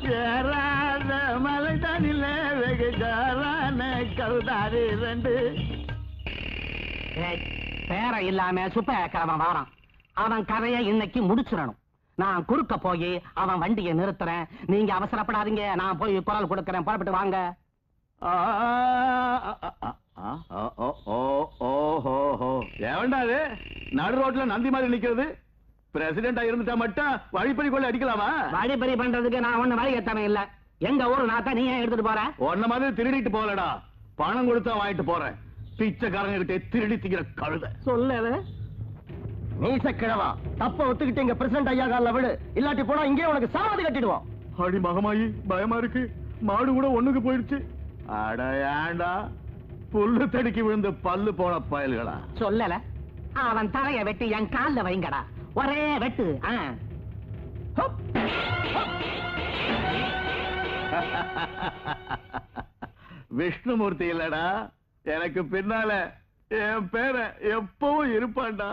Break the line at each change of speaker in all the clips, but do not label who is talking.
ஏறாத மலைதானில வெகுஜாரான கவுதாரி ரெண்டு
ஏய், பேர இல்லாம சுப்ப கிழவன் வாரான் அவன் கதையை இன்னைக்கு முடிச்சிடணும் நான் குறுக்க போய் அவன் வண்டியை நிறுத்துறேன் நீங்க அவசரப்படாதீங்க நான் போய் குரல் கொடுக்கறேன் புறப்பட்டு வாங்க
ஆ, ஆ, ஆ, ஆ, ஆ, ஓ, ஓ, ஓ, ஹோ, ஹோ. ஏவன்டா அது நடு ரோட்ல நந்தி மாதிரி நிக்கிறது பிரசிடென்டா இருந்துட்டா மட்டும் வழிப்பறி கொள்ள அடிக்கலாமா
வழிபறி பண்றதுக்கு நான் ஒண்ணு வழி ஏத்தவன் இல்ல எங்க ஊரு நாத்த நீ ஏன் எடுத்துட்டு போற
உன்ன மாதிரி திருடிட்டு போகலடா பணம் கொடுத்தா வாங்கிட்டு போறேன் பிச்சைக்காரங்க கிட்டே திருடி திங்கிற கழுதை
சொல்லு
நீச கிழவா தப்ப ஒத்துக்கிட்டு எங்க பிரசிடண்ட் ஐயா கால விடு இல்லாட்டி போனா இங்கே உனக்கு சாவாதி கட்டிடுவோம்
அடி மகமாயி பயமா இருக்கு மாடு கூட ஒண்ணுக்கு போயிடுச்சு அட ஏண்டா புல்லு தடுக்கி விழுந்து பல்லு போன பயல்களா
சொல்லல அவன் தலைய வெட்டி என் கால்ல வைங்கடா ஒரே வெட்டு ஆ. ஹப்.
விஷ்ணுமூர்த்தி இல்லடா எனக்கு பின்னால என் பேர எப்பவும் இருப்பான்டா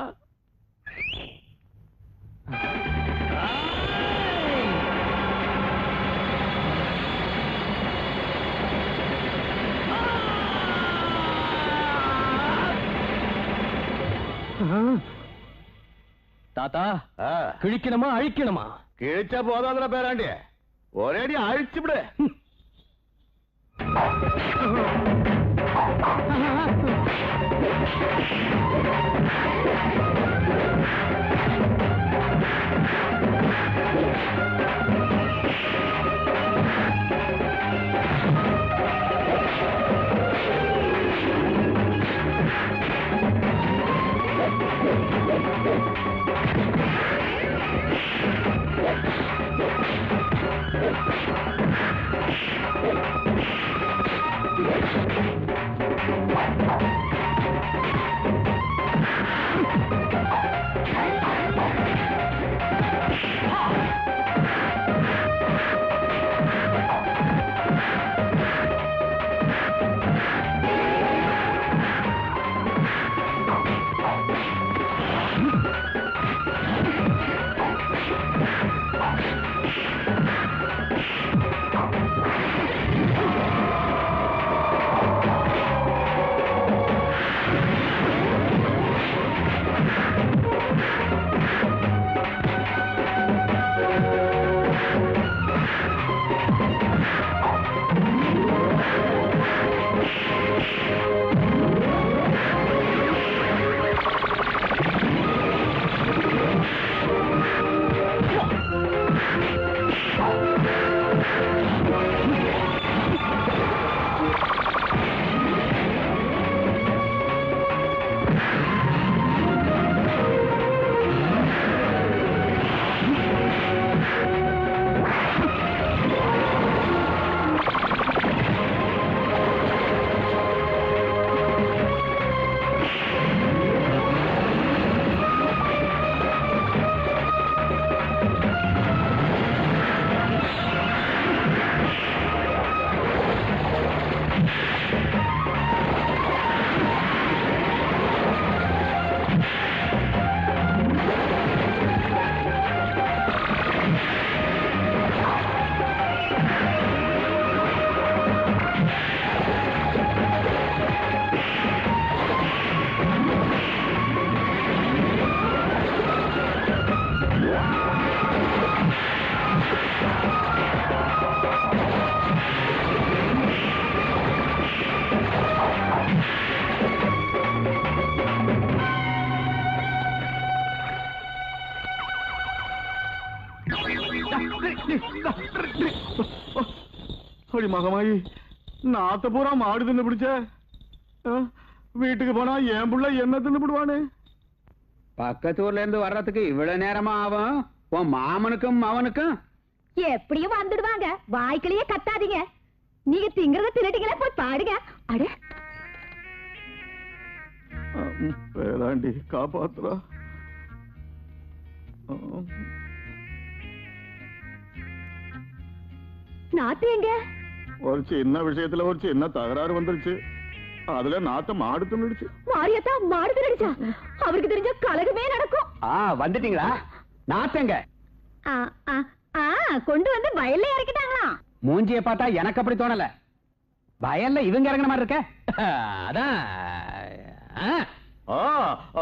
தாத்தா
ஆ,
கிழிக்கணுமா அழிக்கணுமா
கிழிச்சா போதாதுல பேராண்டி ஒரேடி அழிச்சு விடு அடி மகமாயி நாத்த பூரா மாடு தின்னு பிடிச்ச ஆ, வீட்டுக்கு போனா என் புள்ள என்ன தின்னு பிடுவானே
பக்கத்து ஊர்ல இருந்து வர்றதுக்கு இவ்வளவு நேரமா ஆகும் உன் மாமனுக்கும் மவனுக்கும்
எப்படியும் வந்துடுவாங்க வாய்க்கிலேயே கத்தாதீங்க நீங்க திங்கறத திருட்டிங்களா போய் பாடுங்க அட
ஆ, ம், பேராண்டி காப்பாத்துறா ஆ,
நாத்து எங்க
ஒரு சின்ன விஷயத்துல ஒரு சின்ன தகராறு வந்துருச்சு அதுல நாத்த மாடு தின்னுடுச்சு
மாரியத்தா மாடு திருடிச்சா அவருக்கு தெரிஞ்ச கலகமே நடக்கும்
ஆ வந்துட்டீங்களா நாத்தங்க
ஆ, ஆ, ஆ கொண்டு வந்து வயல்ல இறக்கிட்டாங்களாம்
மூஞ்சிய பார்த்தா எனக்கு அப்படி தோணல வயல்ல இவங்க இறங்கின மாதிரி இருக்க
அதான் ஆ,
ஆ, ஆ,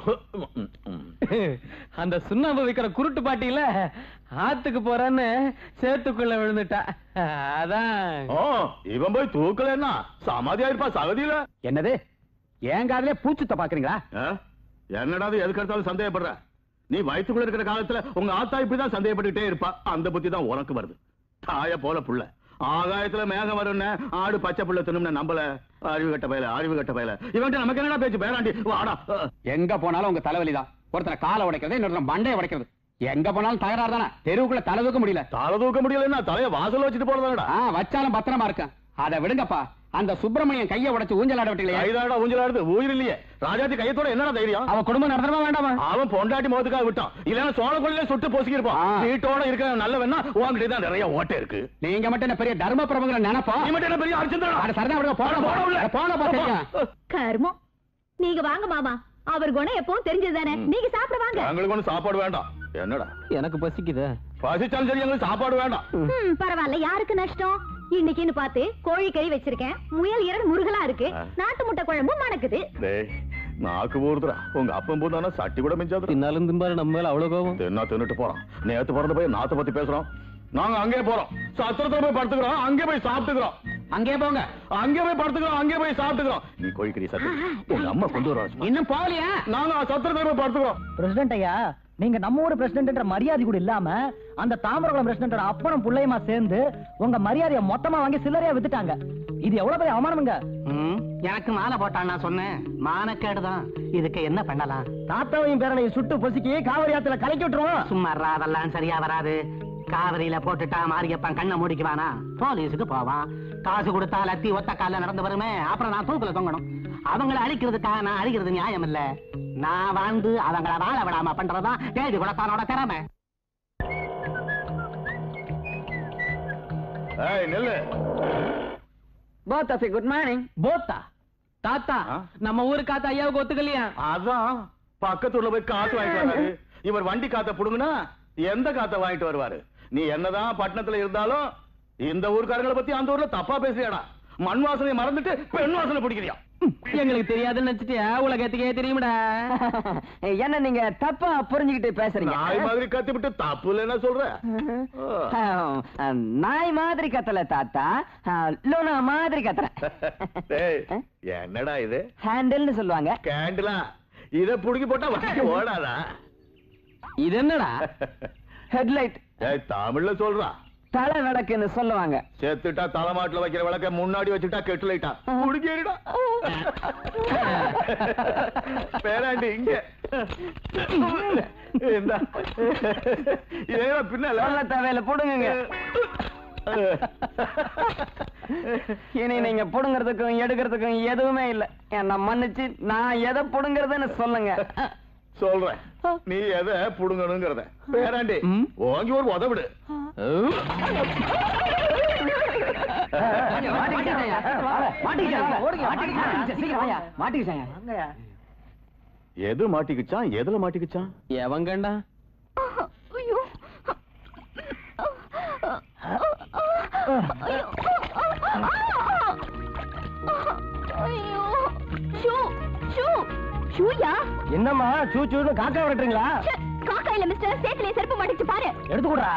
அந்த சுண்ணாம்பு விக்கிற குருட்டு பாட்டியில ஆத்துக்கு போறேன்னு சேத்துக்குள்ள விழுந்துட்டா அதான்
ஆ, இவன் போய் தூக்கல என்ன சமாதி ஆயிருப்பா சகதியில
என்னது என் காதுல பூச்சுத்த பாக்குறீங்களா
ஆ? என்னடா இது எதுக்கு எடுத்தாலும் சந்தேகப்படுற நீ வயித்துக்குள்ள இருக்கிற காலத்துல உங்க ஆத்தா இப்படிதான் சந்தேகப்பட்டுட்டே இருப்பா அந்த புத்தி தான் உனக்கு வருது தாய போல புள்ள ஆகாயத்துல மேகம் வரும்னு ஆடு பச்சை புள்ள தின்னும்னு நம்பல அறிவு கட்ட பயல அறிவு கட்ட பயல இவன்ட்ட நமக்கு என்னடா பேச்சு பேராண்டி வாடா
எங்க போனாலும் உங்க தலைவலிதான் ஒருத்தர காலை உடைக்கிறது இன்னொருத்தர மண்டையை உடைக்கிறது எங்க போனாலும் தகராறு தானே தெருவுக்குள்ள தலை தூக்க முடியல
தலை தூக்க முடியலன்னா தலைய வாசல் வச்சுட்டு போறதாடா
ஆ வச்சாலும் பத்திரமா இருக்கேன் அதை விடுங்கப்பா அந்த சுப்பிரமணியன் கையை உடைச்சு ஊஞ்சல் ஆட விட்டீங்களே
கைதாடா ஊஞ்சலாடுது உயிர் இல்லையே ராஜாத்தி கையத்தோட என்னடா தைரியம்
அவ குடும்பம் நடத்தணுமா வேண்டாமா
அவன் பொண்டாட்டி மோதுக்காக விட்டான் இல்லன்னா சோழ கொள்ளையில சுட்டு பொசுக்கிருப்பான்
ஆ.
வீட்டோட இருக்கிற நல்லவன்னா உங்ககிட்ட தான் நிறைய ஓட்டை இருக்கு
நீங்க மட்டும் என்ன பெரிய தர்ம பிரபுங்கிற நினைப்பா
நீ மட்டும் என்ன பெரிய அர்ச்சந்திரனா?
அட சரிதான் விடுங்க போன
போடா உள்ள.
போன பாத்தீங்க
கர்மம் நீங்க வாங்க மாமா அவர் குணம் எப்பவும் தெரிஞ்சதுதானே நீங்க சாப்பிட வாங்க
எங்களுக்கு ஒண்ணும் சாப்பாடு வேண்டாம் என்னடா
எனக்கு பசிக்குது
பசிச்சாலும் சரி எங்களுக்கு சாப்பாடு வேண்டாம்
ம், பரவாயில்ல யாருக்கு நஷ்டம் இன்னைக்குன்னு பார்த்து கோழி கறி வச்சிருக்கேன் முயல் இறகு முருகலா இருக்கு
ஆ.
நாட்டு முட்டை குழம்பு மணக்குது
டேய் நாக்கு ஊறுதுடா உங்க அப்பன் பூந்தானா சட்டி கூட மிஞ்சாது
தின்னாலும் திம்பாரு நம்ம மேல அவ்வளவு கோபம்
தின்னா தின்னுட்டு போறான் நேத்து பிறந்த போய் நாத்த பத்தி பேசுறோம் நாங்க அங்கே போறோம் சத்திரத்துல போய் படுத்துக்கிறோம் அங்கே போய் சாப்பிட்டுக்கிறோம்
அங்கே போங்க
அங்கே போய் படுத்துக்கிறோம் அங்கே போய் சாப்பிட்டுக்கிறோம் நீ கோழிக்கறி சத்து உங்க அம்மா கொண்டு வர
இன்னும் போகலையா
நாங்க சத்திரத்துல போய் படுத்துக்கிறோம்
பிரசிடென்ட் ஐயா நீங்க நம்ம ஊர் பிரசிடென்ட்ன்ற மரியாதை கூட இல்லாம அந்த தாமரகுளம் பிரசிடென்டோட அப்பனும் புள்ளையுமா சேர்ந்து உங்க மரியாதையை மொத்தமா வாங்கி சில்லறையா வித்துட்டாங்க இது எவ்வளவு பெரிய அவமானமுங்க
ம், எனக்கு மாலை போட்டான் நான் சொன்னேன் மானக்கேடுதான் இதுக்கு என்ன பண்ணலாம்
தாத்தாவையும் பேரனையும் சுட்டு பொசுக்கி காவிரி ஆத்துல கலக்கி விட்டுருவோம்
சும்மா இருடா, அதெல்லாம் சரியா வராது காவிரியில போட்டுட்டா மாரியப்பன் கண்ணை மூடிக்குவானா போலீஸுக்கு போவான் காசு கொடுத்தா லத்தி ஒத்த கால நடந்து வருமே அப்புறம் நான் தூக்குல தொங்கணும் அவங்கள அழிக்கிறதுக்காக நான் அழிக்கிறது நியாயம் இல்ல நான் வாழ்ந்து அவங்கள வாழ விடாம பண்றதுதான் தேடி குலத்தானோட திறமை
ஏய் நெல்லு
போத் ஆஃப் குட் மார்னிங் போத்தா தாத்தா
ஆ?
நம்ம ஊரு காத்தா ஐயாவுக்கு ஒத்துக்கலையா
அதான் பக்கத்துல போய் காத்து வாங்கிட்டு வராரு இவர் வண்டி காத்த புடுங்குனா எந்த காத்த வாங்கிட்டு வருவாரு நீ என்னதான் பட்டணத்துல இருந்தாலும் இந்த ஊர்க்காரங்களை பத்தி அந்த ஊர்ல தப்பா பேசுறியாடா மண் வாசனை மறந்துட்டு பெண் வாசனை பிடிக்கிறியா
எங்களுக்கு தெரியாதுன்னு நினைச்சிட்டியா உலகத்துக்கே தெரியுமடா
என்ன நீங்க தப்பா புரிஞ்சுக்கிட்டு
நாய் மாதிரி கத்தி விட்டு தப்பு இல்லைன்னா சொல்ற ஆ.
நாய் மாதிரி கத்தல தாத்தா லோனா மாதிரி
டேய், என்னடா இது
ஹேண்டில்னு சொல்லுவாங்க
கேண்டிலா இத புடுங்கி போட்டா வண்டி ஓடாதா
இது என்னடா
ஹெட்லைட்
ஏய் தமிழ்ல சொல்றா
தலை விளக்குன்னு சொல்லுவாங்க
செத்துட்டா தலைமாட்டுல வைக்கிற விளக்க முன்னாடி வச்சுட்டா கெட்டு லைட்டா புடிக்கிடா பேராண்டி இங்க இந்தா. இதே பின்னால
சொல்ல தேவையில்ல புடுங்குங்க இனி நீங்க புடுங்கிறதுக்கும் எடுக்கிறதுக்கும் எதுவுமே இல்ல என்ன மன்னிச்சு நான் எதை புடுங்கிறதுன்னு சொல்லுங்க
சொல்றேன் நீ எதை புடுங்கணுங்கிறத பேராண்டி ஓங்கி ஒரு உதவிடு எது மாட்டிக்கிச்சான் எதுல மாட்டிக்கிச்சான்
எவங்கண்டா
ஐயோ ஐயோ ஷூ ஷூ ஷூயா
என்னம்மா சூச்சூன்னு காக்கா விரட்டுறீங்களா
ச்சே, காக்கா இல்ல மிஸ்டர் சேத்துல செருப்பு மாட்டிச்சு பாரு
எடுத்து கூடா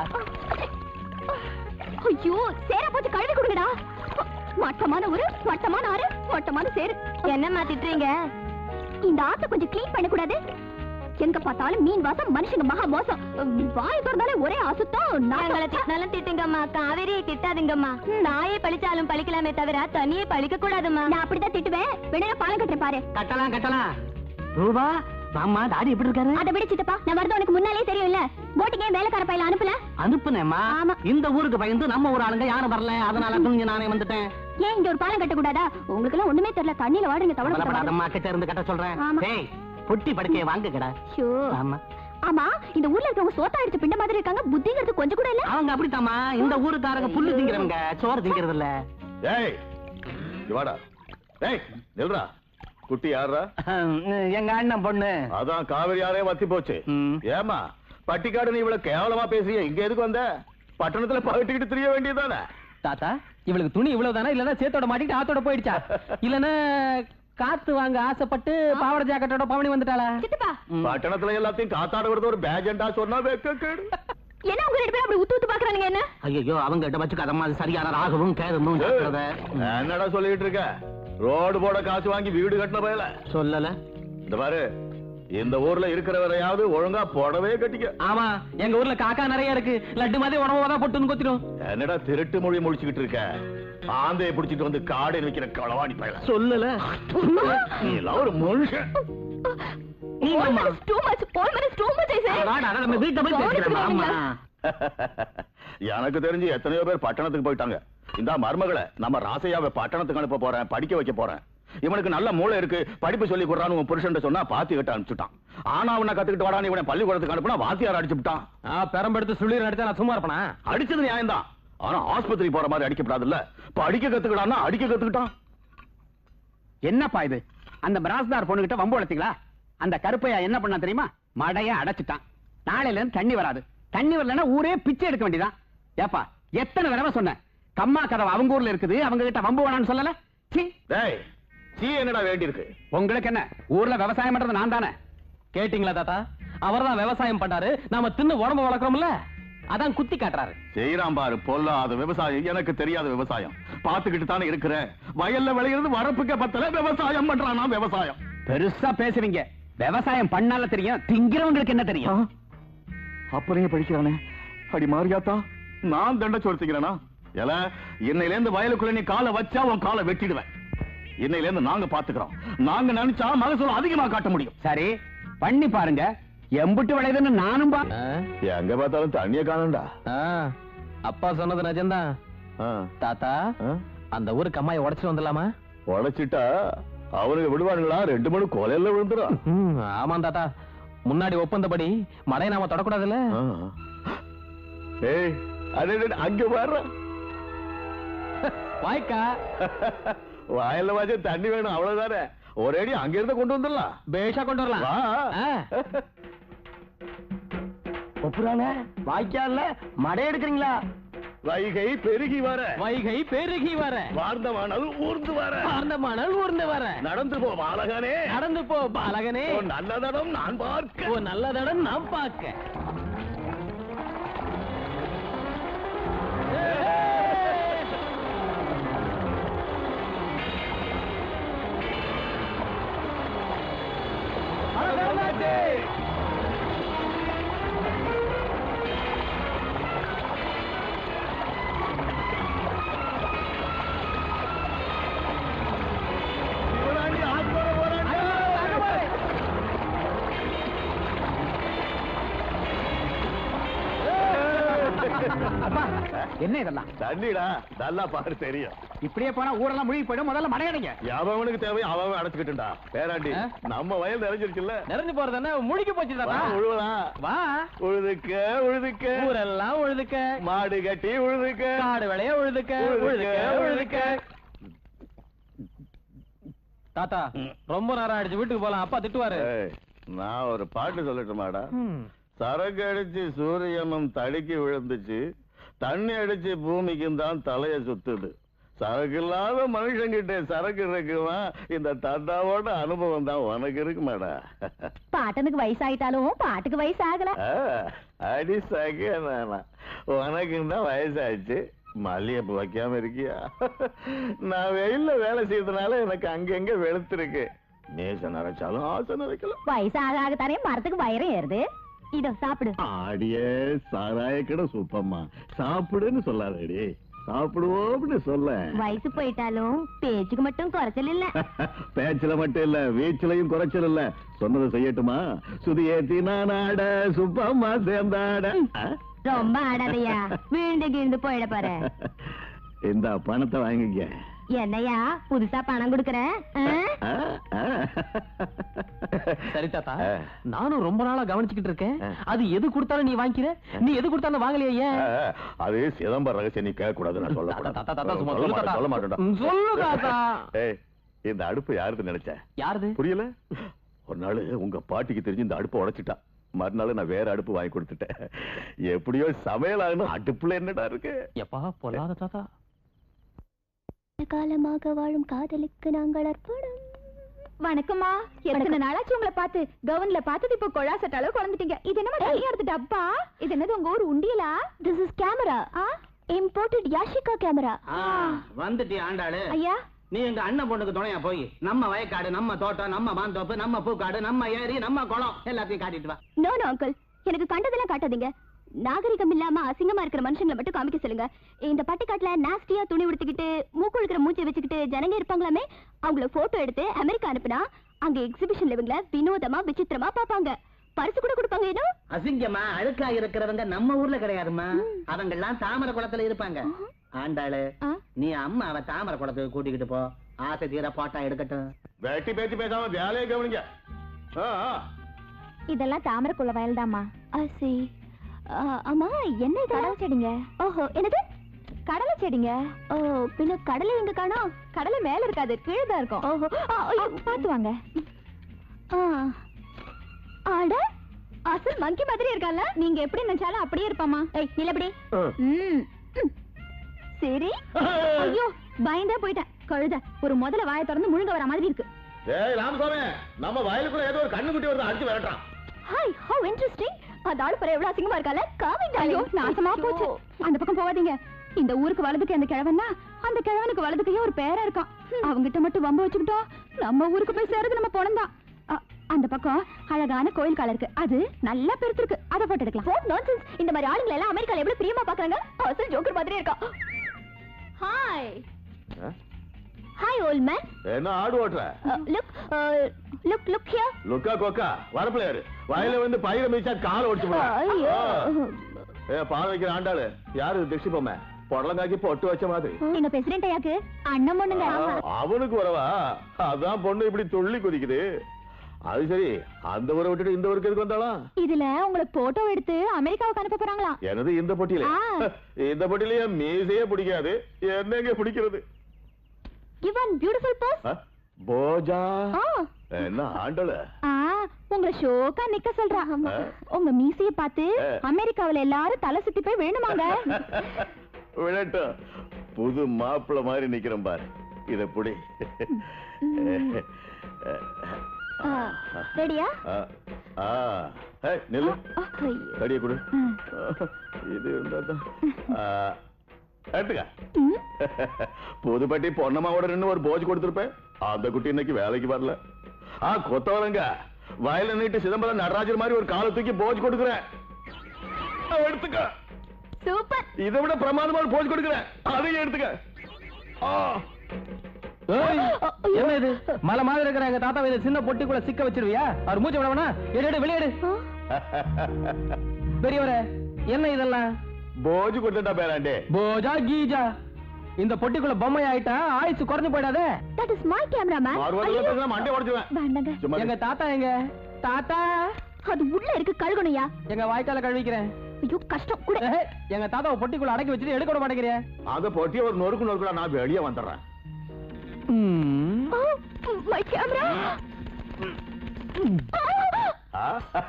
ஐயோ சேர போச்சு கழுவி கொடுங்கடா மட்டமான ஊரு மட்டமான ஆறு மட்டமான சேரு என்னம்மா திட்டுறீங்க இந்த ஆத்த கொஞ்சம் க்ளீன் பண்ண கூடாது எங்க பார்த்தாலும் மீன் வாசம் மனுஷங்க மகா மோசம் வாய் திறந்தாலே ஒரே அசுத்தம் நாங்கள திட்டினாலும் திட்டுங்கம்மா காவேரியை திட்டாதுங்கம்மா நாயே பழிச்சாலும் பழிக்கலாமே தவிர தண்ணியே பழிக்க கூடாதும்மா நான் அப்படிதான் திட்டுவேன் வெளியில பாலம் கட்டுறேன் பாரு
கட்டலாம் கட்டலாம் ரூபா அம்மா தாடி எப்படி இருக்காரு
அதை விட சித்தப்பா நான் வரது உனக்கு முன்னாலே தெரியும்ல போட்டிங்க வேலைக்கார பையில அனுப்பல
அனுப்புனேம்மா
ஆமா.
இந்த ஊருக்கு பயந்து நம்ம ஊர் ஆளுங்க யாரும் வரல அதனால துணிஞ்சு நானே வந்துட்டேன்
ஏன் இங்க ஒரு பாலம் கட்ட கூடாதா உங்களுக்கு எல்லாம் ஒண்ணுமே தெரியல தண்ணியில வாடுங்க தவளை
கவலைப்படாதம்மா கிட்ட இருந்து கட்ட சொல்றேன்
ஆமா.
டேய் பொட்டி படுக்கைய வாங்குகடா
ஷோ
ஆமா
ஆமா இந்த ஊர்ல இருக்கவங்க சோத்தா அடிச்ச பிண்ட மாதிரி இருக்காங்க புத்திங்கிறது கொஞ்சம் கூட இல்ல
அவங்க அப்படித்தாம்மா இந்த ஊருக்காரங்க புல்லு திங்கிறவங்க சோறு திங்கிறது இல்ல
ஏய் இங்க வாடா ஏய் நில்றா குட்டி யாரா
எங்க அண்ணன் பொண்ணு
அதான் காவிரி யாரே வத்தி போச்சு
ம்.
ஏமா பட்டிக்காடு நீ இவ்வளவு கேவலமா பேசுறிய இங்க எதுக்கு வந்த பட்டணத்துல பகட்டிக்கிட்டு தெரிய வேண்டியதானே
தாத்தா இவளுக்கு துணி இவ்வளவுதானா இல்லன்னா சேத்தோட மாட்டிட்டு ஆத்தோட போயிடுச்சா இல்லன்னா காத்து வாங்க ஆசைப்பட்டு பாவாடை ஜாக்கெட்டோட பவனி வந்துட்டாளா
சித்தப்பா
பட்டணத்துல எல்லாத்தையும் காத்தாடுறது ஒரு பேஜெண்டா சொன்னா வெக்க கேடு
என்ன உங்க ரெண்டு பேரும் அப்படி உத்து உத்து பாக்குறானுங்க என்ன
ஐயோ அவங்க கிட்ட வச்சு கதை மாதிரி சரியான ராகவும் கேதும் ஜாக்கிரதை.
என்னடா சொல்லிட்டு இருக்க ரோடு போட காசு வாங்கி வீடு கட்டின பயல
சொல்லல
இந்த பாரு இந்த ஊர்ல இருக்கிறவரையாவது ஒழுங்கா புடவே கட்டிக்க
ஆமா எங்க ஊர்ல காக்கா நிறைய இருக்கு லட்டு மாதிரி உடம்பு தான் போட்டுன்னு கொத்திடும்
என்னடா திருட்டு மொழி முடிச்சுக்கிட்டு இருக்க ஆந்தையை பிடிச்சிட்டு வந்து காடு வைக்கிற களவாணி பயல
சொல்லல
நீ எல்லாம் ஒரு மனுஷன்
நீங்கம்மா.
டூ மச் போல் much too much I say
வாடா, அதான் நம்ம வீட்டை போய் பேசிக்கிறேன் ஆமா
எனக்கு தெரிஞ்சு எத்தனையோ பேர் பட்டணத்துக்கு போயிட்டாங்க இந்த மருமகளை நம்ம ராசையாவை பட்டணத்துக்கு அனுப்ப போறேன் படிக்க வைக்க போறேன் இவனுக்கு நல்ல மூளை இருக்கு படிப்பு சொல்லி கொடுறான்னு உன் புருஷன் சொன்னா பாத்தி கட்ட அனுப்பிச்சுட்டான் ஆனா அவனை கத்துக்கிட்டு வாடான்னு இவனை பள்ளிக்கூடத்துக்கு அனுப்புனா வாத்தியார் அடிச்சு விட்டான்
ஆ பெரம்பெடுத்து சுள்ளீர் அடிச்சா நான் சும்மா இருப்பனா
அடிச்சது நியாயம்தான் ஆனா ஆஸ்பத்திரி போற மாதிரி அடிக்கப்படாதுல்ல படிக்க கத்துக்கிட்டான்னா அடிக்க கத்துக்கிட்டான்
என்னப்பா இது அந்த பிராஸ்தார் பொண்ணுகிட்ட வம்பு வளர்த்தீங்களா அந்த கருப்பையா என்ன பண்ணா தெரியுமா மடைய அடைச்சிட்டான் நாளையில இருந்து தண்ணி வராது தண்ணி வரலன்னா ஊரே பிச்சை எடுக்க வேண்டியதான் ஏப்பா எத்தனை தடவை சொன்னேன் கம்மா கதவு அவங்க ஊர்ல இருக்குது அவங்க கிட்ட வம்பு வேணாம்னு சொல்லல சீ
டேய் சீ என்னடா வேண்டியிருக்கு
உங்களுக்கு என்ன ஊர்ல விவசாயம் பண்றது நான் தானே
கேட்டீங்களா தாத்தா அவர்தான் விவசாயம் பண்ணாரு நாம தின்னு உடம்பு வளர்க்கறோம்ல அதான் குத்தி காட்டுறாரு
செய்யறான் பாரு பொல்லாத விவசாயம் எனக்கு தெரியாத விவசாயம் பாத்துக்கிட்டு தானே இருக்கிறேன் வயல்ல விளையிறது வரப்புக்க பத்தல விவசாயம் பண்றானா விவசாயம்
பெருசா பேசுவீங்க விவசாயம் பண்ணால தெரியும் திங்கிறவங்களுக்கு என்ன தெரியும்
அப்படியே படிக்கிறானே அடி மாறியாத்தா நான் தண்ட சொல்லிக்கிறேனா எல இன்னையில இருந்து வயலுக்குள்ள நீ காலை வச்சா உன் காலை வெட்டிடுவேன் இன்னையில இருந்து நாங்க பாத்துக்கிறோம் நாங்க நினைச்சா மகசூல் அதிகமா காட்ட முடியும்
சரி பண்ணி பாருங்க எம்புட்டு விளையுதுன்னு நானும் பா
எங்க பார்த்தாலும் தண்ணிய காணண்டா
அப்பா சொன்னது நிஜம்தான் தாத்தா அந்த ஊருக்கு அம்மாயை உடைச்சிட்டு வந்துடலாமா
உழைச்சிட்டா அவனுக்கு விடுவானுங்களா ரெண்டு மணி கொலையில விழுந்துரும்
ம், ஆமாம் தாத்தா முன்னாடி ஒப்பந்தப்படி மழையை நாம தொடக்கூடாதுல்ல
ஏய் அடே அடே, அங்க வர்ற
வாய்க்கா
வயல்ல வச்சு தண்ணி வேணும் அவ்வளவுதானே ஒரேடி அங்க இருந்து கொண்டு வந்துடலாம்
பேஷா கொண்டு வரலாம்
வா
ஆ.
ஒப்புறானே வாய்க்கால்ல மடை எடுக்கிறீங்களா
வைகை பெருகி வர
வைகை பெருகி வர
வார்ந்த மணல் ஊர்ந்து வர
அந்த மணல் ஊர்ந்து வர
நடந்து போ பாலகனே
நடந்து போ பாலகனே
உன் நல்ல தடம் நான் பார்க்க
ஓ நல்ல தடம் நான் பார்க்க
இவனாண்டி ஆத்மர போராண்டி.
அப்பா என்ன இதெல்லாம்
தண்ணிடா நல்லா பாரு தெரியும்
இப்படியே போனா ஊரெல்லாம் முழுகி போயிடும் முதல்ல மடையடைங்க
எவனுக்கு தேவை அவன் அடைச்சுக்கிட்டுண்டா பேராண்டி
ஆ?
நம்ம வயல் நிறைஞ்சிருச்சுல்ல
நிறைஞ்சு போறது என்ன முழுகி போச்சு
வா,
தாத்தா
உழுவலாம்
வா
உழுதுக்க உழுதுக்க
ஊரெல்லாம் உழுதுக்க
மாடு கட்டி உழுதுக்க
காடு விளைய உழுதுக்க உழுதுக்க உழுதுக்க தாத்தா ரொம்ப நேரம் ஆயிடுச்சு வீட்டுக்கு போலாம் அப்பா திட்டுவாரு
ஏய், நான் ஒரு பாட்டு சொல்லட்டுமாடா
ம்.
சரக்கு அடிச்சு சூரியனும் தடுக்கி விழுந்துச்சு தண்ணி அடிச்சு பூமிக்கும் தான் தலைய சுத்துது சரக்கு இல்லாத மனுஷங்கிட்ட சரக்கு இருக்குமா இந்த தத்தாவோட அனுபவம் தான் உனக்கு இருக்குமாடா
பாட்டனுக்கு வயசாயிட்டாலும் பாட்டுக்கு வயசு ஆகல
ஆ, அடி சகனா உனக்கு தான் வயசாச்சு மல்லிகைப்பூ வைக்காம இருக்கியா நான் வெயில்ல வேலை செய்யறதுனால எனக்கு அங்கங்க வெளுத்திருக்கு நேச நிறைச்சாலும் ஆசை நிறைக்கலாம்
வயசு ஆக ஆகத்தானே மரத்துக்கு வயரம் ஏறுது இதோ சாப்பிடு
ஆடியே சாராய கடை சூப்பம்மா சாப்பிடுன்னு சொல்லாதடி சாப்பிடுவோம்னு சொல்ல
வயசு போயிட்டாலும் பேச்சுக்கு மட்டும் குறைச்சல் இல்ல
பேச்சுல மட்டும் இல்ல வீச்சுலையும் குறைச்சல் இல்ல சொன்னதை செய்யட்டுமா சுதி ஏத்தி நான் ஆட சுப்பம்மா சேர்ந்தாட ஆ?
ரொம்ப ஆடாதையா வீழ்ந்து கீழ்ந்து போயிட பாரு
இந்த பணத்தை வாங்கிக்க
என்னையா புதுசா பணம் கொடுக்கறேன்
ஆ, ஆ.
சரி தாத்தா
ஆ.
நானும் ரொம்ப நாளா கவனிச்சுக்கிட்டு இருக்கேன்
ஆ.
அது எது கொடுத்தாலும் நீ வாங்கிக்கிற நீ எது கொடுத்தாலும் வாங்கலையே ஏன்
ஆ, அது சிதம்பர ரகசியம் நீ கேட்க கூடாது நான் சொல்ல
தாத்தா, தாத்தா, தாத்தா, சும்மா
சொல்ல
சொல்லு
மாட்டேன்
தாத்தா.
சொல்ல மாட்டேன்டா
ம், சொல்லு தாத்தா.
ஏய் இந்த அடுப்பு யாருது நினைச்ச
யாருது
புரியல ஒரு நாள் உங்க பாட்டிக்கு தெரிஞ்சு இந்த அடுப்பை உடைச்சிட்டா மறுநாள் நான் வேற அடுப்பு வாங்கி கொடுத்துட்டேன் எப்படியோ சமையல் ஆகணும் அடுப்புல என்னடா இருக்கு
எப்பா பொல்லாத தாத்தா
காலமாக வாழும் காதலுக்கு நாங்கள் அர்ப்பணம் வணக்கம்மா எத்தனை நாளாச்சு உங்களை பார்த்து கவன்ல பார்த்தது இப்போ கொழா சட்ட அளவு குழந்துட்டீங்க இது என்னமா தனியா இருக்கு டப்பா இது என்னது உங்க ஊர் உண்டியலா this is camera imported Yashica camera
வந்துட்டி ஆண்டாளு
ஐயா
நீ எங்க அண்ணன் பொண்ணுக்கு துணையா போய் நம்ம வயக்காடு நம்ம தோட்டம் நம்ம மாந்தோப்பு நம்ம பூக்காடு நம்ம ஏரி நம்ம குளம் எல்லாத்தையும் காட்டிட்டு வா
நோ நோ அங்கிள் எனக்கு கண்டதெல்லாம் காட்டாதீங்க நாகரிகம் இல்லாம அசிங்கமா இருக்கிற மனுஷங்களை மட்டும் காமிக்க சொல்லுங்க இந்த பட்டிக்காட்டுல நாஸ்டியா துணி உடுத்திக்கிட்டு மூக்கு இருக்கிற மூச்சை வச்சுக்கிட்டு ஜனங்க இருப்பாங்களாமே அவங்கள போட்டோ எடுத்து அமெரிக்கா அனுப்புனா அங்க எக்ஸிபிஷன்ல இவங்கள வினோதமா விசித்திரமா பாப்பாங்க பரிசு கூட கொடுப்பாங்க ஏதோ
அசிங்கமா அழுக்கா இருக்கிறவங்க நம்ம ஊர்ல கிடையாதுமா அவங்க எல்லாம் தாமரை குளத்துல இருப்பாங்க ஆண்டாளு
ஆ?
நீ அம்மா அவ தாமரை குளத்துக்கு கூட்டிக்கிட்டு போ ஆசை தீர போட்டா எடுக்கட்டும்
வெட்டி பேச்சு பேசாம வேலையை கவனிங்க ஆ, ஆ.
இதெல்லாம் தாமரைக்குள்ள வயல்தாம்மா அசி ஆமா என்ன இது கடலை செடிங்க ஓஹோ என்னது கடலை செடிங்க ஓ பின்ன கடலை எங்க காணோம் கடலை மேல இருக்காது கீழே தான் இருக்கும் ஓஹோ பாத்து வாங்க ஆ. அட அசல் மங்கி மாதிரி இருக்கால நீங்க எப்படி நினைச்சாலும் அப்படியே இருப்பாமா ஏய் நிலபடி
ஆ.
ம் ம். சரி ஐயோ பயந்தே போயிட்டேன் கழுத ஒரு முதல்ல வாயை திறந்து முழுங்க வர மாதிரி இருக்கு
ஏய் ராமசாமி நம்ம வயலுக்குள்ள ஏதோ ஒரு கண்ணுக்குட்டி வருது அடிச்சு விரட்டான்
ஹாய் ஹவ் இன்ட்ரெஸ்டிங் அந்த ஆள் பாரு எவ்வளவு அசிங்கமா இருக்கால காமிங்க ஐயோ நாசமா போச்சு அந்த பக்கம் போகாதீங்க இந்த ஊருக்கு வலதுக்கு அந்த கிழவன்னா அந்த கிழவனுக்கு வலதுக்கையே ஒரு பேரா இருக்கான் அவங்கிட்ட மட்டும் வம்ப வச்சுக்கிட்டோம் நம்ம ஊருக்கு போய் சேருது நம்ம போனந்தான் அந்த பக்கம் அழகான கோயில் கால இருக்கு அது நல்லா பெருத்து இருக்கு அத போட்டோ எடுக்கலாம் நான்சென்ஸ் இந்த மாதிரி ஆளுங்களை எல்லாம் அமெரிக்கால எப்படி பிரியமா பாக்குறாங்க அசல் ஜோக்கர் மாதிரி இருக்கா ஹாய்
ஆ?
ஹாய் ஓல்ட் மேன்
என்ன ஆடு ஓட்டுற
லுக் லுக் லுக் ஹியர்
லுக்கா கொக்கா வரப்புல யாரு வயல வந்து பயிர மிச்சா காலை ஒடிச்சு
ஐயோ
ஏ பால் வைக்கிற ஆண்டாளு யாரு திஷ்டி பொம்மை புடலங்காக்கி பொட்டு வச்ச மாதிரி
எங்க பிரசிடென்ட் ஐயாக்கு அண்ணன் பொண்ணுங்க
அவனுக்கு வரவா அதான் பொண்ணு இப்படி துள்ளி குதிக்குது அது சரி அந்த ஊரை விட்டுட்டு இந்த ஊருக்கு எதுக்கு வந்தாலும்
இதுல உங்களுக்கு போட்டோ எடுத்து அமெரிக்காவுக்கு அனுப்ப போறாங்களாம்
எனது இந்த பொட்டியில
ஆ.
இந்த பொட்டியில என் மீசையே பிடிக்காது என்னங்க பிடிக்கிறது
இவன் பியூட்டிஃபுல் போஸ்
ஆ? போஜா
ஆ
என்ன ஆண்டல
ஆ உங்களை ஷோக்கா நிக்க சொல்றா
ஆ.
உங்க மீசைய பார்த்து
ஆ.
அமெரிக்காவுல எல்லாரும் தலை சுத்தி போய் விழுணுமாங்க
விழட்டும் புது மாப்பிள்ள மாதிரி நிக்கிறேன் பாரு இத புடி
ஆ, ரெடியா
ஆ, ஆ. ஏய், நில்லு
ஆ, ஐயோ.
கடிய கொடு
ம்.
இது இருந்தா தான். ஆ, எடுத்துக்க
ம்.
புதுப்பட்டி பொன்னம்மாவோட நின்னு ஒரு போஜ் கொடுத்திருப்பேன் அந்த குட்டி இன்னைக்கு வேலைக்கு வரல ஆ கொத்தவரங்க வயல நீட்டு சிதம்பரம் நடராஜர் மாதிரி ஒரு காலை தூக்கி போஜ் கொடுக்குறேன் ஆ, எடுத்துக்க
சூப்பர்
இதை விட பிரமாதமா ஒரு போஜ் கொடுக்குறேன் அதையும் எடுத்துக்க ஆ.
ஏய், என்ன இது மலை மாதிரி இருக்கிற எங்க தாத்தா இதை சின்ன பொட்டிக்குள்ள சிக்க வச்சிருவியா அவர் மூச்சு விடவனா எடு எடு வெளியேடு
ஆ,
பெரியவரே என்ன இதெல்லாம்
போஜ் கொடுத்துட்டா பேராண்டே
போஜா கீஜா இந்த பொட்டிக்குள்ள பொம்மை ஆயிட்டா ஆயுசு குறைஞ்சு போயிடாதே
that is my camera man
மறுபடியும் பேசினா மண்டை உடைச்சுவேன்
வேண்டாங்க
சும்மா இரு.
எங்க தாத்தா எங்க தாத்தா
அது உள்ள இருக்கு கழுகணுயா
எங்க வாய்க்கால கழுவிக்கிறேன்
ஐயோ கஷ்டம் கூட
ஏய், எங்க தாத்தாவை பொட்டிக்குள்ள அடக்கி வச்சுட்டு எடுக்க விட மாட்டேங்கிறேன்
அந்த பொட்டியை ஒரு நொறுக்கு நொறுக்குடா நான் வெளியே வந்துடுறேன்
மை கேமரா
ஆ?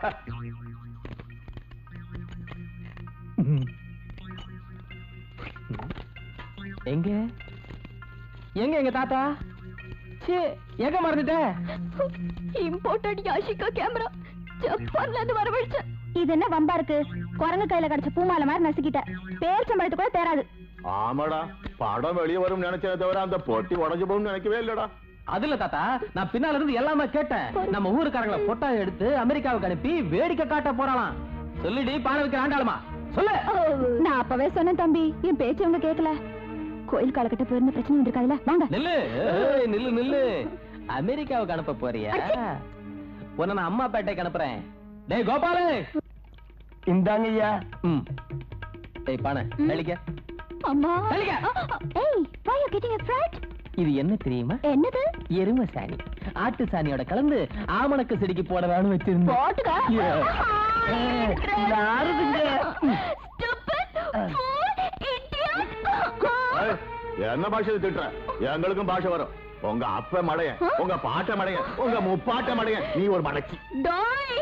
எங்க எங்க எங்க தாத்தா சே எங்க மறந்துட்டேன்
இம்போர்ட்டட் யாஷிகா கேமரா ஜப்பான்ல இருந்து வரவழைச்ச இது என்ன வம்பா இருக்கு குரங்கு கையில கிடைச்ச பூமால மாதிரி நசுக்கிட்ட பேர் சம்பளத்து கூட தேராது
ஆமாடா படம் வெளியே வரும் நினைச்சதை தவிர அந்த பொட்டி உடஞ்சு போகும் நினைக்கவே இல்லடா
அதுல தாத்தா நான் பின்னால இருந்து எல்லாமே கேட்டேன் நம்ம ஊருக்காரங்கள போட்டோ எடுத்து அமெரிக்காவுக்கு அனுப்பி வேடிக்கை காட்ட போறாளாம் சொல்லிடி பானை வைக்கிற ஆண்டாளுமா சொல்லு
நான் அப்பவே சொன்னேன் தம்பி என் பேச்சு அவங்க கேட்கல கோயில் காலக்கிட்ட போயிருந்த பிரச்சனை வந்திருக்காதுல வாங்க
நில்லு ஏய், நில்லு நில்லு அமெரிக்காவுக்கு அனுப்ப போறியா உன்னை நான் அம்மா பேட்டைக்கு அனுப்புறேன் டேய் கோபாலு
இந்தாங்க ஐயா
ம் டேய் பானை அழிக்க
அம்மா
சரிங்க.
ஏய் why you getting afraid
இது என்ன தெரியுமா
என்னது
எருமை சாணி ஆட்டு சாணியோட கலந்து ஆமணக்கு செடிக்கு போடலாம்னு வச்சிருந்தேன்
போட்டுக்க
Yeah.
ஏய்,
யாருதுங்க?
Stupid, fool, idiot.
ஏய், என்ன பாஷை திட்டுற எங்களுக்கும் பாஷை வரும் உங்க அப்ப மடையன் உங்க பாட்ட மடையன் உங்க முப்பாட்ட மடையன் நீ ஒரு மடக்கி
டோய்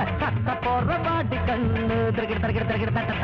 பல்ல தட்ட போற வாடி கண்ணு திரகிட திரகிட திரகிட தட்டா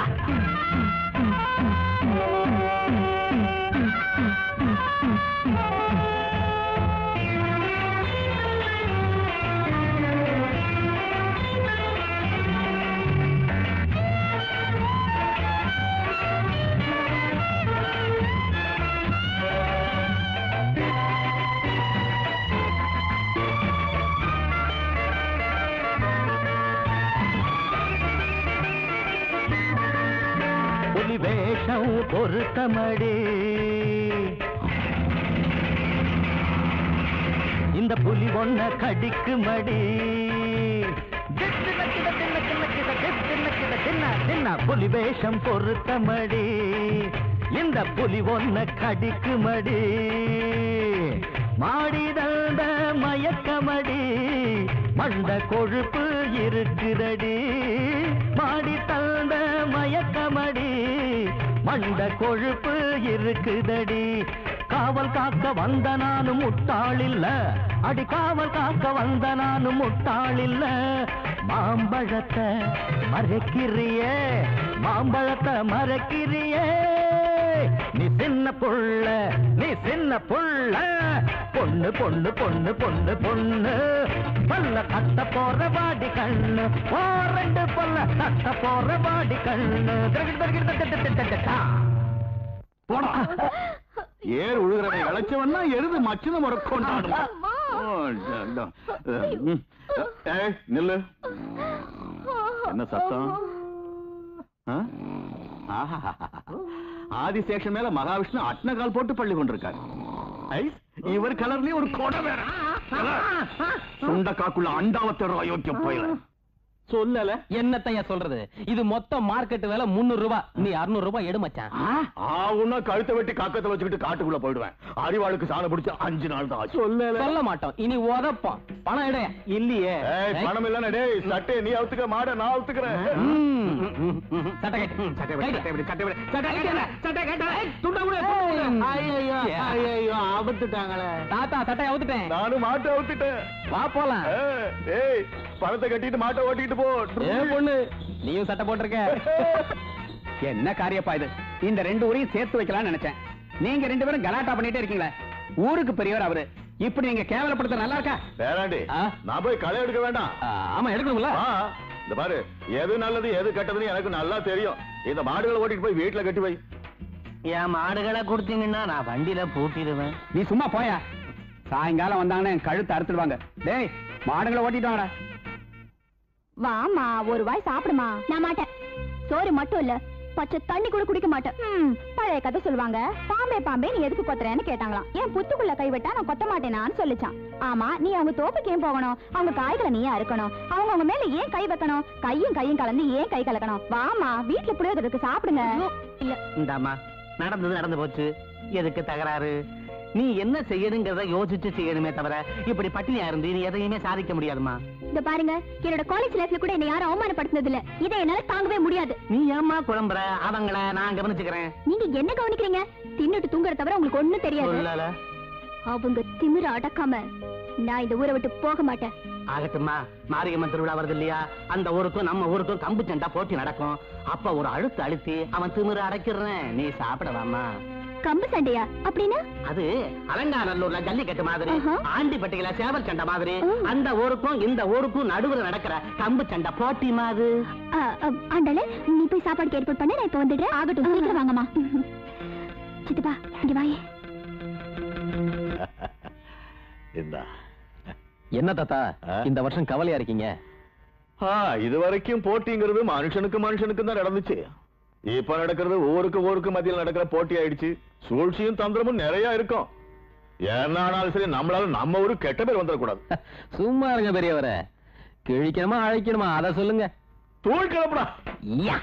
புலி வேஷம் பொருத்தமடி இந்த புலி ஒன்ன கடிக்கு மடி புலி வேஷம் பொருத்தமடி இந்த புலி ஒன்ன கடிக்கு மடி மாடி தந்த மயக்கமடி மண்ட கொழுப்பு இருக்குதடி மாடி தந்த மயக்கமடி மண்ட கொழுப்பு இருக்குதடி காவல் காக்க வந்த நானும் முட்டாளில்ல அடி காவல் காக்க வந்த நானும் முட்டாளில்ல மாம்பழத்தை மறைக்கிறியே மாம்பழத்தை மறைக்கிறியே நீ சின்ன புள்ள நீ சின்ன புள்ள பொண்ணு பொண்ணு பொண்ணு பொண்ணு பொண்ணு பல்ல தட்ட போற வாடி கண்ணு ஓ ரெண்டு பல்ல தட்ட போற வாடி கண்ணு திரகிடு, திரகிடு, தட்டு, தட்டு, தட்டு, தட்டா.
போடா ஏர் உழுகிறவன் இழைச்சவன்னா எருது மச்சின முறை கொண்டாடும்
அம்மா.
ஓ, ட- ட- ம். ஏய் நில்லு என்ன சத்தம் ஆ? ஆஹா. ஆதிசேஷன் மேல மகாவிஷ்ணு அட்னகால் போட்டு பள்ளி கொண்டிருக்காரு ஐ, இவர் கலர்லயே ஒரு கொடை வேற சுண்டக்காக்குள்ள அண்டாவத்தர் அயோக்கிய போயில
சொல்லல என்னத்தையா சொல்றது இது மொத்த மார்க்கெட் விலை முன்னூறு ரூபாய் நீ அறுநூறு ரூபாய் எடு மச்சான்
ஆவுன்னா கழுத்தை வெட்டி காக்கத்துல வச்சுக்கிட்டு காட்டுக்குள்ள போயிடுவேன் அறிவாளுக்கு சாணம் பிடிச்சு அஞ்சு நாள் தான் ஆச்சு
சொல்ல மாட்டோம் இனி உதப்போம் பணம் இடைய இல்லையே
ஏய், பணம் இல்லன்னு டேய் சட்டை நீ அவுத்துக்க மாட நான் அவுத்துக்கிறேன்
சட்டை கட்டு.
சட்டை விடு,
கைட்டு.
சட்டை விடு, சட்டை விடு.
சட்டை கட்டு. சட்டை கட்டு. ஏய், துண்டை கொடு, துண்டை கொடு.
ஐயோ ஐயோ ஆபத்துட்டாங்களே
தாத்தா சட்டை அவுத்துட்டேன்
நானும் மாட்டை அவுத்துட்டேன்
வா போலாம்
ஏய், ஏய் பணத்தை கட்டிட்டு மாட்டை ஓட்டிட்டு போ
ஏ பொண்ணு நீயும் சட்டை போட்டிருக்க
என்ன காரியப்பா இது இந்த ரெண்டு ஊரையும் சேர்த்து வைக்கலாம்னு நினைச்சேன் நீங்க ரெண்டு பேரும் கலாட்டா பண்ணிட்டே இருக்கீங்களே ஊருக்கு பெரியவர் அவரு இப்படி நீங்க கேவலப்படுத்த நல்லா இருக்கா
வேறாண்டி
ஆ?
நான் போய் களை எடுக்க வேண்டாம்
ஆ, ஆமா எடுக்கணும்ல
ஆ, இந்த பாரு எது நல்லது எது கெட்டதுன்னு எனக்கு நல்லா தெரியும் இந்த மாடுகளை ஓட்டிட்டு போய் வீட்டுல கட்டி வை
என் மாடுகளை கொடுத்தீங்கன்னா நான் வண்டியில பூட்டிடுவேன்
நீ சும்மா போயா சாயங்காலம் வந்தாங்கன்னா என் கழுத்தை அறுத்துடுவாங்க டேய் மாடுகளை ஓட்டிட்டு வாங்கடா
வாமா ஒரு வாய் சாப்பிடுமா நான் மாட்டேன் சோறு மட்டும் இல்ல பச்சை தண்ணி கூட குடிக்க மாட்டேன் ம், பழைய கதை சொல்லுவாங்க பாம்பே பாம்பே நீ எதுக்கு கொத்துறேன்னு கேட்டாங்களாம் ஏன் புத்துக்குள்ள கை விட்டா நான் கொத்த மாட்டேனான்னு சொல்லிச்சான் ஆமா நீ அவங்க தோப்புக்கு ஏன் போகணும் அவங்க காய்களை நீ அறுக்கணும் அவங்க அவங்க மேல ஏன் கை வைக்கணும் கையும் கையும் கலந்து ஏன் கை கலக்கணும் வாமா வீட்டுல புளியோதரை இருக்கு சாப்பிடுங்க இல்ல
இந்தாம்மா நடந்தது நடந்து போச்சு எதுக்கு தகராறு நீ என்ன செய்யணுங்கிறத யோசிச்சு செய்யணுமே தவிர இப்படி பட்டினியா இருந்து நீ எதையுமே சாதிக்க முடியாதுமா
இந்த பாருங்க என்னோட காலேஜ் லைஃப்ல கூட என்ன யாரும் அவமானப்படுத்தினது இல்ல இதை என்னால தாங்கவே முடியாது
நீ ஏம்மா குழம்புற அவங்கள நான் கவனிச்சுக்கிறேன்
நீங்க என்ன கவனிக்கிறீங்க தின்னுட்டு தூங்குற தவிர உங்களுக்கு ஒண்ணும் தெரியாது
சொல்லல
அவங்க திமிர அடக்காம நான் இந்த ஊரை விட்டு போக மாட்டேன்
ஆகட்டும்மா மாரியம்மன் திருவிழா வருது இல்லையா அந்த ஊருக்கும் நம்ம ஊருக்கும் கம்பு சண்டா போட்டி நடக்கும் அப்ப ஒரு அழுத்து அழுத்தி அவன் திமிர அடைக்கிறேன் நீ சாப்பிடலாமா
கம்பு சண்டையா அப்படின்னா
அது அலங்காநல்லூர்ல ஜல்லிக்கட்டு மாதிரி
ஆஹா.
ஆண்டிப்பட்டியில சேவல் சண்டை மாதிரி
ம்.
அந்த ஊருக்கும் இந்த ஊருக்கும் நடுவுல நடக்கிற கம்பு சண்டை போட்டி மாதிரி
ஆ, ஆ, ஆண்டாளு நீ போய் சாப்பாடு ஏற்பாடு பண்ண நான் இப்ப வந்துடுறேன் ஆகட்டும் சீக்கிரம் வாங்கம்மா சித்தப்பா இங்க வாயே
இந்தா
என்ன தாத்தா
ஆ?
இந்த வருஷம் கவலையா இருக்கீங்க
ஆ, இது வரைக்கும் போட்டிங்கிறது மனுஷனுக்கு மனுஷனுக்கு தான் நடந்துச்சு இப்ப நடக்கிறது ஊருக்கு ஊருக்கு மத்தியில் நடக்கிற போட்டி ஆயிடுச்சு சூழ்ச்சியும் தந்திரமும் நிறைய இருக்கும் என்ன ஆனாலும் சரி நம்மளால நம்ம ஊருக்கு கெட்ட பேர் வந்துடக்கூடாது
சும்மா இருங்க பெரியவரே கிழிக்கணுமா அழைக்கணுமா அத சொல்லுங்க
தூள் கிளப்புடா
யா.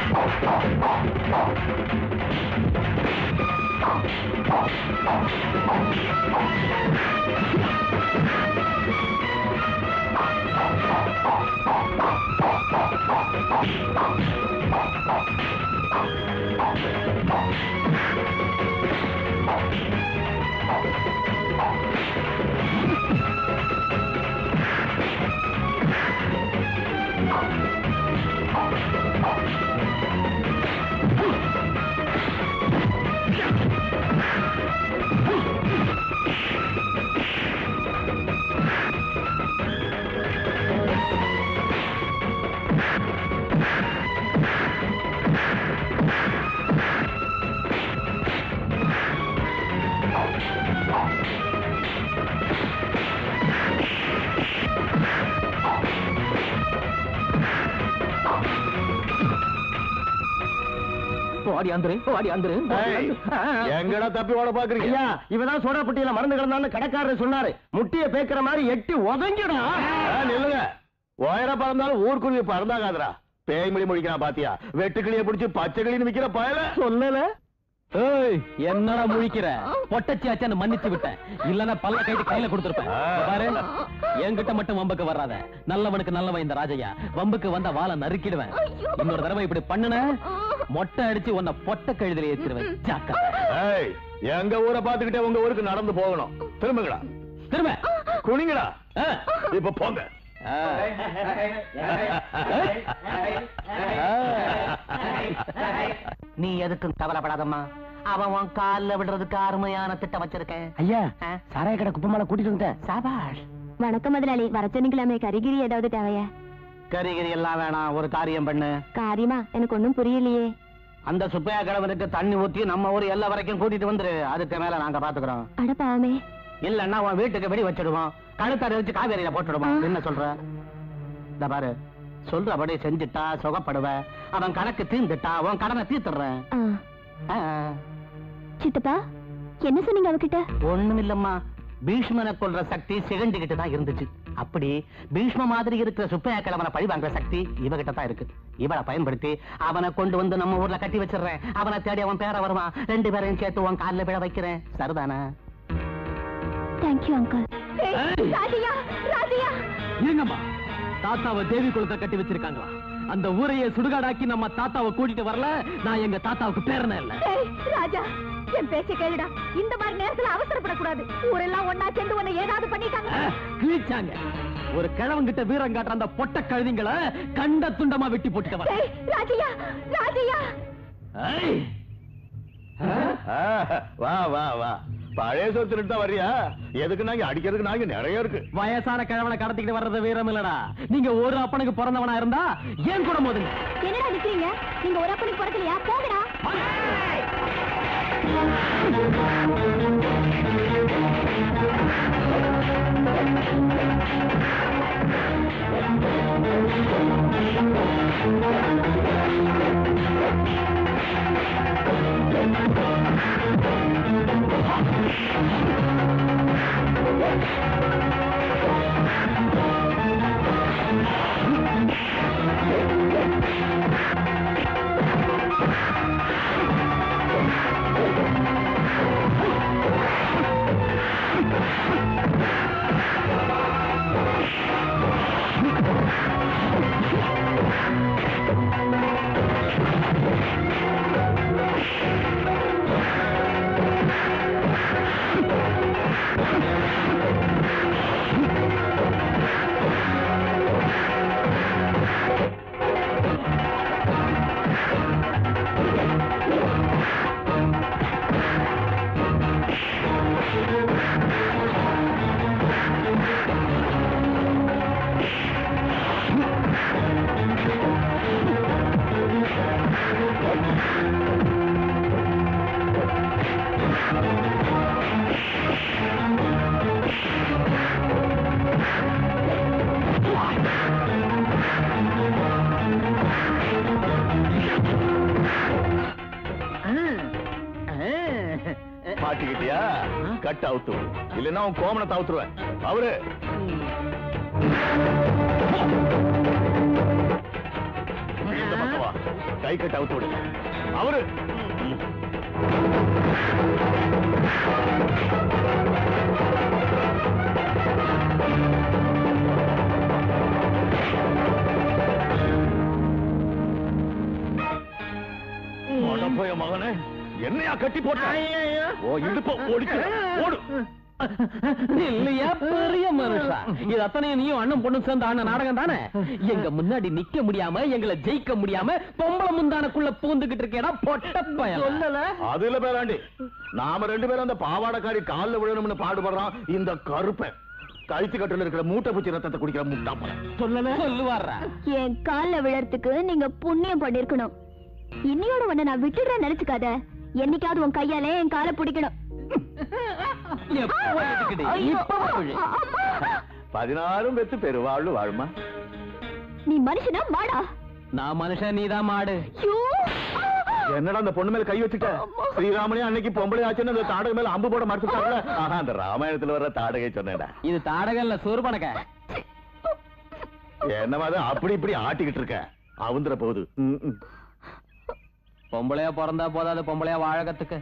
ஓடி அந்துரு ஓடி அந்துரு
ஏய், எங்கடா தப்பி ஓட பாக்குறீங்க
ஐயா இவதான் சோடாப்பட்டியில மறந்து கிடந்தான்னு கடைக்காரர் சொன்னாரு முட்டிய பேக்கிற மாதிரி எட்டி உதங்கிடா
ஆ, நில்லுங்க உயர பறந்தாலும் ஊர்க்குருவி பறந்தாகாதரா பேய் மொழி முடிக்கிறான் பாத்தியா வெட்டுக்கிளிய பிடிச்சு பச்சை கிளின்னு விக்கிற பயல
சொல்லல
ஏய் என்னடா முழிக்கிற பொட்டச்சி ஆச்சான்னு மன்னிச்சு விட்டேன் இல்லன்னா பல்ல கைட்டு கையில கொடுத்துருப்பேன் இங்க பாரு என்கிட்ட மட்டும் வம்புக்கு வராத நல்லவனுக்கு நல்லவன் இந்த ராஜையா வம்புக்கு வந்த வாளை நறுக்கிடுவேன் இன்னொரு தடவை இப்படி பண்ணுன மொட்டை அடிச்சு உன்னை பொட்ட கழுதில ஏத்திடுவேன் ஜாக்கிரதை
ஏய் எங்க ஊரை பாத்துக்கிட்டே உங்க ஊருக்கு நடந்து போகணும் திரும்புங்கடா
திரும்ப
குனிங்கடா
ஆ.
இப்ப போங்க
ஆ.
நீ எதுக்கும் கவலைப்படாதம்மா அவன் உன் கால்ல விடுறதுக்கு அருமையான திட்டம் வச்சிருக்கேன்
ஐயா
ஆ?
சாராய கடை குப்பமால கூட்டிட்டு வந்தேன்
சபாஷ்
வணக்கம் முதலாளி வர சொன்னீங்களாமே கரிகிரி ஏதாவது தேவையா
கரிகிரி எல்லாம் வேணாம் ஒரு காரியம் பண்ணு
காரியமா எனக்கு ஒண்ணும் புரியலையே
அந்த சுப்பையா கிழவனுக்கு தண்ணி ஊத்தி நம்ம ஊர் எல்லை வரைக்கும் கூட்டிட்டு வந்துரு அதுக்கு மேல நாங்க பாத்துக்கிறோம்
அட பாவமே
இல்லன்னா உன் வீட்டுக்கு வெடி வச்சிடுவோம் கழுத்தடை வச்சு காவேரியில போட்டுடுவோம் என்ன சொல்ற இந்த பாரு சொல்றபடி செஞ்சுட்டா சுகப்படுவ அவன் கணக்கு தீர்ந்துட்டா உன் கடனை தீர்த்துடுறேன்
ஆ,
ஆ,
சித்தப்பா என்ன சொன்னீங்க அவகிட்ட
ஒண்ணும் இல்லம்மா பீஷ்மனை கொல்ற சக்தி சிகண்டிக்கிட்டு தான் இருந்துச்சு அப்படி பீஷ்ம மாதிரி இருக்கிற சுப்பையா கிழவனை பழி வாங்குற சக்தி இவகிட்ட தான் இருக்கு இவளை பயன்படுத்தி அவனை கொண்டு வந்து நம்ம ஊர்ல கட்டி வச்சிடுறேன் அவனை தேடி அவன் பேர வருவான் ரெண்டு பேரையும் சேர்த்து உன் கால்ல விழ வைக்கிறேன் சரிதானே
தேங்க்யூ அங்கிள் ராஜியா ராஜியா
இருங்கம்மா தாத்தாவை தேவி குளத்தை கட்டி வச்சிருக்காங்களா அந்த ஊரையே சுடுகாடாக்கி நம்ம தாத்தாவை கூட்டிட்டு வரல நான் எங்க தாத்தாவுக்கு பேரனே இல்ல
ராஜா என் பேச்ச கேளுடா இந்த மாதிரி நேரத்துல அவசரப்படக்கூடாது ஊரெல்லாம் ஒன்னா சேர்ந்து உன்னை ஏதாவது பண்ணிட்டாங்க
ஆ, கிழிச்சாங்க ஒரு கிழவங்கிட்ட வீரம் காட்டுற அந்த பொட்ட கழுதிங்களை கண்ட துண்டமா வெட்டி போட்டுட்டு வர
ஏய், ராஜியா ராஜியா
ஆ, வா வா வா பழைய சொத்து தான் வர்றியா எதுக்கு நாங்க அடிக்கிறதுக்கு நாங்க நிறைய இருக்கு
வயசான கிழவனை கடத்திக்கிட்டு வர்றது வீரம் இல்லடா நீங்க ஒரு அப்பனுக்கு பிறந்தவனா இருந்தா ஏன் கூட மோதுங்க
என்னடா நிக்கிறீங்க நீங்க ஒரு அப்பனுக்கு பிறக்கலையா போங்கடா
மாட்டிக்கிட்டியா கட் அவுத்து இல்லைன்னா உன் கோமணத்தை அவுத்துருவேன் அவரு இந்த பக்கம் வா கை கட்ட அவுத்து விடு அவரு போய மகனே என்னையா கட்டி போட்ட ஓ இடுப்ப ஓடிச்சு ஓடு
இல்லையா பெரிய மனுஷா இது அத்தனையும் நீயும் அண்ணன் பொண்ணு சேர்ந்த ஆன நாடகம் தானே எங்க முன்னாடி நிக்க முடியாம எங்களை ஜெயிக்க முடியாம பொம்பளை முந்தானக்குள்ள பூந்துகிட்டு இருக்கேடா பொட்ட பயல் சொல்லல
அதுல பேராண்டி நாம ரெண்டு பேரும் அந்த பாவாடைக்காரி கால்ல விழணும்னு பாடுபடுறான் இந்த கருப்பன் கழுத்து கட்டுல இருக்கிற மூட்டை பூச்சி ரத்தத்தை குடிக்கிற முட்டா பழம்
சொல்லல சொல்லுவாரா
என் கால்ல விழறதுக்கு நீங்க புண்ணியம் பண்ணிருக்கணும் இன்னையோட உன்னை நான் விட்டுடுறேன் நினைச்சுக்காத என்னைக்காவது உன் கையாலே என் காலை பிடிக்கணும்
எப்ப எதுக்குடி?
ஐயோ.
இப்ப விழு.
பதினாறும் பெத்து பெருவாழ்வு வாழ்மா
நீ மனுஷனா மாடா
நான் மனுஷன் நீதான் மாடு
ஐயோ.
என்னடா அந்த பொண்ணு மேல கை வச்சுட்ட ஸ்ரீராமனே அன்னைக்கு பொம்பளை ஆச்சுன்னு அந்த தாடகை மேல அம்பு போட மறுத்துட்டாங்கல்ல ஆஹா அந்த ராமாயணத்துல வர்ற தாடகை சொன்னேன்டா
இது தாடகல்ல சூர்பனக்க
என்னமா அது அப்படி இப்படி ஆட்டிக்கிட்டு இருக்க அவுந்துற போகுது ம், ம்.
பொம்பளையா பிறந்தா போதாது பொம்பளையா வாழகத்துக்கு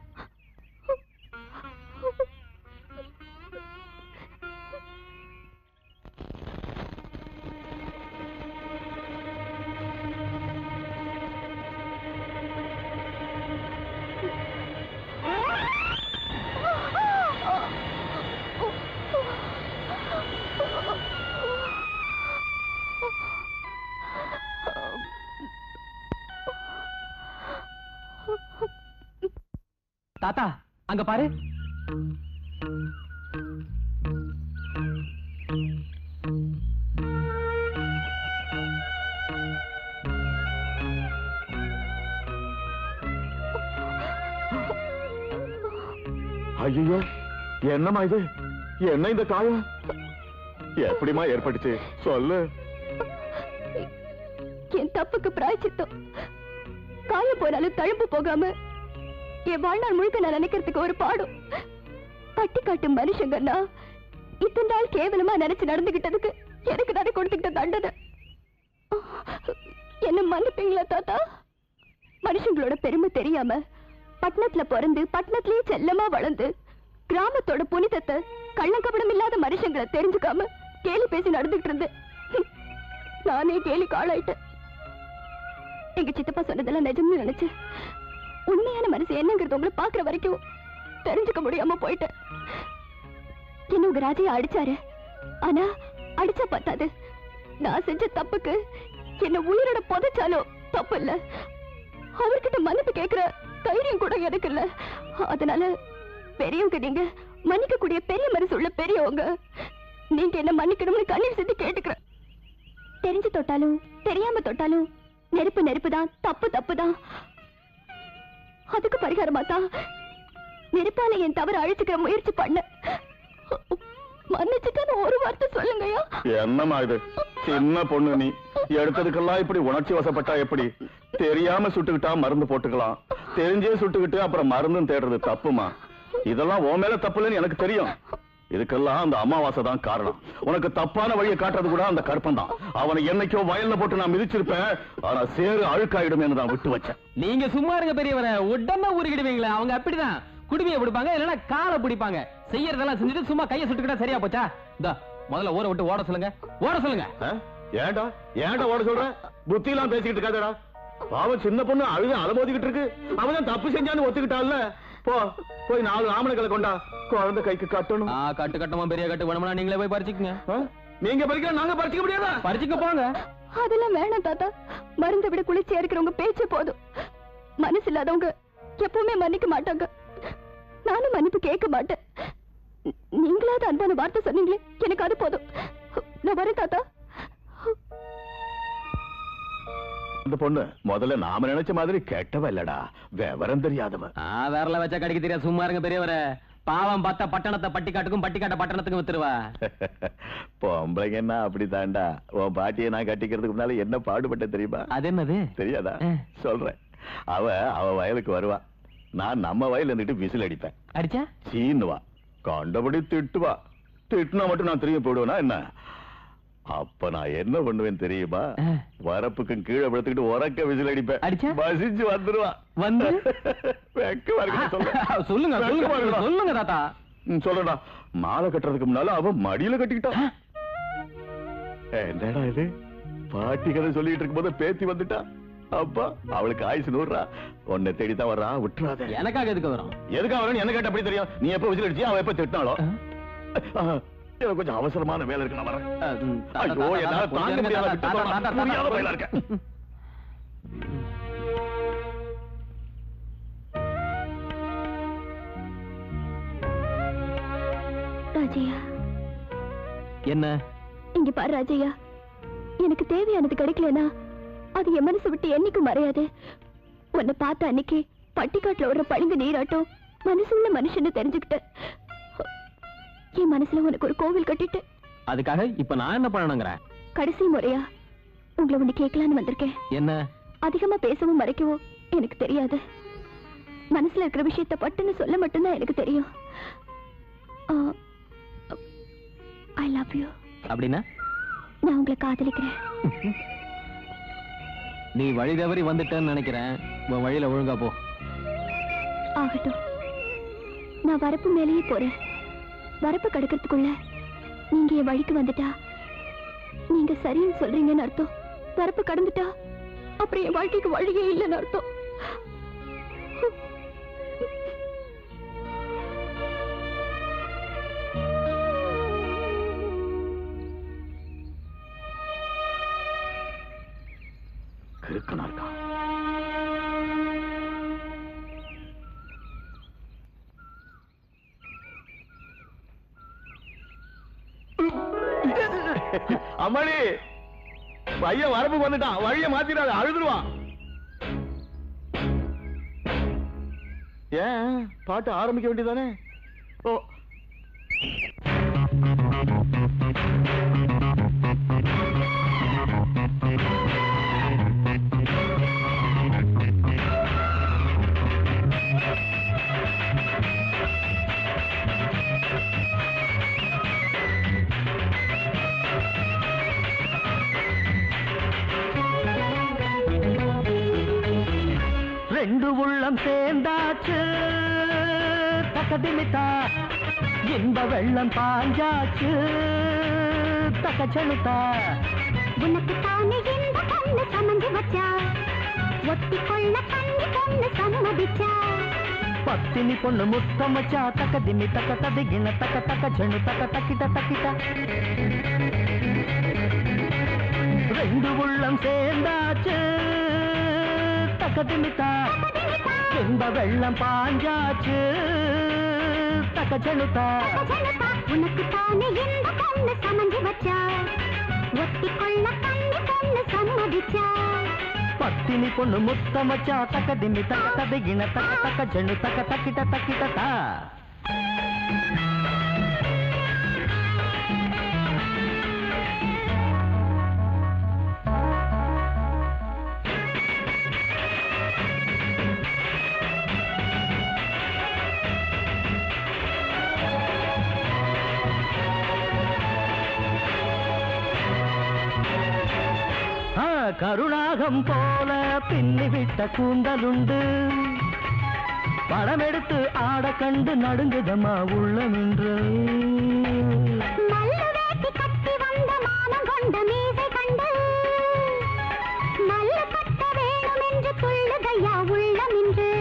தாத்தா அங்க பாரு
ஐயோ என்னம்மா இது என்ன இந்த காயம் எப்படிமா ஏற்பட்டுச்சு சொல்லு
என் தப்புக்கு பிராய்ச்சித்தம் காய போனாலும் தழும்பு போகாம என் வாழ்நாள் முழுக்க நான் நினைக்கிறதுக்கு ஒரு பாடம் பட்டி காட்டும் மனுஷங்கன்னா இத்தனை நாள் கேவலமா நினைச்சு நடந்துகிட்டதுக்கு எனக்கு தானே கொடுத்துக்கிட்ட தண்டனை என்ன மன்னிப்பீங்களா தாத்தா மனுஷங்களோட பெருமை தெரியாம பட்டணத்துல பிறந்து பட்டணத்திலேயே செல்லமா வளர்ந்து கிராமத்தோட புனிதத்தை கள்ளங்கபடம் இல்லாத மனுஷங்களை தெரிஞ்சுக்காம கேலி பேசி நடந்துகிட்டு இருந்தேன் நானே கேலி காலாயிட்டேன் எங்க சித்தப்பா சொன்னதெல்லாம் நிஜம்னு நினைச்சேன் உண்மையான மனசு என்னங்கிறது உங்களை பாக்குற வரைக்கும் தெரிஞ்சுக்க முடியாம போயிட்டேன் என்ன உங்க ராஜையா அடிச்சாரு ஆனா அடிச்சா பத்தாது நான் செஞ்ச தப்புக்கு என்ன உயிரோட புதைச்சாலும் தப்பு இல்ல அவர்கிட்ட மன்னிப்பு கேக்குற தைரியம் கூட எனக்கு இல்ல அதனால பெரியவங்க நீங்க மன்னிக்க கூடிய பெரிய மனசு உள்ள பெரியவங்க நீங்க என்ன மன்னிக்கணும்னு கண்ணீர் சிந்தி கேட்டுக்கிறேன் தெரிஞ்சு தொட்டாலும் தெரியாம தொட்டாலும் நெருப்பு நெருப்பு தான் தப்பு தப்பு தான் அதுக்கு பரிகாரமா தான் நெருப்பால என் தவறு அழிச்சுக்கிற முயற்சி பண்ண மன்னிச்சுட்டான்னு ஒரு வார்த்தை சொல்லுங்கய்யா
என்னம்மா இது சின்ன பொண்ணு நீ எடுத்ததுக்கெல்லாம் இப்படி உணர்ச்சி வசப்பட்டா எப்படி தெரியாம சுட்டுக்கிட்டா மருந்து போட்டுக்கலாம் தெரிஞ்சே சுட்டுக்கிட்டு அப்புறம் மருந்தும் தேடுறது தப்புமா இதெல்லாம் உன் மேல தப்பு இல்லைன்னு எனக்கு தெரியும் இதுக்கெல்லாம் அந்த அமாவாசை தான் காரணம் உனக்கு தப்பான வழியை காட்டுறது கூட அந்த கற்பம் தான் அவனை என்னைக்கோ வயல்ல போட்டு நான் மிதிச்சிருப்பேன் ஆனா சேறு அழுக்காயிடுமேன்னு நான் விட்டு வச்சேன்
நீங்க சும்மா இருங்க பெரியவரை உடனே உருகிடுவீங்களே அவங்க அப்படிதான் குடுமையை பிடிப்பாங்க இல்லைன்னா காலை பிடிப்பாங்க செய்யறதெல்லாம் செஞ்சுட்டு சும்மா கையை சுட்டுக்கிட்டா சரியா போச்சா இந்த முதல்ல ஊரை விட்டு ஓட சொல்லுங்க ஓட சொல்லுங்க
ஆ? ஏன்டா ஏன்டா ஓட சொல்ற புத்தி எல்லாம் பேசிக்கிட்டு இருக்காதடா பாவம் சின்ன பொண்ணு அழுது அலமோதிக்கிட்டு இருக்கு அவன் தான் தப்பு செஞ்சான்னு ஒத்துக்கிட்டான்ல போ போய் நாலு ஆமணங்களை கொண்டா குழந்தை கைக்கு கட்டணும்
ஆ, கட்டு கட்டமா பெரிய கட்டு வேணும்னா நீங்களே போய் பறிச்சுக்கங்க
ஆ? நீங்க பறிக்க நாங்க பறிச்சுக்க முடியாதா
பறிச்சுக்க போங்க
அதெல்லாம் வேணாம் தாத்தா மருந்தை விட குளிர்ச்சியா இருக்கிறவங்க பேச்சே போதும் மனசு இல்லாதவங்க எப்பவுமே மன்னிக்க மாட்டாங்க நானும் மன்னிப்பு கேட்க மாட்டேன் நீ- நீங்களாவது அன்பான வார்த்தை சொன்னீங்களே எனக்கு அது போதும் நான் வரேன் தாத்தா
இந்த பொண்ணு முதல்ல நாம நினைச்ச மாதிரி கெட்டவ இல்லடா விவரம் தெரியாதவ
ஆ, விரல வச்சா கடிக்க தெரியாது சும்மா இருங்க பெரியவரே பாவம் பார்த்தா பட்டணத்தை பட்டிக்காட்டுக்கும் பட்டிக்காட்ட பட்டணத்துக்கும் வித்துருவா
பொம்பளைங்கன்னா அப்படிதான்டா உன் பாட்டியை நான் கட்டிக்கிறதுக்கு முன்னால என்ன பாடுபட்ட தெரியுமா
அது என்னது
தெரியாதா
ஆ.
சொல்றேன் அவ அவ வயலுக்கு வருவா நான் நம்ம வயல்ல இருந்துட்டு விசில் அடிப்பேன்
அடிச்சா
சீனுவா கண்டபடி திட்டுவா திட்டுனா மட்டும் நான் திரும்பி போயிடுவேனா என்ன அப்ப நான் என்ன பண்ணுவேன் தெரியுமா வரப்புக்கும் கீழே விழுத்துக்கிட்டு உறக்க விசில் அடிப்பேன்
அடிச்சா?
பசிச்சு வந்துருவா
வந்து?
வெக்கமா இருக்கு சொல்ல
சொல்லுங்க
வெக்கமா
சொல்லுங்க
இருக்குடா.
சொல்லுங்க தாத்தா
ம், சொல்லுடா மாலை கட்டுறதுக்கு முன்னால அவன் மடியில கட்டிக்கிட்டான் என்னடா இது பாட்டி கதை சொல்லிட்டு இருக்கும்போது பேத்தி வந்துட்டா அப்பா அவளுக்கு ஆயுசு நூறுறா உன்னை தேடித்தான் வர்றா விட்டுறாத
எனக்காக எதுக்கு வரும்
எதுக்கு அவன் என்ன கேட்ட அப்படி தெரியும் நீ எப்ப விசில் அடிச்சியா அவ எப்ப திட்டினாலோ எனக்கு கொஞ்சம் அவசரமான வேலை இருக்கு நான் வரேன் ஐயோ என்னால தாங்க முடியாத விட்டு நான் புரியாத பயலா இருக்கேன்
ராஜையா
என்ன
இங்க பாரு ராஜையா எனக்கு தேவையானது கிடைக்கலனா அது என் மனசு விட்டு என்னைக்கும் மறையாது உன்னை பார்த்த அன்னைக்கு பட்டிக்காட்டுல ஒரு பளிங்கு நீராட்டம் மனசுள்ள மனுஷன்னு தெரிஞ்சுக்கிட்டேன் என் மனசுல உனக்கு ஒரு கோவில் கட்டிட்டு
அதுக்காக இப்ப நான் என்ன பண்ணணுங்கிறேன்
கடைசி முறையா உங்களை ஒண்ணு கேட்கலான்னு வந்திருக்கேன்
என்ன
அதிகமா பேசவும் மறைக்கவும் எனக்கு தெரியாது மனசுல இருக்கிற விஷயத்த பட்டுன்னு சொல்ல மட்டும்தான் எனக்கு தெரியும் ஐ லவ் யூ
அப்படின்னா
நான் உங்களை காதலிக்கிறேன்
நீ வழி தவறி வந்துட்டேன்னு நினைக்கிறேன் உன் வழியில ஒழுங்கா போ
ஆகட்டும் நான் வரப்பு மேலேயே போறேன் வரப்பு கடக்கிறதுக்குள்ள நீங்க என் வழிக்கு வந்துட்டா நீங்க சரின்னு சொல்றீங்கன்னு அர்த்தம் வரப்பு கடந்துட்டா அப்புறம் என் வாழ்க்கைக்கு வழியே இல்லைன்னு அர்த்தம்
கிறுக்கனா இருக்கான் அம்மாடி பையன் வரப்பு வந்துட்டான் வழிய மாத்திடாத அழுதுருவான் ஏன் பாட்டு ஆரம்பிக்க வேண்டியதானே ஓ
ரெண்டு உள்ளம் சேர்ந்தாச்சு தக்கதிமித்தா இன்ப வெள்ளம் பாஞ்சாச்சு தக்கச்சலுத்தா
உனக்கு தானே இந்த கண்ணு சமஞ்சு வச்சா ஒட்டி கொள்ள கண்ணி பொண்ணு சம்மதிச்சா
பத்தினி பொண்ணு முத்தமச்சா தக்க திமி தக்க ததிகின தக்க தக்க செணு தக்க தக்கிட்ட தக்கிட்ட ரெண்டு உள்ளம் சேர்ந்தாச்சு தக்க திமித்தா இன்ப வெள்ளம் பாஞ்சாச்சு தக்க செலுத்தா
உனக்கு தானே இந்த கண்ணு சமஞ்சு வச்சா ஒட்டி கொள்ள கண்ணி பொண்ணு சம்மதிச்சா
பத்தினி பொண்ணு முத்தமச்சா தக்க திமி தக்க ததிகின தக்க தக்க செணு தக்க தக்கிட்ட தக்கிட்ட தா ஆ, கருணாகம் போல பின்னி விட்ட கூந்தலுண்டு படம் எடுத்து ஆட கண்டு நடுங்குதம்மா உள்ள நின்று
நல்ல வேட்டி கட்டி வந்த மானம் கொண்ட மீசை கண்டு நல்ல கட்ட வேணும் என்று துள்ளுதையா உள்ளம் என்று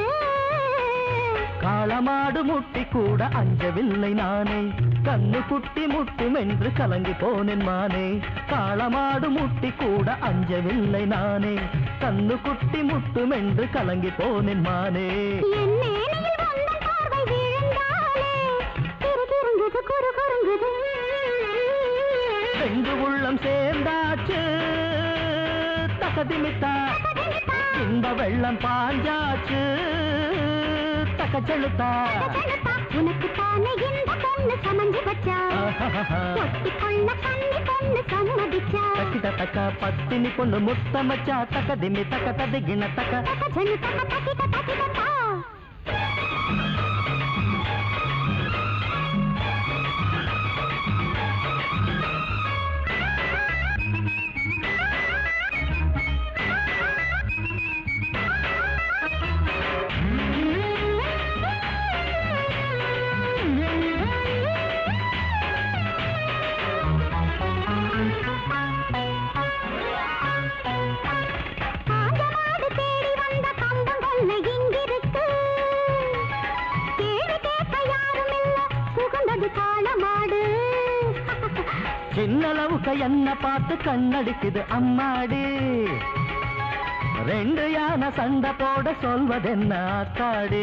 காளமாடு முட்டி கூட அஞ்சவில்லை நானே கண்ணு குட்டி முட்டும் என்று கலங்கி போனேன் மானே காளமாடு முட்டி கூட அஞ்சவில்லை நானே கண்ணு குட்டி முட்டும் என்று கலங்கி போனேன் மானே
என் மேனியில் வந்தன் பார்வை விழுந்தாலே திரு திருங்குது குறு குறுங்குது
ரெண்டு உள்ளம் சேர்ந்தாச்சு தகதிமித்தா இந்த வெள்ளம் பாஞ்சாச்சு தக்க செலுத்தா
உனக்கு தானே இந்த பொண்ணு சமஞ்சு வச்சா ஒட்டி கொள்ள கண்ணி பொண்ணு சம்மதிச்சா
தக்கிட்ட தக்க பத்தினி பொண்ணு முத்தமச்சா தக்க திமி தக்க ததிகின தக்க
தக்க ஜனு தக்க தக்கிட்ட தக்கிட்டா
சின்னளவுக்கு என்ன பார்த்து கண்ணடிக்குது அம்மாடி ரெண்டு யானை சண்டை போட சொல்வதென்ன காடி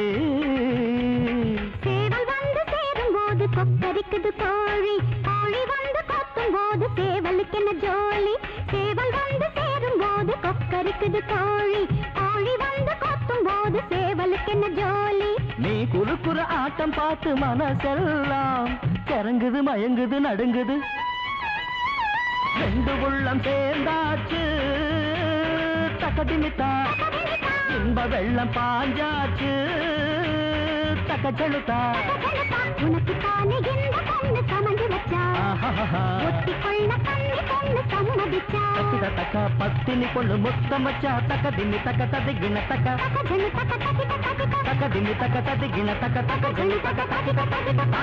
சேவல் வந்து சேரும் போது கொக்கரிக்குது கோழி கோழி வந்து கொத்தும் போது சேவலுக்கு என்ன ஜோலி சேவல் வந்து சேரும் போது கொக்கரிக்குது கோழி கோழி வந்து கொத்தும் போது சேவலுக்கு என்ன ஜோலி
நீ குறுக்குற ஆட்டம் பார்த்து மனசெல்லாம் கிறங்குது மயங்குது நடுங்குது ரெண்டு உள்ளம் சேர்ந்தாச்சு தக்கதிமித்தா இன்ப வெள்ளம் பாஞ்சாச்சு தக்கச்செழுத்தா
உனக்கு தானே இந்த கண்ணு சமந்து வச்சா ஒட்டி கொள்ள கண்ணு கண்ணு சம்மதிச்சா
தக்கிட தக்க பத்தினி பொண்ணு முத்தம் வச்சா தக்க திம்மி தக்க ததிகின தக்க
தக்க ஜனு தக்க தக்கிட்ட தக்கிட்ட
தக்க திம்மி தக்க ததிகின தக்க தக்க ஜனு தக்க தக்கிட்ட தக்கிட்ட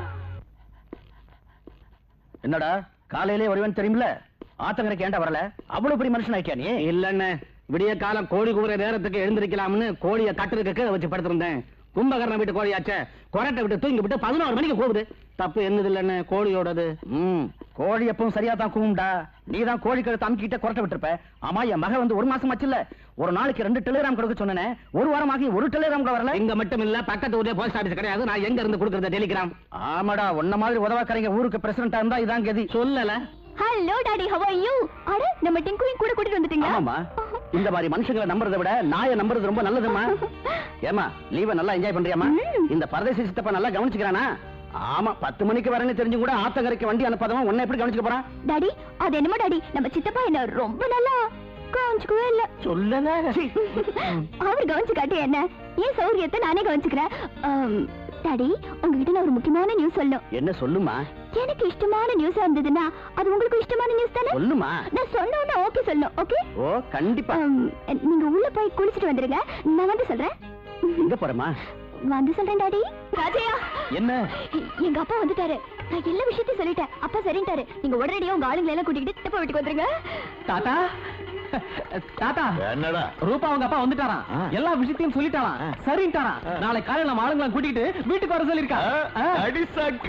என்னடா காலையிலே வருவேன்னு தெரியுமில்ல ஆத்தங்கரைக்கு ஏன்டா வரல அவ்வளவு பெரிய மனுஷன் ஆயிட்டியா நீ
இல்லன்னு விடிய காலம் கோழி கூவுற நேரத்துக்கு எழுந்திருக்கலாம்னு கோழிய கட்டுறதுக்கு கீழே வச்சு படுத்திருந்தேன் கும்பகர்ண வீட்டு கோழியாச்சே கொரட்டை விட்டு தூங்கி விட்டு பதினோரு மணிக்கு கூவுது தப்பு என்னது இல்லன்னு கோழியோடது
ம் கோழி எப்பவும் சரியா தான் கூவும்டா நீ தான் கோழி கழுத்து அமுக்கிட்ட குறட்ட விட்டுருப்ப ஆமா என் மக வந்து ஒரு மாசம் ஆச்சுல்ல ஒரு நாளைக்கு ரெண்டு டெலிகிராம் கொடுக்க சொன்னேன் ஒரு வாரமாகி ஒரு டெலிகிராம் கூட வரல
இங்க மட்டும் இல்ல பக்கத்து ஊரே போஸ்ட் ஆபீஸ் கிடையாது நான் எங்க இருந்து கொடுக்கறது டெலிகிராம்
ஆமாடா உன்ன மாதிரி உதவாக்கறீங்க ஊருக்கு பிரசிடண்டா இருந்தா இதான் கதி
சொல்லல
hello daddy how are you அட நம்ம டிங்குவையும் கூட கூட்டிட்டு வந்துட்டீங்களா
ஆமாமா இந்த மாதிரி மனுஷங்களை நம்புறதை விட நாயை நம்புறது ரொம்ப நல்லதுமா ஏமா லீவை நல்லா என்ஜாய் பண்றியாமா
ம்.
இந்த பரதேசி சித்தப்பா நல்லா கவனிச்சுக்கிறானா ஆமா பத்து மணிக்கு வரேன்னு தெரிஞ்சு கூட ஆத்தங்கரைக்கு வண்டி அனுப்பாதவன் உன்னை எப்படி கவனிச்சுக்க போறான்
டாடி அது என்னமோ டாடி நம்ம சித்தப்பா என்ன ரொம்ப நல்லா கவனிச்சுக்கவே இல்ல
சொல்லல
அவர் கவனிச்சு காட்டி என்ன ஏன் சௌரியத்தை நானே கவனிச்சுக்கிறேன் ஆம், டாடி உங்ககிட்ட நான் ஒரு முக்கியமான நியூஸ் சொல்லணும்
என்ன சொல்லுமா
எனக்கு இஷ்டமான நியூஸா இருந்ததுன்னா அது உங்களுக்கு இஷ்டமான நியூஸ் தானே
சொல்லுமா
நான் சொன்ன உடனே ஓகே சொல்லணும் ஓகே
ஓ கண்டிப்பா
நீங்க உள்ள போய் குளிச்சிட்டு வந்துருங்க நான் வந்து சொல்றேன்
எங்க போறமா
வந்து சொல்றேன் டாடி ராஜையா
என்ன
எங்க அப்பா வந்துட்டாரு நான் எல்லா விஷயத்தையும் சொல்லிட்டேன் அப்பா சரின்ட்டாரு நீங்க உடனடியா உங்க ஆளுங்களை எல்லாம் கூட்டிக்கிட்டு சித்தப்பா வீட்டுக்கு வந்துருங்க
தாத்தா தாத்தா
என்னடா
ரூபா அவங்க அப்பா வந்துட்டாராம்
ஆ.
எல்லா விஷயத்தையும் சொல்லிட்டாராம் சரின்ட்டாராம்
ஆ.
நாளை காலையில நம்ம ஆளுங்களை கூட்டிட்டு வீட்டுக்கு வர சொல்லிருக்கா ஆ.
அடி சக்க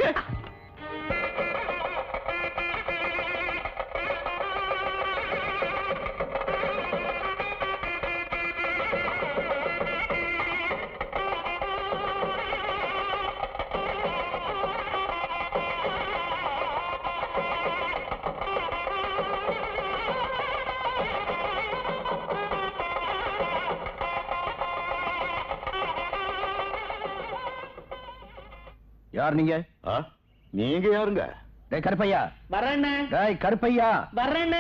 யார் நீங்க
ஆ? நீங்க யாருங்க
டேய் கருப்பையா
வர்றேன்னு
டேய் கருப்பையா
வர்றேன்னு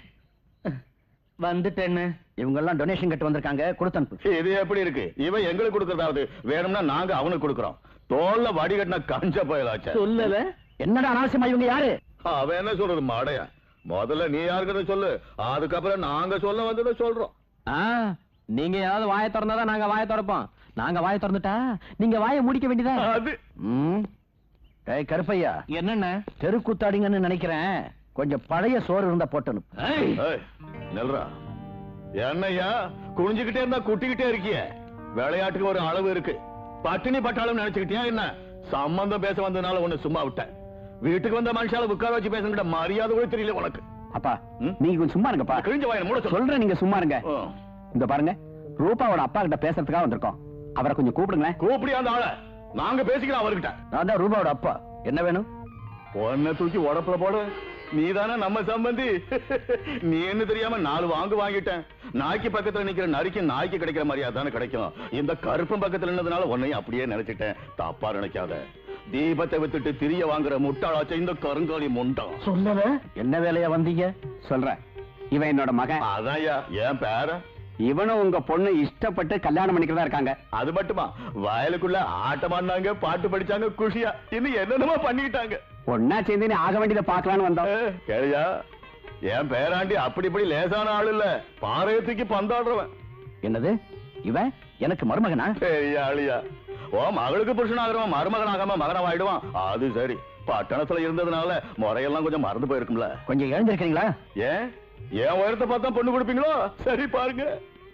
வந்துட்டேன்னு
இவங்க எல்லாம் டொனேஷன் கட்டு வந்திருக்காங்க கொடுத்து அனுப்பு
இது எப்படி இருக்கு இவன் எங்களுக்கு கொடுக்கறதாவது வேணும்னா நாங்க அவனுக்கு கொடுக்கறோம் தோல்ல வடிகட்டின கஞ்ச பயலாச்ச
சொல்லல
என்னடா அனாவசியமா இவங்க யாரு
அவன் என்ன சொல்றது மாடையா முதல்ல நீ யாருக்கிறத சொல்லு அதுக்கப்புறம் நாங்க சொல்ல வந்ததை சொல்றோம்
ஆ, நீங்க ஏதாவது வாயை திறந்தாதான் நாங்க வாயை திறப்போம் நாங்க வாயை திறந்துட்டா நீங்க வாயை முடிக்க வேண்டியதா
அது
ம் டேய் கருப்பையா
என்னென்ன
தெருக்கூத்தாடிங்கன்னு நினைக்கிறேன் கொஞ்சம் பழைய சோறு இருந்தா போட்டு அனுப்பு
ஏய், நெல்றா என்னய்யா குனிஞ்சுக்கிட்டே இருந்தா குட்டிக்கிட்டே இருக்கிய விளையாட்டுக்கு ஒரு அளவு இருக்கு பட்டினி பட்டாளம் நினைச்சுக்கிட்டியா என்ன சம்பந்தம் பேச வந்ததுனால உன்னை சும்மா விட்டேன் வீட்டுக்கு வந்த மனுஷால உட்கார வச்சு பேசுங்கிட்ட மரியாதை கூட தெரியல உனக்கு
அப்பா
ம்?
நீங்க கொஞ்சம் சும்மா இருங்கப்பா
கிழிஞ்ச வாயில மூட சொல்லு.
சொல்றேன் நீங்க சும்மா இருங்க
ஓ.
இந்த பாருங்க ரூபாவோட அப்பா கிட்ட பேசுறதுக்காக வந்திருக்கோம் அவரை கொஞ்சம் கூப்பிடுங்களேன்
கூப்பிடியா அந்த ஆள நாங்க பேசிக்கலாம் அவர்கிட்ட
நான் தான் ரூபாவோட அப்பா என்ன வேணும்
உன்னை தூக்கி உடப்புல போடு நீதானே நம்ம சம்பந்தி நீ என்ன தெரியாம நாலு வாங்கு வாங்கிட்டேன் நாய்க்கு பக்கத்துல நிக்கிற நரிக்கு நாய்க்கு கிடைக்கிற மரியாதை தானே கிடைக்கும் இந்த கருப்பம் பக்கத்துல நின்னதுனால உன்னையும் அப்படியே நினைச்சிட்டேன் தப்பா நினைக்காத தீபத்தை வித்துட்டு திரிய வாங்குற முட்டாளாச்ச இந்த கருங்காலி முண்டம்
சொல்லல என்ன வேலையா வந்தீங்க சொல்றேன் இவன் என்னோட மகன்
அதான்யா என் பேர
இவனும் உங்க பொண்ணு இஷ்டப்பட்டு கல்யாணம் பண்ணிக்கிறதா இருக்காங்க
அது மட்டுமா வயலுக்குள்ள ஆட்டம் ஆடினாங்க பாட்டு படிச்சாங்க குஷியா இன்னும் என்னென்னமோ பண்ணிக்கிட்டாங்க
ஒன்னா சேர்ந்து நீ ஆக வேண்டியதை பார்க்கலான்னு வந்தோம்
ஏய், கேளியா என் பேராண்டி அப்படி இப்படி லேசான ஆள் இல்ல பாறையை தூக்கி பந்தாடுறவன்
என்னது இவன் எனக்கு மருமகனா
பெரிய ஆளியா ஓ மகளுக்கு புருஷன் ஆகிறவன் மருமகன் ஆகாம மகனம் ஆயிடுவான் அது சரி பட்டணத்துல இருந்ததுனால முறையெல்லாம் கொஞ்சம் மறந்து போயிருக்கும்ல
கொஞ்சம் எழுந்திருக்கிறீங்களா
ஏன் என் உயரத்தை பார்த்தா பொண்ணு கொடுப்பீங்களோ சரி பாருங்க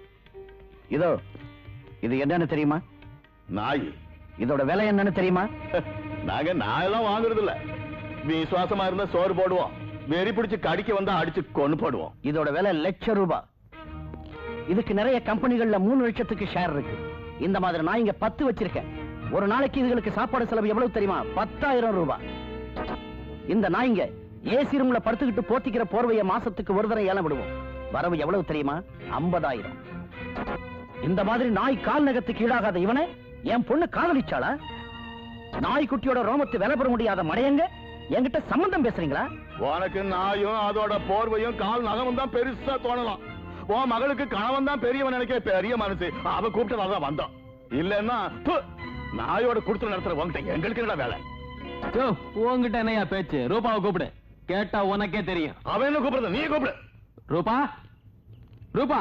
இதோ இது என்னன்னு தெரியுமா
நாய்
இதோட விலை என்னன்னு தெரியுமா
நாங்க நாயெல்லாம் வாங்குறது இல்ல விசுவாசமா இருந்தா சோறு போடுவோம் வெறி பிடிச்சு கடிக்க வந்தா அடிச்சு கொண்டு போடுவோம்
இதோட விலை லட்சம் ரூபாய் இதுக்கு நிறைய கம்பெனிகள்ல மூணு லட்சத்துக்கு ஷேர் இருக்கு இந்த மாதிரி நான் இங்க பத்து வச்சிருக்கேன் ஒரு நாளைக்கு இதுகளுக்கு சாப்பாடு செலவு எவ்வளவு தெரியுமா பத்தாயிரம் ரூபாய் இந்த நாய்ங்க ஏசி ரூம்ல படுத்துக்கிட்டு போத்திக்கிற போர்வைய மாசத்துக்கு ஒரு தடவை ஏலம் விடுவோம் வரவு எவ்வளவு தெரியுமா ஐம்பதாயிரம் இந்த மாதிரி நாய் கால் நகத்துக்கு ஈடாகாத இவனை என் பொண்ணு காதலிச்சாளா நாய்க்குட்டியோட ரோமத்தை விலை பெற முடியாத மடையங்க என்கிட்ட சம்பந்தம் பேசுறீங்களா
உனக்கு நாயும் அதோட போர்வையும் கால் நகமும் தான் பெருசா தோணலாம் உன் மகளுக்கு கணவன் தான் பெரியவன் நினைக்க பெரிய மனசு அவ கூப்பிட்டு தான் வந்தோம் இல்லன்னா ப்பு, நாயோட கொடுத்து நடத்துற உங்ககிட்ட எங்களுக்கு என்னடா வேலை
யோ, உன்கிட்ட என்னையா பேச்சு ரூபாவை கூப்பிடு கேட்டா உனக்கே தெரியும்
அவன் என்ன கூப்பிடுறது நீ கூப்பிடு
ரூபா ரூபா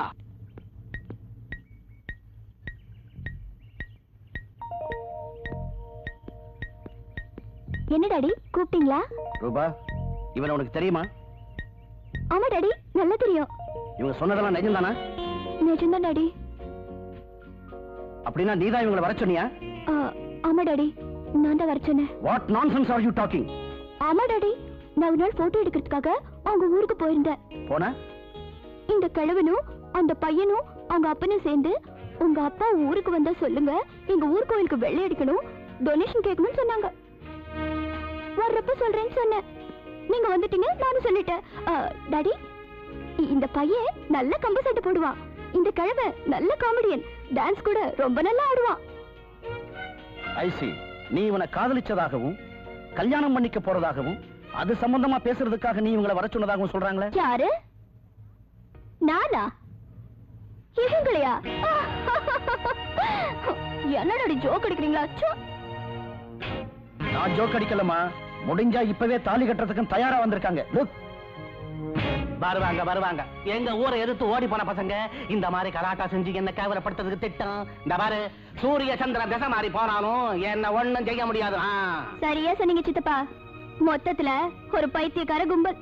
என்ன டாடி கூப்பிட்டீங்களா
ரூபா இவன் உனக்கு தெரியுமா
ஆமா டாடி நல்லா தெரியும்
இவங்க சொன்னதெல்லாம் நிஜம்தானா
நிஜம்தான் டாடி
அப்படின்னா நீதான் இவங்களை வர சொன்னியா
ஆ, ஆமா டாடி நான் தான் வர சொன்னேன்
what nonsense are you talking
ஆமா டாடி நான் ஒரு நாள் போட்டோ எடுக்கிறதுக்காக அவங்க ஊருக்கு போயிருந்தேன்
போனா
இந்த கிழவனும் அந்த பையனும் அவங்க அப்பனும் சேர்ந்து உங்க அப்பா ஊருக்கு வந்தா சொல்லுங்க எங்க ஊர் கோயிலுக்கு வெள்ளை அடிக்கணும் டொனேஷன் கேட்கணும்னு சொன்னாங்க வர்றப்ப சொல்றேன்னு சொன்னேன் நீங்க வந்துட்டீங்க நானும் சொல்லிட்டேன் ஆ, டாடி இ- இந்த பையன் நல்ல கம்பு சட்டை போடுவான் இந்த கிழவன் நல்ல காமெடியன் டான்ஸ் கூட ரொம்ப நல்லா ஆடுவான்
ஐசி நீ இவனை காதலிச்சதாகவும் கல்யாணம் பண்ணிக்க போறதாகவும் அது சம்பந்தமா பேசுறதுக்காக நீ இவங்களை வர சொன்னதாகவும் சொல்றாங்களே
யாரு நானா இவங்களையா என்னடா ஜோக் அடிக்கிறீங்களா ச்சோ.
நான் ஜோக் அடிக்கலமா முடிஞ்சா இப்பவே தாலி கட்டுறதுக்கு தயாரா வந்திருக்காங்க Look,
வருவாங்க வருவாங்க எங்க ஊரை எதிர்த்து ஓடி போன பசங்க இந்த மாதிரி கலாட்டா செஞ்சு என்ன கேவலப்படுத்துறதுக்கு திட்டம் இந்த பாரு சூரிய சந்திரன் திசை மாறி போனாலும் என்ன ஒண்ணும் செய்ய முடியாது ஆ.
சரியா சொன்னீங்க சித்தப்பா மொத்தத்துல ஒரு பைத்தியக்கார கும்பல்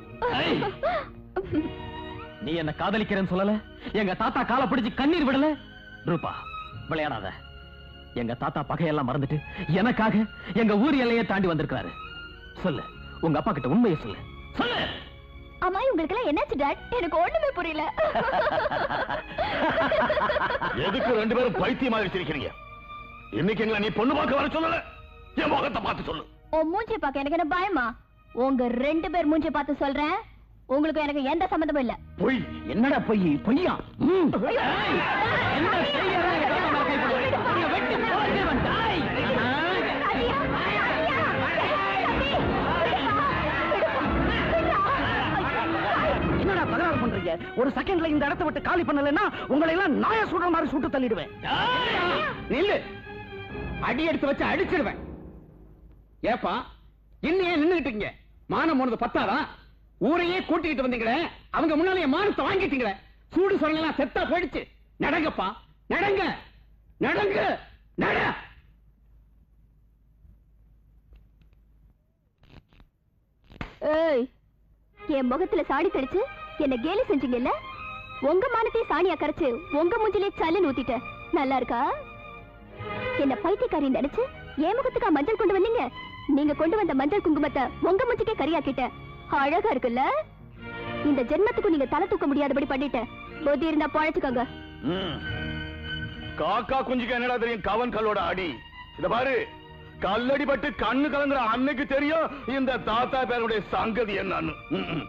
நீ என்ன காதலிக்கிறேன்னு சொல்லல எங்க தாத்தா காலை பிடிச்சு கண்ணீர் விடல ரூபா விளையாடாத எங்க தாத்தா பகையெல்லாம் மறந்துட்டு எனக்காக எங்க ஊர் எல்லையை தாண்டி வந்திருக்காரு சொல்லு உங்க அப்பா கிட்ட உண்மையை சொல்லு சொல்லு
அம்மா உங்களுக்கு எல்லாம் என்னாச்சு டாட் எனக்கு ஒண்ணுமே புரியல
எதுக்கு ரெண்டு பேரும் பைத்தியம் மாதிரி சிரிக்கிறீங்க இன்னைக்கு எங்களை நீ பொண்ணு பார்க்க வர சொல்லல என் முகத்தை பார்த்து சொல்லு
உன் மூஞ்சி பார்க்க எனக்கு என்ன பயமா உங்க ரெண்டு பேர் மூஞ்சி பார்த்து சொல்றேன் உங்களுக்கு எனக்கு எந்த சம்மந்தமும் இல்ல
பொய்
என்னடா பொய் பொய்யா ம்.
என்ன செய்யறா எங்க தாத்தா மேல கை போடு. உன்னை வெட்டி போடுறேன், டாய்.
என்னடா தகராறு பண்றீங்க ஒரு செகண்ட்ல இந்த இடத்தை விட்டு காலி பண்ணலைன்னா உங்களை எல்லாம் நாய சுடுற மாதிரி சுட்டு தள்ளிடுவேன்
நில்லு அடி எடுத்து வச்சு அடிச்சிடுவேன் ஏப்பா இன்னும் ஏன் நின்னுகிட்டு இருக்கீங்க மானம் போனது பத்தாதா ஊரையே கூட்டிக்கிட்டு வந்தீங்களே அவங்க முன்னால என் மானத்தை வாங்கிட்டீங்களே சூடு சொல்லலாம் செத்தா போயிடுச்சு நடங்கப்பா நடங்க நடங்க நட
ஏய் என் முகத்துல சாடி தெளிச்சு என்ன கேலி செஞ்சீங்கல்ல உங்க மானத்தையும் சாணியா கரைச்சு உங்க மூஞ்சிலே சல்லுன்னு ஊத்திட்ட நல்லா இருக்கா என்ன பைத்தியக்காரி நினைச்சு என் முகத்துக்கா மஞ்சள் கொண்டு வந்தீங்க நீங்க கொண்டு வந்த மஞ்சள் குங்குமத்தை உங்க மூஞ்சிக்கே கரியாக்கிட்ட அழகா இருக்குல்ல இந்த ஜென்மத்துக்கு நீங்க தலை தூக்க முடியாதபடி பண்ணிட்டேன் புத்தி இருந்தா பழச்சுக்கோங்க
ம். காக்கா குஞ்சுக்கு என்னடா தெரியும் கவன் கல்லோட அடி இத பாரு கல்லடி பட்டு கண்ணு கலங்குற அன்னைக்கு தெரியும் இந்த தாத்தா பேருடைய சங்கதி என்னன்னு ம், ம்.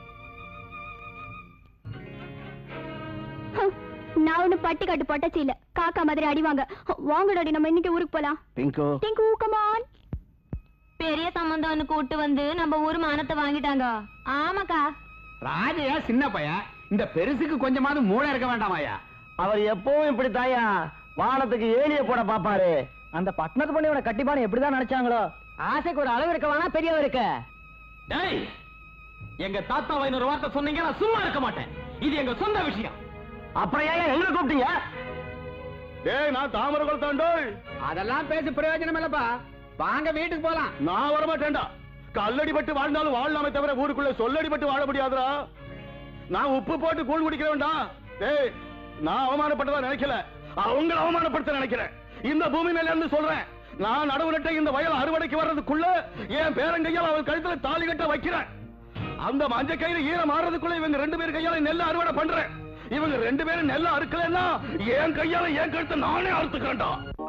ஹம், நான் ஒண்ணு பட்டி காட்டு பொட்டச்சி இல்ல காக்கா மாதிரி அடிவாங்க வாங்க டாடி நம்ம இன்னைக்கு ஊருக்கு போலாம்
பிங்கு
டிங்கு கமான் பெரிய சம்பந்தம் கூட்டு வந்து நம்ம ஊர் மானத்தை வாங்கிட்டாங்க ஆமாக்கா
ராஜையா சின்ன பையன் இந்த பெருசுக்கு கொஞ்சமாவது மூளை இருக்க வேண்டாமாயா
அவர் எப்பவும் இப்படி தாயா வானத்துக்கு ஏலிய போட பாப்பாரு அந்த பட்டணத்து பண்ணியோட கட்டிப்பான எப்படிதான் நினைச்சாங்களோ ஆசைக்கு ஒரு அளவு இருக்க வேணா பெரியவர் இருக்க
டேய் எங்க தாத்தாவை இன்னொரு வார்த்தை சொன்னீங்க நான் சும்மா இருக்க மாட்டேன் இது எங்க சொந்த விஷயம்
அப்புறம் ஏன் எங்களை கூப்பிட்டீங்க
டேய் நான் தாமரை கொளுத்தாண்டோய்
அதெல்லாம் பேசி பிரயோஜனம் இல்லப்பா வாங்க வீட்டுக்கு போலாம்
நான் வரமாட்டேன்டா கல்லடி பட்டு வாழ்ந்தாலும் வாழலாமே தவிர ஊருக்குள்ள சொல்லடி பட்டு வாழ முடியாதுடா நான் உப்பு போட்டு கூழ் குடிக்க வேண்டாம் டேய் நான் அவமானப்பட்டதா நினைக்கல அவங்கள அவமானப்படுத்த நினைக்கிறேன் இந்த பூமி மேல இருந்து சொல்றேன் நான் நடவு நட்ட இந்த வயல் அறுவடைக்கு வர்றதுக்குள்ள என் பேரங்கையால் அவள் கழுத்துல தாலி கட்ட வைக்கிறேன் அந்த மஞ்ச கயிறு ஈரம் மாறதுக்குள்ள இவங்க ரெண்டு பேர் கையால நெல்ல அறுவடை பண்றேன் இவங்க ரெண்டு பேரும் நெல்ல அறுக்கலன்னா என் கையால என் கழுத்தை நானே அறுத்துக்கண்டா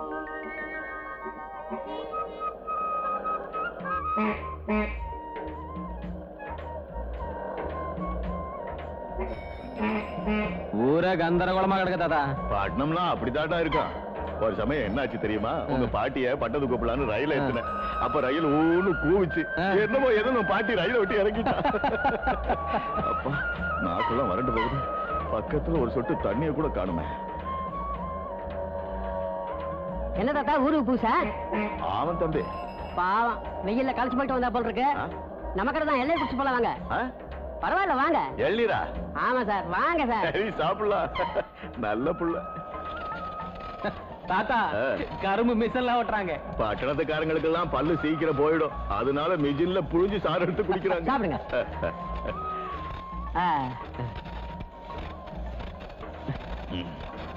ஊரே கந்தரகோலமா கிடக்கு தாத்தா
பட்டணம்லாம் அப்படித்தாட்டா இருக்கான் ஒரு சமயம் என்னாச்சு தெரியுமா உங்க பாட்டிய பட்டத்து கூப்பிடலான்னு ரயில் ஏத்துனேன் அப்ப ரயில் ஊன்னு கூவிச்சு
ஆ.
என்னமோ எதோ பாட்டி ரயில விட்டு இறங்கிட்டா அப்பா நாக்கெல்லாம் வறண்டு போகுது பக்கத்துல ஒரு சொட்டு தண்ணிய கூட காணுமே
என்ன தாத்தா ஊருக்கு பூசா
ஆவன் தம்பி
பாவம் வெயில்ல கழிச்சு போயிட்டு வந்தா போல் இருக்கு
ஆ?
நம்ம கடை தான் எல்லையை குடிச்சு போலாம் வாங்க
ஆ?
பரவாயில்ல வாங்க
எள்ளீரா
ஆமா சார் வாங்க சார்
சரி சாப்பிடலாம் நல்ல புள்ள
தாத்தா
ஆ.
கரும்பு மிஷன்ல ஓட்டுறாங்க
பட்டணத்துக்காரங்களுக்கு எல்லாம் பல்லு சீக்கிரம் போயிடும் அதனால மிஜின்ல புழிஞ்சு சாறு எடுத்து குடிக்கிறாங்க
சாப்பிடுங்க. ஆ,
ம்.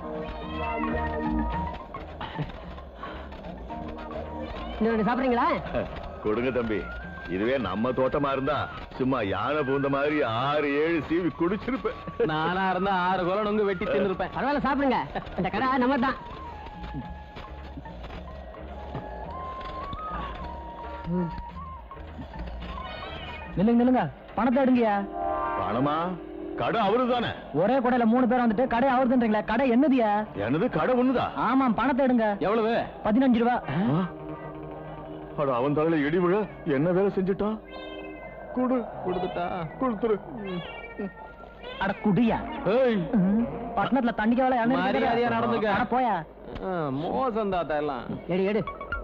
இன்னும் ரெண்டு சாப்பிடுறீங்களா
கொடுங்க தம்பி இதுவே நம்ம தோட்டமா இருந்தா சும்மா யானை பூந்த மாதிரி ஆறு ஏழு சீவி குடிச்சிருப்பேன்
நானா இருந்தா ஆறு குலம் நொங்கு வெட்டி தின்னுருப்பேன்
பரவாயில்ல சாப்பிடுங்க இந்த கடை நம்ம தான்
நில்லுங்க நில்லுங்க பணத்தை எடுங்கயா
பணமா கடை அவரு தானே
ஒரே கடையில மூணு பேர் வந்துட்டு கடை அவருதுன்றீங்களா கடை என்னதுயா
எனது கடை ஒண்ணுதா
ஆமாம் பணத்தை எடுங்க
எவ்வளவு
பதினஞ்சு ரூபா
அட அவன் தலையில இடி விழ என்ன வேலை செஞ்சுட்டான் குடு
கொடுத்துட்டா
கொடுத்துரு
அட குடியா
ஏய்
ம், பட்டணத்துல தண்ணிக்கு வேலை எண்ணெய் இருக்குது.
மரியாதையா நடந்துக்க.
அட போயா
ஆ, மோசம் தாத்தா எல்லாம்
எடு எடு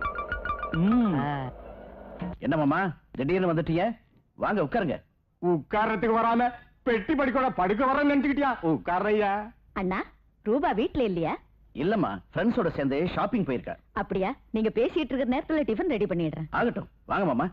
ம்.
ஆ,
என்ன மாமா திடீர்னு வந்துட்டீங்க வாங்க உட்காருங்க
உட்கார்றதுக்கு வராம பெட்டி படிக்கோட படுக்க வரேன்னு நினைச்சுக்கிட்டியா உட்காரையா
அண்ணா ரூபா வீட்ல இல்லையா
இல்லம்மா ஃப்ரெண்ட்ஸோட சேர்ந்து ஷாப்பிங் போயிருக்கா
அப்படியா நீங்க பேசிட்டு இருக்கிற நேரத்துல டிஃபன் ரெடி பண்ணிடுறேன்
ஆகட்டும் வாங்க மாமா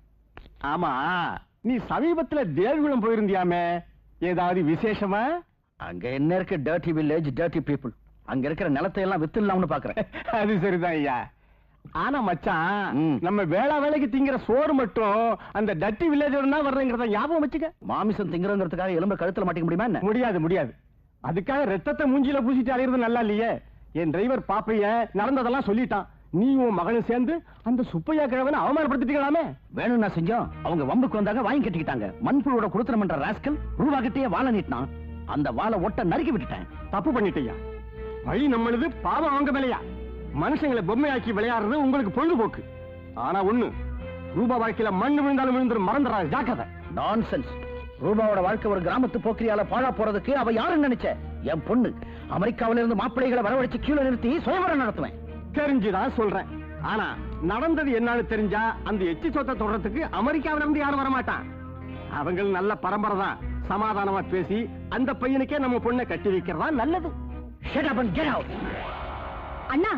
ஆமா நீ சமீபத்துல தேவிகுளம் போயிருந்தியாமே ஏதாவது விசேஷமா
அங்க என்ன இருக்கு டர்ட்டி வில்லேஜ் டர்ட்டி பீப்புள் அங்க இருக்கிற நிலத்தை எல்லாம் வித்துடலாம்னு பாக்குறேன்
அது சரிதான் ஐயா ஆனா மச்சான்
ம்.
நம்ம வேளா வேலைக்கு திங்கிற சோறு மட்டும் அந்த டட்டி வில்லேஜோட தான் வர்றேங்கிறத ஞாபகம் வச்சுக்க
மாமிசம் திங்கிறங்கிறதுக்காக எலும்ப கழுத்துல மாட்டிக்க முடியுமா என்ன
முடியாது முடியாது அதுக்காக ரத்தத்தை மூஞ்சில பூசிட்டு அலையிறது நல்லா இல்லையே என் டிரைவர் பாப்பைய நடந்ததெல்லாம் சொல்லிட்டான் நீ உன் மகனும் சேர்ந்து அந்த சுப்பையா கிழவனை அவமானப்படுத்திட்டீங்களாமே
வேணும் நான் செஞ்சோம் அவங்க வம்புக்கு வந்தாங்க வாங்கி கட்டிக்கிட்டாங்க மண்புழுவோட கொடுத்துறமன்ற ராஸ்கல் ரூபா கிட்டே வாழை நீட்டினான் அந்த வாழை ஒட்ட நறுக்கி விட்டுட்டேன்
தப்பு பண்ணிட்டீங்க வழி நம்மளுது பாவம் அவங்க மேலையா மனுஷங்களை பொம்மையாக்கி விளையாடுறது உங்களுக்கு பொழுதுபோக்கு ஆனா ஒண்ணு ரூபா வாழ்க்கையில மண்ணு விழுந்தாலும் விழுந்துரும் மறந்துடாது ஜாக்கிரதை
நான்சென்ஸ் ரூபாவோட வாழ்க்கை ஒரு கிராமத்து போக்கிரியால பாழா போறதுக்கு அவ யாருன்னு நினைச்ச என் பொண்ணு அமெரிக்காவில இருந்து மாப்பிள்ளைகளை வரவழைச்சு கீழே நிறுத்தி சுயவரம் நடத்துவேன்
தெரிஞ்சுதான் சொல்றேன் ஆனா நடந்தது என்னன்னு தெரிஞ்சா அந்த எச்சி சொத்தை தொடறதுக்கு அமெரிக்காவில இருந்து யாரும் வரமாட்டான் அவங்க நல்ல பரம்பரை தான் சமாதானமா பேசி அந்த பையனுக்கே நம்ம பொண்ணை கட்டி வைக்கிறதா நல்லது
Shut up and get out.
அண்ணா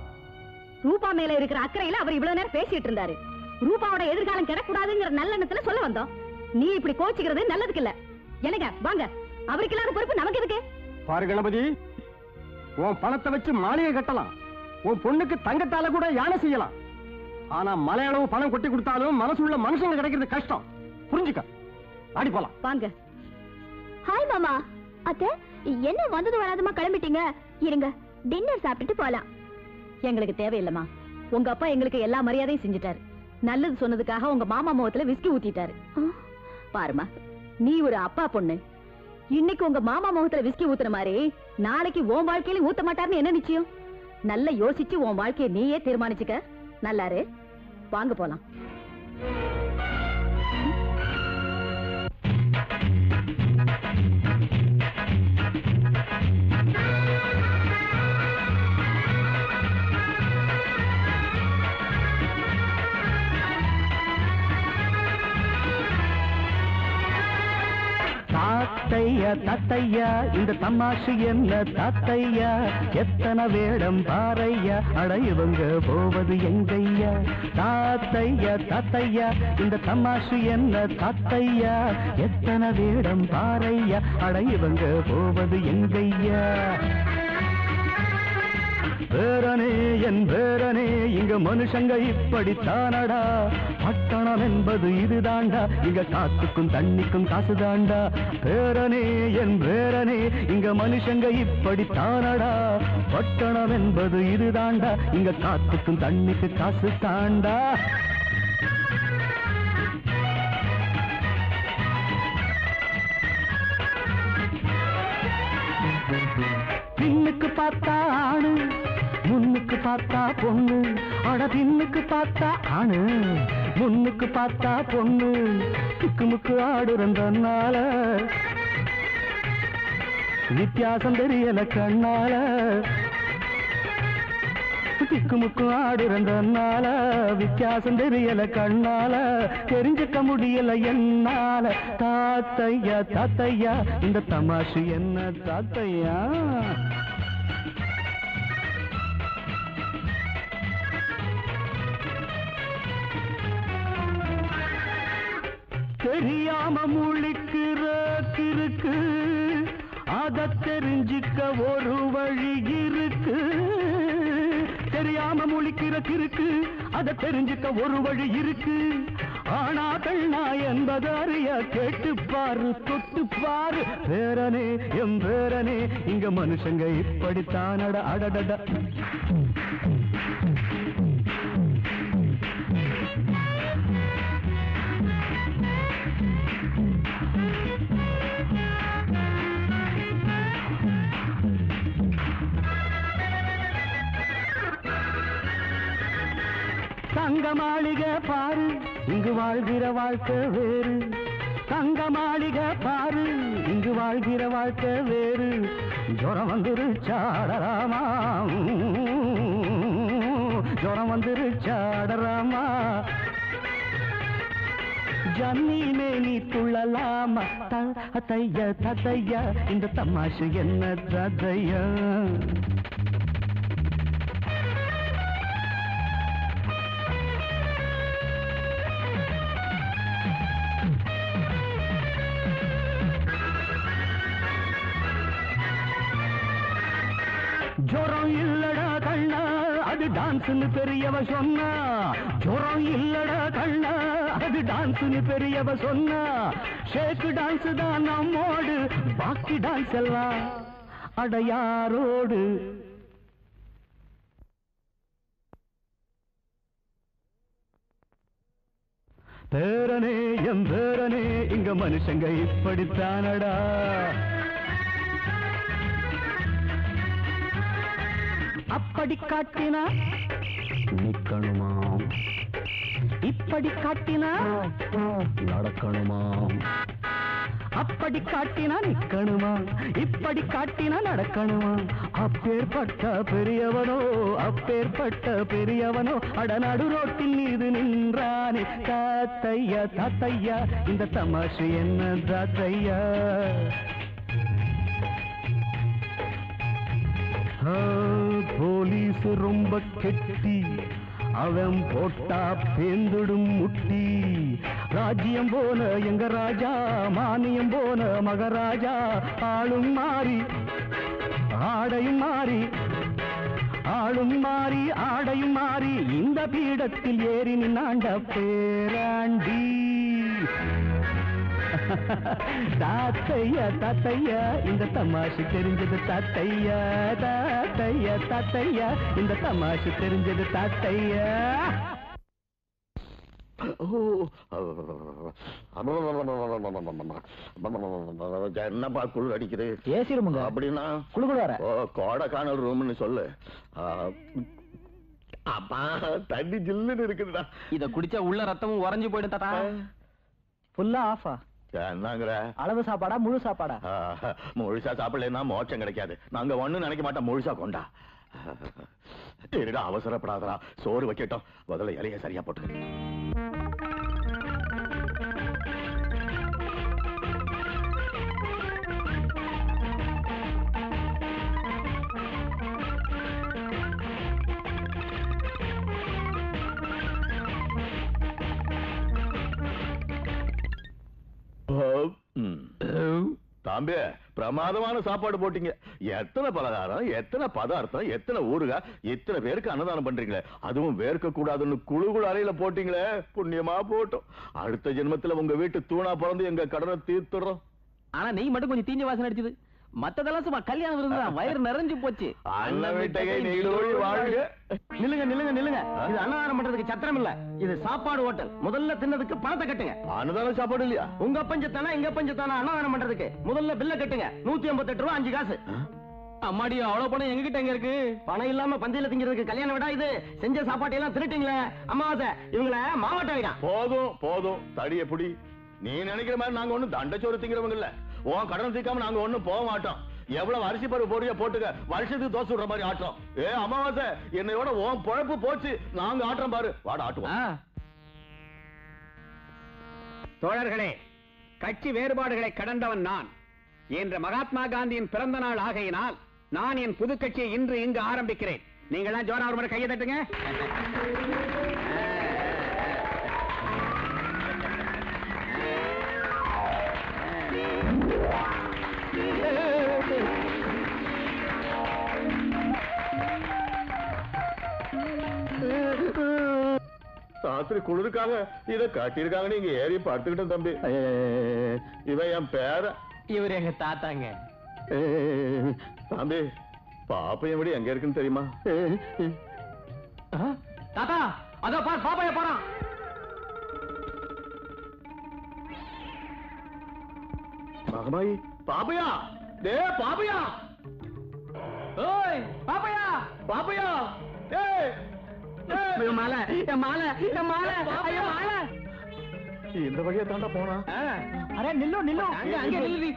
ரூபா மேல இருக்கிற அக்கறையில அவர் இவ்வளவு நேரம் பேசிட்டு இருந்தாரு ரூபாவோட எதிர்காலம் கிடக்கூடாதுங்கிற நல்லெண்ணத்துல சொல்ல வந்தோம் நீ இப்படி கோச்சிக்கிறது நல்லதுக்கு இல்ல எனக்கு வாங்க அவருக்கு இல்லாத பொறுப்பு நமக்கு எதுக்கு
பாரு கணபதி உன் பணத்தை வச்சு மாளிகை கட்டலாம் உன் பொண்ணுக்கு தங்கத்தால கூட யானை செய்யலாம் ஆனா மலையளவு பணம் கொட்டி கொடுத்தாலும் மனசுள்ள மனுஷங்க கிடைக்கிறது கஷ்டம் புரிஞ்சுக்க ஆடி போலாம்
வாங்க ஹாய் மாமா அத்தை என்ன வந்தது வராதமா கிளம்பிட்டீங்க இருங்க டின்னர் சாப்பிட்டுட்டு போலாம் எங்களுக்கு தேவையில்லம்மா உங்க அப்பா எங்களுக்கு எல்லா மரியாதையும் செஞ்சுட்டாரு நல்லது சொன்னதுக்காக உங்க மாமா முகத்துல விஸ்கி ஊத்திட்டாரு பாருமா நீ ஒரு அப்பா பொண்ணு இன்னைக்கு உங்க மாமா முகத்துல விஸ்கி ஊத்துற மாதிரி நாளைக்கு உன் வாழ்க்கையில ஊத்த மாட்டாருன்னு என்ன நிச்சயம் நல்லா யோசிச்சு உன் வாழ்க்கையை நீயே தீர்மானிச்சுக்க நல்லாரு வாங்க போலாம்
தாத்தையா தாத்தையா இந்த தமாஷு என்ன தாத்தையா எத்தனை வேடம் பாறையா அட இவங்க போவது எங்கையா தாத்தையா தாத்தையா இந்த தமாஷு என்ன தாத்தையா எத்தனை வேடம் பாறையா அட இவங்க போவது எங்கையா பேரனே என் பேரனே இங்க மனுஷங்க இப்படித்தானடா பட்டணம் என்பது இதுதாண்டா இங்க காத்துக்கும் தண்ணிக்கும் காசுதாண்டா பேரனே என் பேரனே இங்க மனுஷங்க இப்படித்தானடா பட்டணம் என்பது இதுதாண்டா இங்க காத்துக்கும் தண்ணிக்கு காசு தாண்டா பின்னுக்கு பார்த்தா ஆணு முன்னுக்கு பார்த்தா பொண்ணு அட பின்னுக்கு பார்த்தா ஆணு முன்னுக்கு பார்த்தா பொண்ணு திக்குமுக்கு ஆடுறந்தனால வித்தியாசம் தெரியல கண்ணால திக்குமுக்கு ஆடுறந்தனால வித்தியாசம் தெரியல கண்ணால தெரிஞ்சுக்க முடியல என்னால தாத்தையா தாத்தையா இந்த தமாஷு என்ன தாத்தையா தெரியாம முழிக்கிற கிறுக்கு அத தெரிஞ்சுக்க ஒரு வழி இருக்கு தெரியாம முழிக்கிற கிறுக்கு அத தெரிஞ்சுக்க ஒரு வழி இருக்கு ஆனா கண்ணா என்பது அறிய கேட்டு பாரு தொட்டு பாரு பேரனே எம் பேரனே இங்க மனுஷங்க இப்படித்தானட அடடட தங்க மாளிகை பாரு இங்கு வாழ்கிற வாழ்க்கை வேறு தங்க மாளிகை பாரு இங்கு வாழ்கிற வாழ்க்கை வேறு ஜுரம் வந்துருச்சாடராமா ஜுரம் வந்துருச்சாடராமா ஜன்னி மேனி துள்ளலாமா தைய ததைய இந்த தமாஷு என்ன ததையா ஜோரம் இல்லடா கண்ணா அது டான்ஸ்னு பெரியவ சொன்னா ஜோரம் இல்லடா கண்ணா அது டான்ஸ்னு பெரியவ சொன்னா ஷேக்கு டான்ஸ் தான் நம்மோடு பாக்கி டான்ஸ் எல்லாம் அடையாரோடு பேரனே எம் பேரனே இங்க மனுஷங்க இப்படித்தானடா அப்படி காட்டினா நிக்கணுமா இப்படி காட்டினா நடக்கணுமா அப்படி காட்டினா நிக்கணுமா இப்படி காட்டினா நடக்கணுமா அப்பேற்பட்ட பெரியவனோ அப்பேற்பட்ட பெரியவனோ அட நடு ரோட்டில் மீது நின்றானே தாத்தையா தாத்தையா இந்த தமாஷு என்ன தாத்தையா ஆ, போலீஸ் ரொம்ப கெட்டி அவன் போட்டா பேந்துடும் முட்டி ராஜ்யம் போன எங்க ராஜா மானியம் போன மகராஜா ஆளும் மாறி ஆடையும் மாறி ஆளும் மாறி ஆடையும் மாறி இந்த பீடத்தில் ஏறி நின்னாண்ட பேராண்டி தாத்தையா தாத்தையா இந்த தமாஷு தெரிஞ்சது தாத்தையா தாத்தையா தாத்தையா இந்த தமாஷு தெரிஞ்சது தாத்தையா
என்னப்பா குளிர் அடிக்குது
ஏசி ரூமுங்க
அப்படின்னா
குளுகுளு வர
ஓ கோடைக்கானல் ரூம்னு சொல்லு ஆ, அப்பா தண்ணி ஜில்லுன்னு இருக்குதுடா
இத குடிச்சா உள்ள ரத்தமும் உறைஞ்சு போயிடும் தாத்தா ஃபுல்லா ஆஃபா
என்னங்கிற
அளவு சாப்பாடா முழு சாப்பாடா
ஆ, முழுசா சாப்பிடலைன்னா மோட்சம் கிடைக்காது நாங்க ஒண்ணும் நினைக்க மாட்டோம் முழுசா கொண்டா இருடா அவசரப்படாதடா சோறு வைக்கட்டும் முதல்ல இலைய சரியா போட்டு தம்பி பிரமாதமான சாப்பாடு போட்டீங்க எத்தனை பலகாரம் எத்தனை பதார்த்தம் எத்தனை ஊறுகாய் இத்தனை பேருக்கு அன்னதானம் பண்றீங்களே அதுவும் வேர்க்க கூடாதுன்னு குழு குழு அறையில போட்டீங்களே புண்ணியமா போட்டோம் அடுத்த ஜென்மத்துல உங்க வீட்டு தூணா பிறந்து எங்க கடனை தீர்த்துறோம்
ஆனா நெய் மட்டும் கொஞ்சம் தீஞ்ச வாசனை அடிச்சது மத்ததெல்லாம் சும்மா கல்யாணம் விருந்துதான் வயிறு நிறைஞ்சு போச்சு
அண்ணன் விட்டகை நீடோழி வாழ்க
நில்லுங்க நில்லுங்க நில்லுங்க இது அன்னதானம் பண்றதுக்கு சத்திரம் இல்ல இது சாப்பாடு ஹோட்டல் முதல்ல தின்னதுக்கு பணத்தை கட்டுங்க
அன்னதான சாப்பாடு இல்லையா
உங்க பஞ்சத்தானா இங்க பஞ்சத்தானா அன்னதானம் பண்றதுக்கு முதல்ல பில்ல கட்டுங்க நூத்தி ஐம்பத்தெட்டு ரூபா அஞ்சு காசு
அம்மாடி அவ்வளவு பணம் எங்க கிட்ட எங்க இருக்கு
பணம் இல்லாம பந்தியில திங்கிறதுக்கு கல்யாணம் விடா இது செஞ்ச சாப்பாட்டை எல்லாம் திருட்டீங்களே அம்மாவாசை இவங்கள மாவட்ட வைக்கான்
போதும் போதும் தடிய புடி நீ நினைக்கிற மாதிரி நாங்க ஒண்ணும் தண்டச்சோறு திங்கிறவங்க இல்ல உன் கடன் தீக்காம நாங்க ஒண்ணும் போக மாட்டோம் எவ்வளவு அரிசி பருப்பு போடுறியோ போட்டுக்க வருஷத்துக்கு தோசை விடுற மாதிரி ஆட்டம் ஏ அமாவாசை என்னையோட உன் பொழப்பு போச்சு நாங்க ஆட்டம் பாரு வாட ஆட்டுவோம்
தோழர்களே கட்சி வேறுபாடுகளை கடந்தவன் நான் என்ற மகாத்மா காந்தியின் பிறந்த நாள் ஆகையினால் நான் என் புது கட்சியை இன்று இங்கு ஆரம்பிக்கிறேன் நீங்களாம் ஜோரா ஒரு முறை கையை தட்டுங்க
ராத்திரி குளிருக்காக இத கட்டியிருக்காங்க நீங்க ஏறி படுத்துக்கிட்டேன் தம்பி இவன் என் பேர
இவர் எங்க தாத்தாங்க
தம்பி பாப்பையன் விட எங்க இருக்குன்னு தெரியுமா
தாத்தா அதோ பார் பாப்பாய போறான்
மகமாயி பாப்பையா டே பாப்பையா
ஓய் பாப்பையா
பாப்பையா ஏய் ஏய்.
என் மாலை என் மாலை என் மாலை ஐயோ மாலை
இந்த வழியா தாண்டா போனா
அரே நில்லு நில்லு
அங்க அங்க நில்லு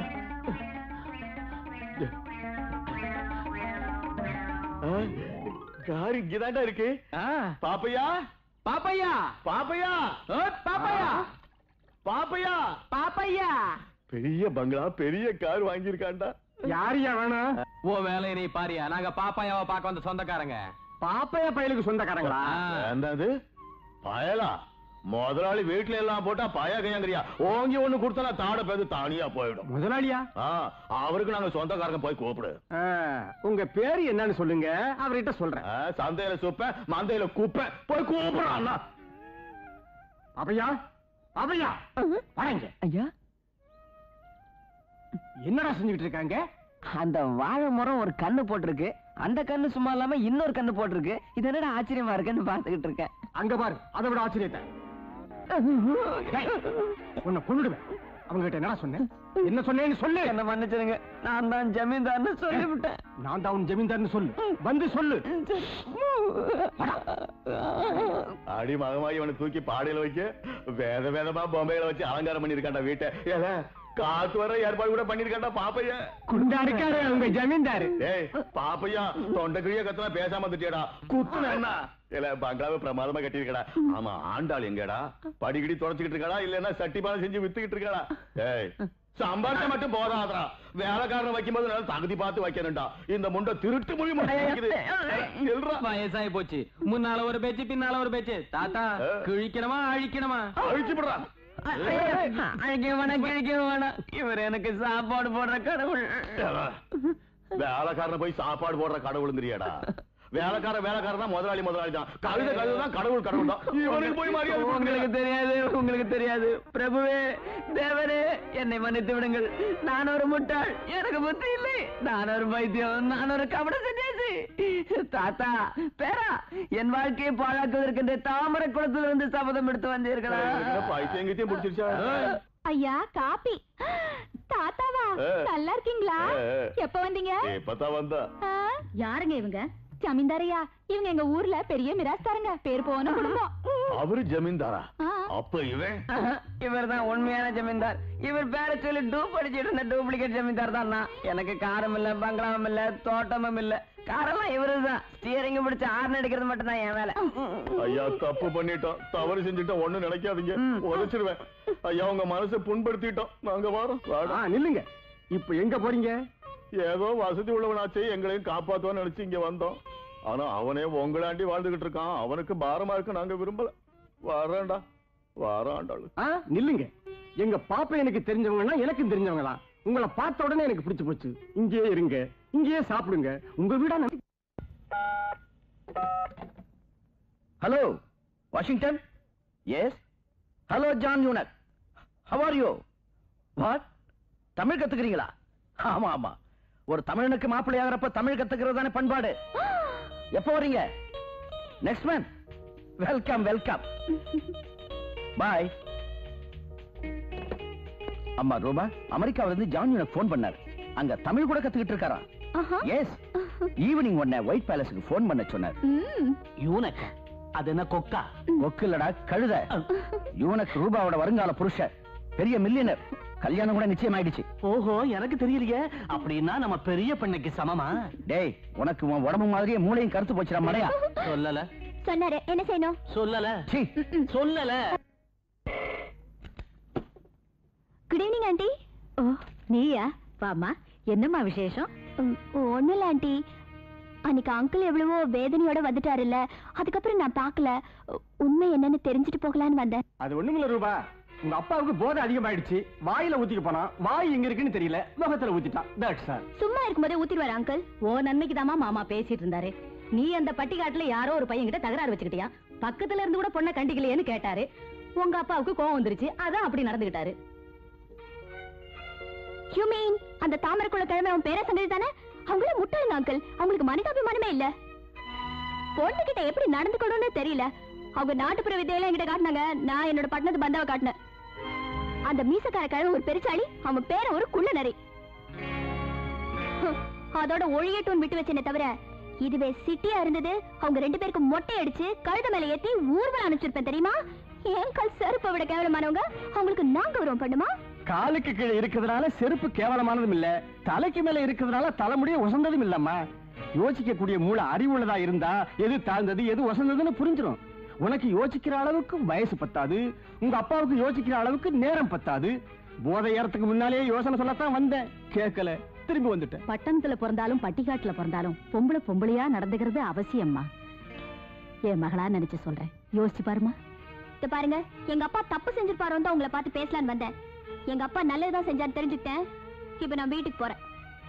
ஆ, கார் இங்கதான்டா இருக்கு பாப்பையா
பாப்பையா
பாப்பையா
பாப்பையா
பாப்பையா
பாப்பையா
பெரிய பங்களா பெரிய கார் வாங்கியிருக்காண்டா
யாரியா வேணும்
ஓ வேலையை நீ பாரியா நாங்க பாப்பாயாவை பார்க்க வந்த சொந்தக்காரங்க
பாப்பைய பயலுக்கு சொந்தக்காரங்களா
ஆ.
என்னது பயலா முதலாளி வீட்டுல எல்லாம் போட்டா பய கையாங்கறியா ஓங்கி ஒண்ணு கொடுத்தா தாட பேரு தானியா போயிடும்
முதலாளியா
ஆ, அவருக்கு நாங்க சொந்தக்காரங்க போய் கூப்பிடு
ஆ, உங்க பேரு என்னன்னு சொல்லுங்க அவர்கிட்ட சொல்றேன்
ஆ, சந்தையில சுப்ப மந்தையில குப்பை போய் கூப்பிடுறான்
பாப்பையா பாப்பையா வரங்க
ஐயா
என்னடா செஞ்சுக்கிட்டு இருக்காங்க
அந்த வாழை மரம் ஒரு கண்ணு போட்டிருக்கு அந்த கண்ணு சும்மா இல்லாம இன்னொரு கண்ணு போட்டிருக்கு இது என்னடா ஆச்சரியமா இருக்குன்னு பாத்துக்கிட்டு இருக்கேன்
அங்க பாரு அதை விட ஆச்சரியத்தை டேய், உன்னை கொன்னுடுவேன் அவங்க கிட்ட என்னடா சொன்னேன் என்ன சொன்னேன்னு சொல்லு
என்ன மன்னிச்சிருங்க நான் தான் ஜமீன்தார்னு சொல்லிவிட்டேன்
நான் தான் உன் ஜமீன்தார்னு சொல்லு வந்து சொல்லு
அடி மகமாயி அவனை தூக்கி பாடையில வைக்க வேத வேதமா பொம்மையில வச்சு அலங்காரம் பண்ணிருக்காண்டா வீட்டை ஏல காத்து வர ஏற்பாடு கூட பண்ணிருக்காண்டா பாப்பைய
குண்டா இருக்காரு உங்க ஜமீன்தாரு
ஏய் பாப்பையா தொண்டை கிழிய கத்தனா பேசாம வந்துட்டியடா குத்துன என்ன இல்ல பங்களாவை பிரமாதமா கட்டியிருக்கடா ஆமா ஆண்டாள் எங்கடா படிக்கடி தொடச்சுக்கிட்டு இருக்காடா இல்லன்னா சட்டி பானை செஞ்சு வித்துக்கிட்டு இருக்காடா ஏய் சம்பாரிச்சா மட்டும் போதாதரா வேலைக்காரனை வைக்கும்போது நல்லா தகுதி பார்த்து வைக்கணும்டா இந்த முண்டை திருட்டு மொழி முடிக்குது சொல்றா
வயசாகி போச்சு முன்னால ஒரு பேச்சு பின்னால ஒரு பேச்சு தாத்தா கிழிக்கணுமா அழிக்கணுமா
அழிச்சு விடுறா
அழைக்க வேணாம் கிழிக்க வேணாம் இவர் எனக்கு சாப்பாடு போடுற கடவுள்
வேலைக்காரனை போய் சாப்பாடு போடுற கடவுளுங்கிறியாடா வேலைக்கார வேலைக்காரன் தான் முதலாளி முதலாளி தான் கழுத கழுத தான் கடவுள் கடவுள் தான் இவனுக்கு போய் மரியாதை
உங்களுக்கு
கொடுக்கறியா?
தெரியாது உங்களுக்கு தெரியாது பிரபுவே தேவரே என்னை மன்னித்து விடுங்கள் நான் ஒரு முட்டாள் எனக்கு புத்தி இல்லை நான் ஒரு பைத்தியம் நான் ஒரு கபட சன்னியாசி தாத்தா பேரா என் வாழ்க்கையை பாழாக்குவதற்கு இந்த தாமரை குளத்திலிருந்து சபதம் எடுத்து வந்தீர்களா
என்ன பைத்தியம் கித்தியம் பிடிச்சிருச்சா
ஐயா காப்பி தாத்தாவா
ஆ.
நல்லா இருக்கீங்களா
ஆ.
எப்ப வந்தீங்க
இப்பதான் வந்தா
ஆ, யாருங்க இவங்க ஜமீன்தாரையா இவங்க எங்க ஊர்ல பெரிய மிராஸ்தாருங்க பேர் போன குடும்பம்
அவரு ஜமீன்தாரா
ஆ.
அப்ப இவன்
இவர் தான் உண்மையான ஜமீன்தார் இவர் பேரை சொல்லி டூப் அடிச்சிட்டு இருந்த டூப்ளிகேட் ஜமீன்தார் தான் நான். எனக்கு காரம் இல்ல பங்களாவும் இல்ல தோட்டமும் இல்ல காரெல்லாம் இவரு தான் ஸ்டியரிங் பிடிச்சு ஆர்ன் அடிக்கிறது மட்டும் தான் என் வேலை
ஐயா தப்பு பண்ணிட்டோம் தவறு செஞ்சுட்டோம் ஒண்ணும் நினைக்காதீங்க உதைச்சிருவேன் ஐயா உங்க மனசை புண்படுத்திட்டோம் நாங்க வரோம் வாடா.
ஆ, நில்லுங்க இப்ப எங்க போறீங்க
ஏதோ வசதி உள்ளவனாச்சே எங்களையும் காப்பாத்துவான்னு நினைச்சு இங்க வந்தோம் ஆனா அவனே உங்களாண்டி வாழ்ந்துகிட்டு இருக்கான் அவனுக்கு பாரமா இருக்கு நாங்க விரும்பல வரேன்டா வராண்டாளு
ஆ, நில்லுங்க எங்க பாப்பா எனக்கு தெரிஞ்சவங்கன்னா எனக்கும் தெரிஞ்சவங்களா உங்களை பார்த்த உடனே எனக்கு பிடிச்சு போச்சு இங்கேயே இருங்க இங்கேயே சாப்பிடுங்க உங்க வீடா நம்பி
hello Washington yes hello John யூனக் how are you what Tamil கத்துக்கிறீங்களா ஆமா ஆமா ஒரு தமிழனுக்கு மாப்பிள்ளை ஆகிறப்ப தமிழ் கத்துக்கிறது தானே பண்பாடு எப்போ வரீங்க next month welcome welcome bye அம்மா ரூபா அமெரிக்காவில இருந்து ஜான் யூனக் ஃபோன் பண்ணாரு அங்க தமிழ் கூட கத்துக்கிட்டு இருக்காரா
ஆஹா.
எஸ் ஈவினிங் உடனே ஒயிட் பேலஸுக்கு ஃபோன் பண்ண சொன்னார்
ம்.
யூனக் அது என்ன கொக்கா
கொக்கு இல்லடா கழுத இவனுக்கு ரூபாவோட வருங்கால புருஷன் பெரிய மில்லியனர் கல்யாணம் கூட நிச்சயம் ஆயிடுச்சு
ஓஹோ எனக்கு தெரியலையே அப்படின்னா நம்ம பெரிய பெண்ணுக்கு சமமா
டேய் உனக்கு உன் உடம்பு மாதிரியே மூளையும் கருத்து போச்சுடா மடையா
சொல்லல
சொன்னாரு என்ன செய்யணும்
சொல்லல
சீ
சொல்லல
குட் ஈவினிங் ஆண்டி
ஓ நீயா வாமா என்னம்மா விசேஷம்
ஒன்னும் இல்ல ஆண்டி அன்னைக்கு அங்கிள் எவ்வளவோ வேதனையோட வந்துட்டாருல்ல அதுக்கப்புறம் நான் பார்க்கல உண்மை என்னன்னு தெரிஞ்சுட்டு போகலான்னு வந்தேன்
அது ஒண்ணுமில்ல ரூபா உங்க அப்பாவுக்கு போதை அதிகமாயிடுச்சு வாயில ஊத்திக்க போனா வாய் எங்க இருக்குன்னு தெரியல முகத்துல ஊத்திட்டான் தட்ஸ் சார்
சும்மா இருக்கும்போதே ஊத்திடுவாரு அங்கிள்
ஓ நன்மைக்கு மாமா பேசிட்டு இருந்தாரு நீ அந்த பட்டிக்காட்டுல யாரோ ஒரு பையன் கிட்ட தகராறு வச்சுக்கிட்டியா பக்கத்துல இருந்து கூட பொண்ணை கண்டிக்கலையேன்னு கேட்டாரு உங்க அப்பாவுக்கு கோவம் வந்துருச்சு அதான் அப்படி நடந்துகிட்டாரு
யூ மீன் அந்த தாமரக்குள்ள கிழமை அவன் பேர சங்கதி தானே அவங்கள முட்டாளுங்க அங்கிள் அவங்களுக்கு மனிதாபிமானமே இல்ல பொண்ணு கிட்ட எப்படி நடந்துக்கணும்னு தெரியல அவங்க நாட்டுப்புற வித்தையெல்லாம் என்கிட்ட காட்டினாங்க நான் என்னோட பட்டணத்து பந்தாவை காட்டினேன் அந்த மீசக்கார கிழமை ஒரு பெருச்சாளி அவன் பேர ஒரு குள்ள நரி ஹம், அதோட ஒழியட்டும் விட்டு வச்சேனே தவிர இதுவே சிட்டியா இருந்தது அவங்க ரெண்டு பேருக்கு மொட்டை அடிச்சு கழுத மேல ஏத்தி ஊர்வலம் அனுப்பிச்சிருப்பேன் தெரியுமா என் கால் செருப்பை விட கேவலமானவங்க அவங்களுக்கு நாங்க வருவோம் பண்ணுமா
காலுக்கு கீழே இருக்கிறதுனால செருப்பு கேவலமானதும் இல்ல தலைக்கு மேல இருக்கிறதுனால தலைமுடிய உசந்ததும் இல்லம்மா யோசிக்கக்கூடிய மூளை அறிவுள்ளதா இருந்தா எது தாழ்ந்தது எது உசந்ததுன்னு புரிஞ்சிடும் உனக்கு யோசிக்கிற அளவுக்கு வயசு பத்தாது உங்க அப்பாவுக்கு யோசிக்கிற அளவுக்கு நேரம் பத்தாது போதை ஏறத்துக்கு முன்னாலே யோசனை சொல்லத்தான் வந்தேன் கேட்கல திரும்பி வந்துட்டேன்
பட்டணத்துல பிறந்தாலும் பட்டிக்காட்டுல பிறந்தாலும் பொம்பளை பொம்பளையா நடந்துக்கிறது அவசியம்மா என் மகளா நினைச்சு சொல்றேன் யோசிச்சு பாருமா
இத பாருங்க எங்க அப்பா தப்பு செஞ்சிருப்பாரோன்னு தான் உங்களை பார்த்து பேசலான்னு வந்தேன் எங்க அப்பா நல்லதுதான் செஞ்சான்னு தெரிஞ்சுக்கிட்டேன் இப்ப நான் வீட்டுக்கு போறேன்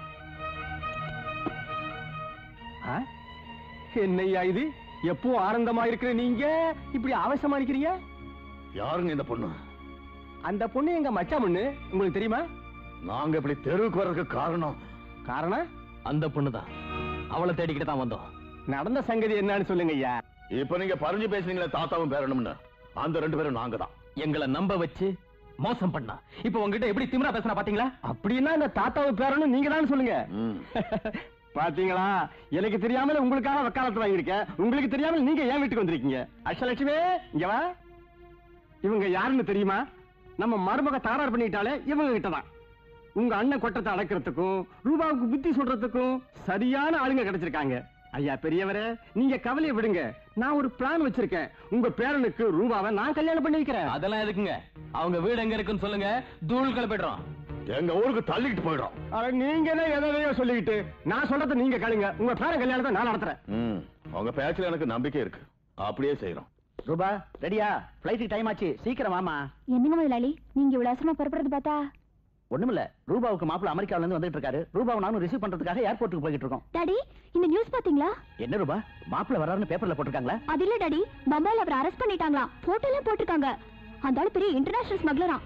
ஆ? என்னய்யா இது எப்போ ஆனந்தமா இருக்கிற நீங்க இப்படி அவசரமா இருக்கிறீங்க
யாருங்க இந்த பொண்ணு
அந்த பொண்ணு எங்க மச்சான் பொண்ணு உங்களுக்கு தெரியுமா
நாங்க இப்படி தெருவுக்கு வர்றதுக்கு காரணம்
காரணம்
அந்த பொண்ணுதான் அவளை தேடிக்கிட்டு தான் வந்தோம்
நடந்த சங்கதி என்னன்னு சொல்லுங்க ஐயா
இப்ப நீங்க பறிஞ்சு பேசுனீங்களே தாத்தாவும் பேரணும்னு அந்த ரெண்டு பேரும் நாங்க தான்
எங்களை நம்ப வச்சு மோசம் பண்ணா இப்ப உங்ககிட்ட எப்படி திமிரா பேசுறா பாத்தீங்களா
அப்படின்னா இந்த தாத்தாவை பேரணும் நீங்க தான் சொல்லுங்க
ம்.
பாத்தீங்களா எனக்கு தெரியாமல உங்களுக்காக வக்காலத்து வாங்கியிருக்கேன் உங்களுக்கு தெரியாமல் நீங்க ஏன் வீட்டுக்கு வந்திருக்கீங்க அஷ்டலட்சுமி இங்க வா இவங்க யாருன்னு தெரியுமா நம்ம மருமக தகராறு பண்ணிட்டாலே இவங்க கிட்ட தான் உங்க அண்ணன் கொட்டத்தை அடக்கிறதுக்கும் ரூபாவுக்கு புத்தி சொல்றதுக்கும் சரியான ஆளுங்க கிடைச்சிருக்காங்க ஐயா பெரியவரே நீங்க கவலையை விடுங்க நான் ஒரு பிளான் வச்சிருக்கேன் உங்க பேரனுக்கு ரூபாவை நான் கல்யாணம் பண்ணி வைக்கிறேன்
அதெல்லாம் எதுக்குங்க அவங்க வீடு எங்க இருக்குன்னு சொல்லுங்க தூள் கிளப்பிடுறோம்
எங்க ஊருக்கு தள்ளிக்கிட்டு போயிடும்
அட, நீங்க என்ன எதையோ சொல்லிக்கிட்டு நான் சொல்றதை நீங்க கேளுங்க உங்க பேரன் கல்யாணத்தை நான் நடத்துறேன்
ம். உங்க பேச்சுல எனக்கு நம்பிக்கை இருக்கு அப்படியே செய்யறோம்
ரூபா ரெடியா ஃபிளைட்டுக்கு டைம் ஆச்சு சீக்கிரம் வாமா
என்னங்க முதலாளி நீங்க இவ்வளவு அவசரமா புறப்படுறது பார்த்தா
ஒண்ணுமில்ல ரூபாவுக்கு மாப்பிள்ள அமெரிக்காவில இருந்து வந்துட்டு இருக்காரு ரூபாவை நானும் ரிசீவ் பண்றதுக்காக ஏர்போர்ட்டுக்கு போயிட்டு இருக்கோம்
டாடி இந்த நியூஸ் பாத்தீங்களா
என்ன ரூபா மாப்பிள்ள வராருன்னு பேப்பர்ல போட்டிருக்காங்களா
அது இல்ல டாடி பம்பாயில அவர் அரெஸ்ட் பண்ணிட்டாங்களாம் போட்டோ எல்லாம் போட்டிருக்காங்க அந்த ஆளு பெரிய இன்டர்நேஷனல் ஸ்மக்லரா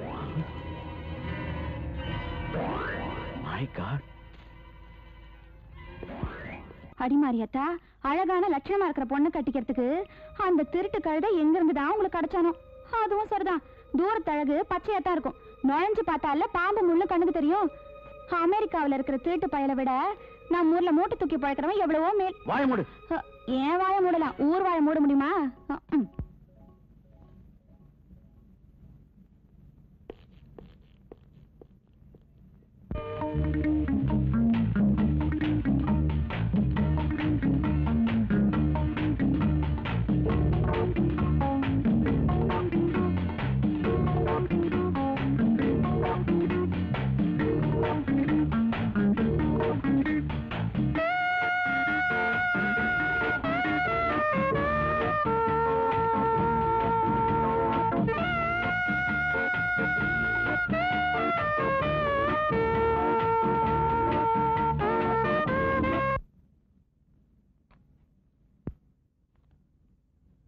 மை காட்
அடிமாரியத்தா அழகான லட்சணமா இருக்கிற பொண்ணு கட்டிக்கிறதுக்கு அந்த திருட்டு கழுதை எங்க இருந்து தான் உங்களுக்கு கிடைச்சானோ அதுவும் சரிதான் தூரத்து அழகு பச்சையா தான் இருக்கும் நுழைஞ்சு பார்த்தால பாம்பு முள்ளு கண்ணுக்கு தெரியும் அமெரிக்காவுல இருக்கிற திருட்டு பயலை விட நம்ம ஊர்ல மூட்டை தூக்கி பழக்கிறவன் எவ்வளவோ மேல்
வாய மூடு
அ, ஏன் வாய மூடலாம் ஊர் வாய மூட முடியுமா அ, ம்.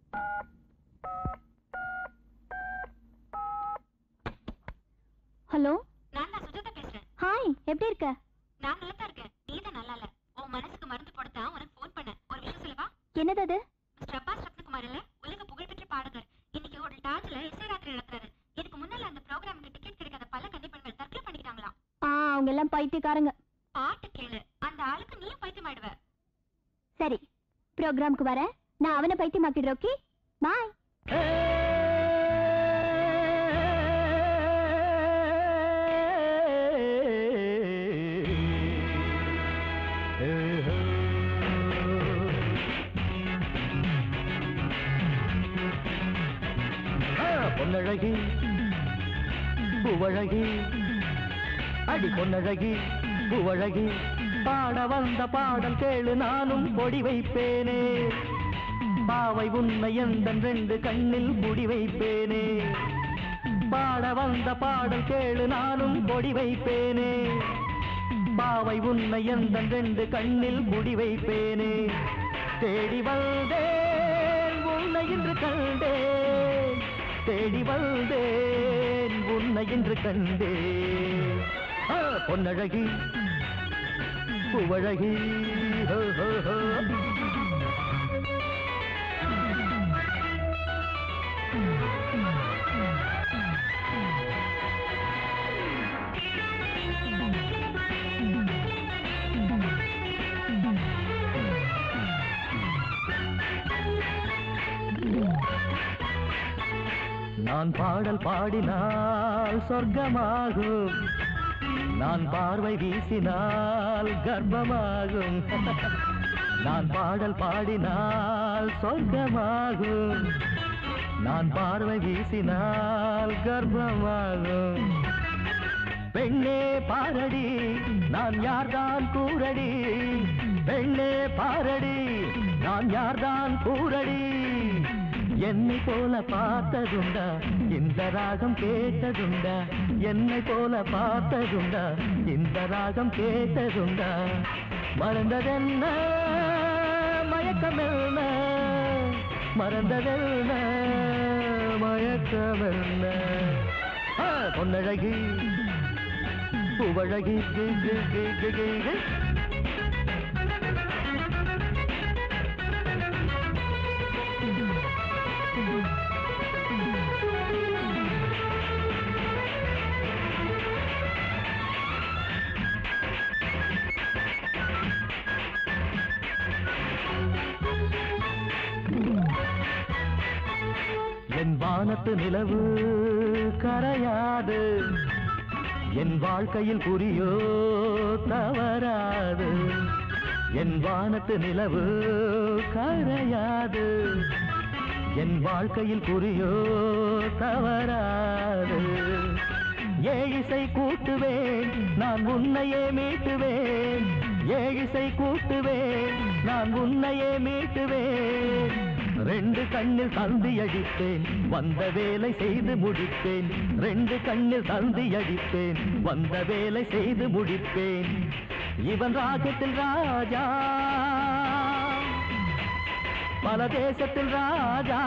ஹலோ
நான் தான் சுஜாதா பேசுறேன்
ஹாய் எப்படி இருக்க
நான் நல்லா தான் இருக்கேன் நீ தான் நல்லா இல்ல உன் மனசுக்கு மருந்து போடத்தான் உனக்கு ஃபோன் பண்ணேன் ஒரு விஷயம் சொல்லவா
என்னது அது
மிஸ்டர் அப்பாஸ் ரத்னகுமார் இல்ல உலக புகழ்பெற்ற பாடகர் இன்னைக்கு ஒரு டாஜ்ல இசை ராத்திரி நடத்துறாரு இதுக்கு முன்னால அந்த ப்ரோக்ராமுக்கு டிக்கெட் கிடைக்காத பல கன்னிப்பெண்கள் தற்கொலை பண்ணிக்கிட்டாங்களாம்
ஆ அவங்க எல்லாம் பைத்தியக்காரங்க
பாட்டு கேளு அந்த ஆளுக்கு நீயும் பைத்தியமாயிடுவ
சரி ப்ரோக்ராமுக்கு வரேன் நான் அவனை பைத்தியமாக்கிடுறேன் ஓகே பாய்
பொன்னழகி பூவழகி அடி பொன்னழகி பூவழகி பாட வந்த பாடல் கேளு நானும் பொடி வைப்பேனே பாவை உன்னை எந்த ரெண்டு கண்ணில் முடி வைப்பேனே பாட வந்த பாடல் கேளு நானும் பொடி வைப்பேனே பாவை உன்னை எந்த ரெண்டு கண்ணில் முடி வைப்பேனே தேடி வந்தேன் உன்னை இன்று கண்டேன் தேடி வந்தேன் உன்னை இன்று கண்டேன் ஆ, பொன்னழகி பூவழகி ஹோ, ஹோ, ஹோ. நான் பாடல் பாடினால் சொர்க்கமாகும் நான் பார்வை வீசினால் கர்ப்பமாகும் நான் பாடல் பாடினால் சொர்க்கமாகும் நான் பார்வை வீசினால் கர்ப்பமாகும் பெண்ணே பாரடி நான் யார்தான் கூறடி பெண்ணே பாரடி நான் யார்தான் கூறடி என்னை போல பார்த்ததுண்டா இந்த ராகம் கேட்டதுண்டா என்னை போல பார்த்ததுண்டா இந்த ராகம் கேட்டதுண்டா மறந்ததென்ன மயக்கமென்ன மறந்ததென்ன மயக்கமென்ன ஆ, பொன்னழகி பூவழகி கி, கி, கி, கி, கி, கி. என் வானத்து நிலவு கரையாது என் வாழ்க்கையில் புரியோ தவறாது என் வானத்து நிலவு கரையாது என் வாழ்க்கையில் புரியோ தவறாது ஏழிசை கூட்டுவேன் நான் உன்னையே மீட்டுவேன் ஏழிசை கூட்டுவேன் நான் உன்னையே மீட்டுவேன் ரெண்டு கண்ணில் தந்தி அடிப்பேன் வந்த வேலை செய்து முடிப்பேன் ரெண்டு கண்ணில் தந்தி அடிப்பேன் வந்த வேலை செய்து முடிப்பேன் இவன் ராஜத்தில் ராஜா பல தேசத்தில் ராஜா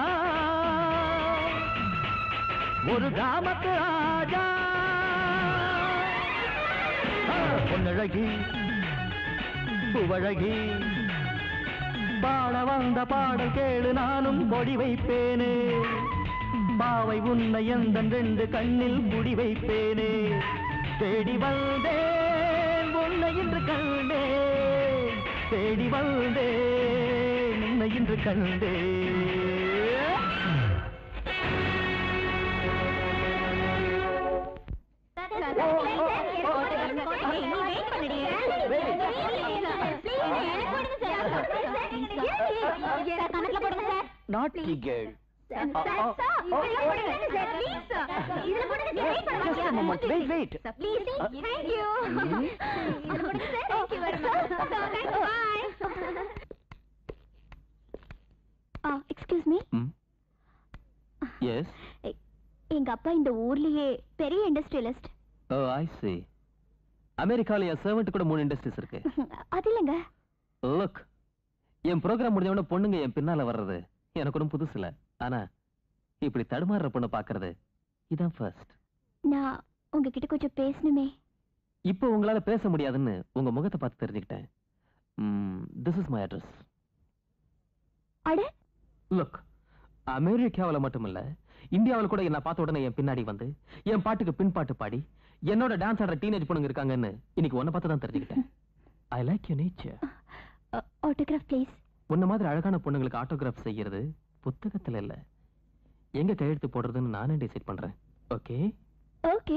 ஒரு கிராமத்து ராஜா ஆ, பொன்னழகி பூவழகி பாட வந்த பாடல் கேளு நானும் கொடி வைப்பேனே பாவை உன்னை எந்த ரெண்டு கண்ணில் முடி வைப்பேனே தேடி வந்தேன் உன்னை இன்று கண்டேன் தேடி வந்தேன் உன்னை இன்று கண்டேன்
not
girl.
Just a moment. Wait, wait. Excuse me
yes
எங்க அப்பா இந்த ஊர்லயே பெரிய இண்டஸ்ட்ரியலிஸ்ட்
ஓ ஐ see அமெரிக்கால என் சர்வெண்ட் கூட மூணு இண்டஸ்ட்ரீஸ் இருக்கு
அது இல்லைங்க
லுக் என் ப்ரோக்ராம் முடிஞ்ச உடனே பொண்ணுங்க என் பின்னால வர்றது எனக்கு ஒன்றும் புதுசு இல்ல ஆனா இப்படி தடுமாறுற பொண்ணு பாக்குறது இதான் ஃபர்ஸ்ட்
நான் உங்ககிட்ட கொஞ்சம் பேசணுமே
இப்போ உங்களால பேச முடியாதுன்னு உங்க முகத்தை பார்த்து தெரிஞ்சுக்கிட்டேன் திஸ் இஸ் மை அட்ரஸ்
அட
லுக் அமெரிக்காவுல மட்டுமில்ல இந்தியாவுல கூட என்ன பார்த்த உடனே என் பின்னாடி வந்து என் பாட்டுக்கு பின்பாட்டு பாடி என்னோட டான்ஸ் ஆடுற டீனேஜ் பொண்ணுங்க இருக்காங்கன்னு இன்னைக்கு உன்னை பார்த்து தான் தெரிஞ்சுக்கிட்டேன் I like you nature
autograph please
உன்ன மாதிரி அழகான பொண்ணுங்களுக்கு ஆட்டோகிராஃப் செய்யறது புத்தகத்துல இல்ல எங்க கையெழுத்து போடுறதுன்னு நானே டிசைட் பண்றேன் ஓகே
ஓகே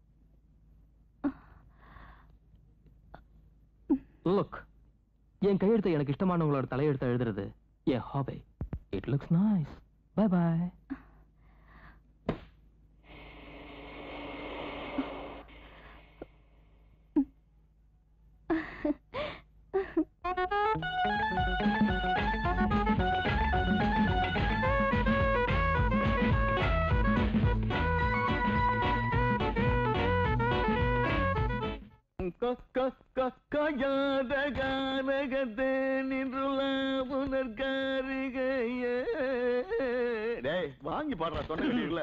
லுக் என் கையெழுத்து எனக்கு இஷ்டமானவங்களோட தலையெழுத்து எழுதுறது என் hobby it looks nice bye bye
காயாத கானகத்தே நின்றுள்ள புனர்காரிகையே டேய் வாங்கி பாடுறா தொண்டை கட்டிருக்கல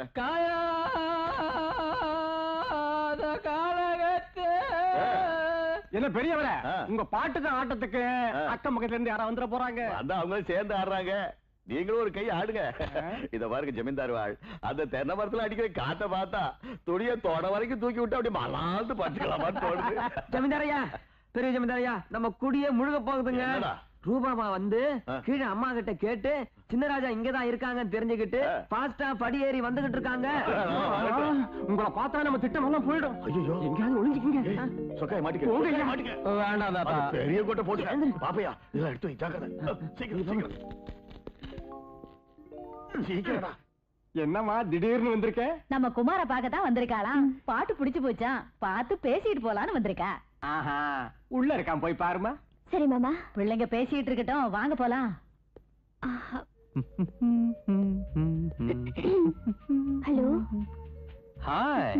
என்ன பெரியவர
ஆ.
உங்க பாட்டுக்கு ஆட்டத்துக்கு
ஆ.
அக்கம் பக்கத்துல இருந்து யாரா வந்துட போறாங்க
அதான் அவங்களும் சேர்ந்து ஆடுறாங்க நீங்களும் ஒரு கை ஆடுங்க இத பாருங்க ஜமீன்தார் வாழ் அந்த தென்னை மரத்துல அடிக்கிற காத்த பார்த்தா துணிய தொட வரைக்கும் தூக்கி விட்டு அப்படியே மலாந்து பட்டுக்கலாமான்னு தோணுது
ஜமீன்தாரையா பெரிய ஜமீன்தாரையா நம்ம குடியே முழுக போகுதுங்க
என்னடா?
ரூபாமா வந்து
ஆ.
கீழே அம்மா கிட்ட கேட்டு சின்னராஜா இங்கதான் இருக்காங்கன்னு தெரிஞ்சுக்கிட்டு
ஆ.
பாஸ்டா படி ஏறி வந்துகிட்டு இருக்காங்க
உங்களை பார்த்தா நம்ம திட்டம் எல்லாம் போயிடும்
ஐயோ
எங்கேயாவது ஒளிஞ்சுக்கீங்க
சொக்காய மாட்டிக்க சொக்காய மாட்டிக்க
வேண்டாம்
அது
தாத்தா
பெரிய கொட்டை போட்டு பாப்பையா இதெல்லாம் எடுத்து வை, ஜாக்கிரதை சீக்கிரம் சீக்கிரம் சீக்கிரம்டா
என்னம்மா திடீர்னு வந்திருக்க
நம்ம குமார பார்க்க தான் வந்திருக்காளாம் பாட்டு பிடிச்சு போச்சா பார்த்து பேசிட்டு போலான்னு வந்திருக்கா
ஆஹா உள்ள இருக்கான் போய் பாருமா
சரி மாமா
பிள்ளைங்க பேசிட்டு இருக்கட்டும் வாங்க போலாம்
ஆஹா. Hello
hi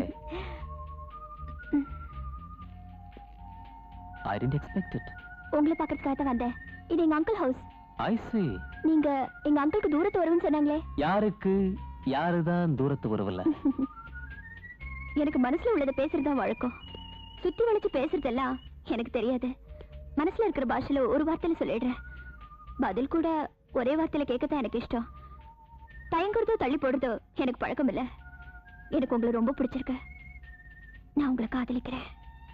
I didn't expect it
உங்களை பார்க்கறதுக்காக தான் வந்தேன் இது எங்க அங்கிள் ஹவுஸ்
ஐ see
நீங்க எங்க அங்கிளுக்கு தூரத்து வருவேன்னு சொன்னாங்களே
யாருக்கு யாருதான் தூரத்து உறவில்ல
எனக்கு மனசுல உள்ளதை பேசுறது தான் வழக்கம் சுத்தி வளைச்சு பேசுறதெல்லாம் எனக்கு தெரியாது மனசுல இருக்கிற பாஷையில ஒரு வார்த்தையில சொல்லிடுறேன் பதில் கூட ஒரே வார்த்தையில கேட்கத்தான் எனக்கு இஷ்டம் தயங்குறதோ தள்ளி போடுறதோ எனக்கு பழக்கம் இல்ல எனக்கு உங்களை ரொம்ப பிடிச்சிருக்கு நான் உங்களை காதலிக்கிறேன்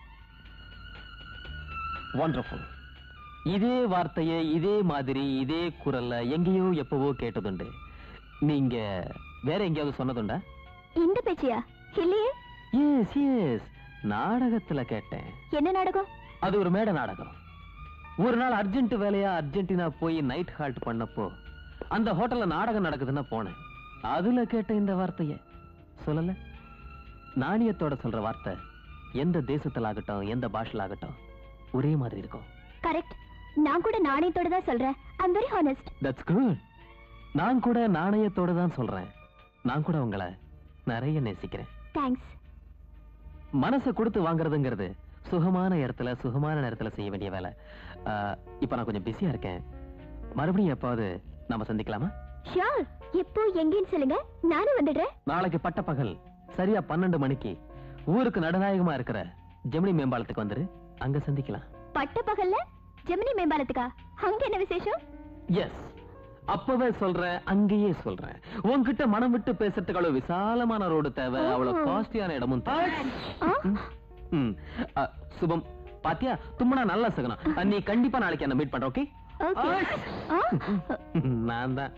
வண்டர்ஃபுல் இதே வார்த்தையை இதே மாதிரி இதே குரல்ல எங்கேயோ எப்பவோ கேட்டதுண்டு நீங்க வேற எங்கேயாவது சொன்னதுண்டா
இந்த பேச்சியா இல்லையே
எஸ் எஸ் நாடகத்துல கேட்டேன்
என்ன நாடகம்
அது ஒரு மேடை நாடகம் ஒரு நாள் அர்ஜென்ட் வேலையா அர்ஜென்டினா போய் நைட் ஹால்ட் பண்ணப்போ அந்த ஹோட்டல்ல நாடகம் நடக்குதுன்னு போனேன் அதுல கேட்ட இந்த வார்த்தைய சொல்லல நாணயத்தோட சொல்ற வார்த்தை எந்த தேசத்துல ஆகட்டும் எந்த பாஷையில ஆகட்டும் ஒரே மாதிரி இருக்கும்
கரெக்ட் நான் கூட நாணயத்தோட தான் சொல்றேன் I'm very honest
that's good நான் கூட நாணயத்தோட தான் சொல்றேன் நான் கூட உங்களை நிறைய நேசிக்கிறேன்
தேங்க்ஸ்
மனசை கொடுத்து வாங்குறதுங்கிறது சுகமான இடத்துல சுகமான நேரத்துல செய்ய வேண்டிய வேலை ஆஹ், இப்ப நான் கொஞ்சம் பிஸியா இருக்கேன் மறுபடியும் எப்பாவது நாம சந்திக்கலாமா
ஷியோர் எப்போ எங்கேன்னு சொல்லுங்க நானும் வந்துடுறேன்
நாளைக்கு பட்டப்பகல் சரியா பன்னெண்டு மணிக்கு ஊருக்கு நடுநாயகமா இருக்கிற ஜெமினி மேம்பாலத்துக்கு வந்துரு அங்க சந்திக்கலாம்
பட்ட பகல்ல ஜெமினி மேம்பாலத்துக்கா அங்க என்ன விசேஷம்
எஸ் அப்பவே சொல்றேன் அங்கேயே சொல்றேன் உன்கிட்ட மனம் விட்டு பேசுறதுக்கு அவ்வளவு விசாலமான ரோடு தேவை அவ்வளவு காஸ்ட்லியான இடமும் தேவை
ஆ?
ம். அ, சுபம் பாத்தியா தும்முனா நல்லா சகனம் அ, நீ கண்டிப்பா நாளைக்கு என்ன மீட் பண்ற ஓகே
Okay. ஆ?
நான் தான்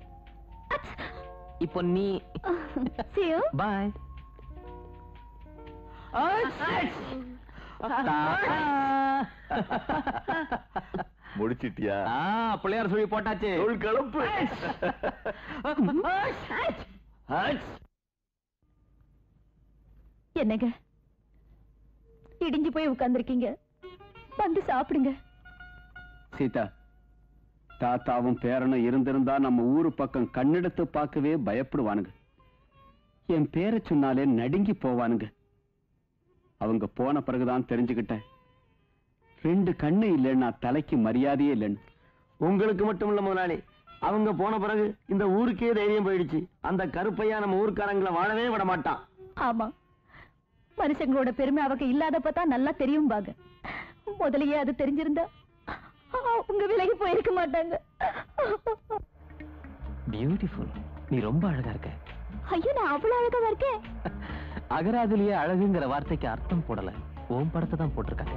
இப்போ நீ
See you.
பாய்
முடிச்சிட்டியா
பிள்ளையார் சொல்லி போட்டாச்சு
தோல் கலப்பு
என்னங்க இடிஞ்சு போய் உட்கார்ந்திருக்கீங்க வந்து சாப்பிடுங்க
சீதா தாத்தாவும் பேரனும் இருந்திருந்தா நம்ம ஊரு பக்கம் கண்ணெடுத்து பார்க்கவே பயப்படுவானுங்க என் பேரை சொன்னாலே நடுங்கி போவானுங்க அவங்க போன பிறகுதான் தெரிஞ்சுக்கிட்டேன் ரெண்டு கண்ணு இல்லைன்னா தலைக்கு மரியாதையே இல்லைன்னு
உங்களுக்கு மட்டும் இல்ல முதலாளி
அவங்க போன பிறகு இந்த ஊருக்கே தைரியம் போயிடுச்சு அந்த கருப்பையா நம்ம ஊர்க்காரங்களை வாழவே விட மாட்டான்
ஆமா மனுஷங்களோட பெருமை அவங்க இல்லாதப்ப தான் நல்லா தெரியும் பாங்க முதலையே அது தெரிஞ்சிருந்தா உங்க விலகி போயிருக்க மாட்டாங்க
பியூட்டிஃபுல் நீ ரொம்ப அழகா இருக்க
ஐயோ நான் அவ்வளவு அழகா இருக்கேன்
அகராதிலேயே அழகுங்கிற வார்த்தைக்கு அர்த்தம் போடல ஓம் படத்தை தான் போட்டிருக்காங்க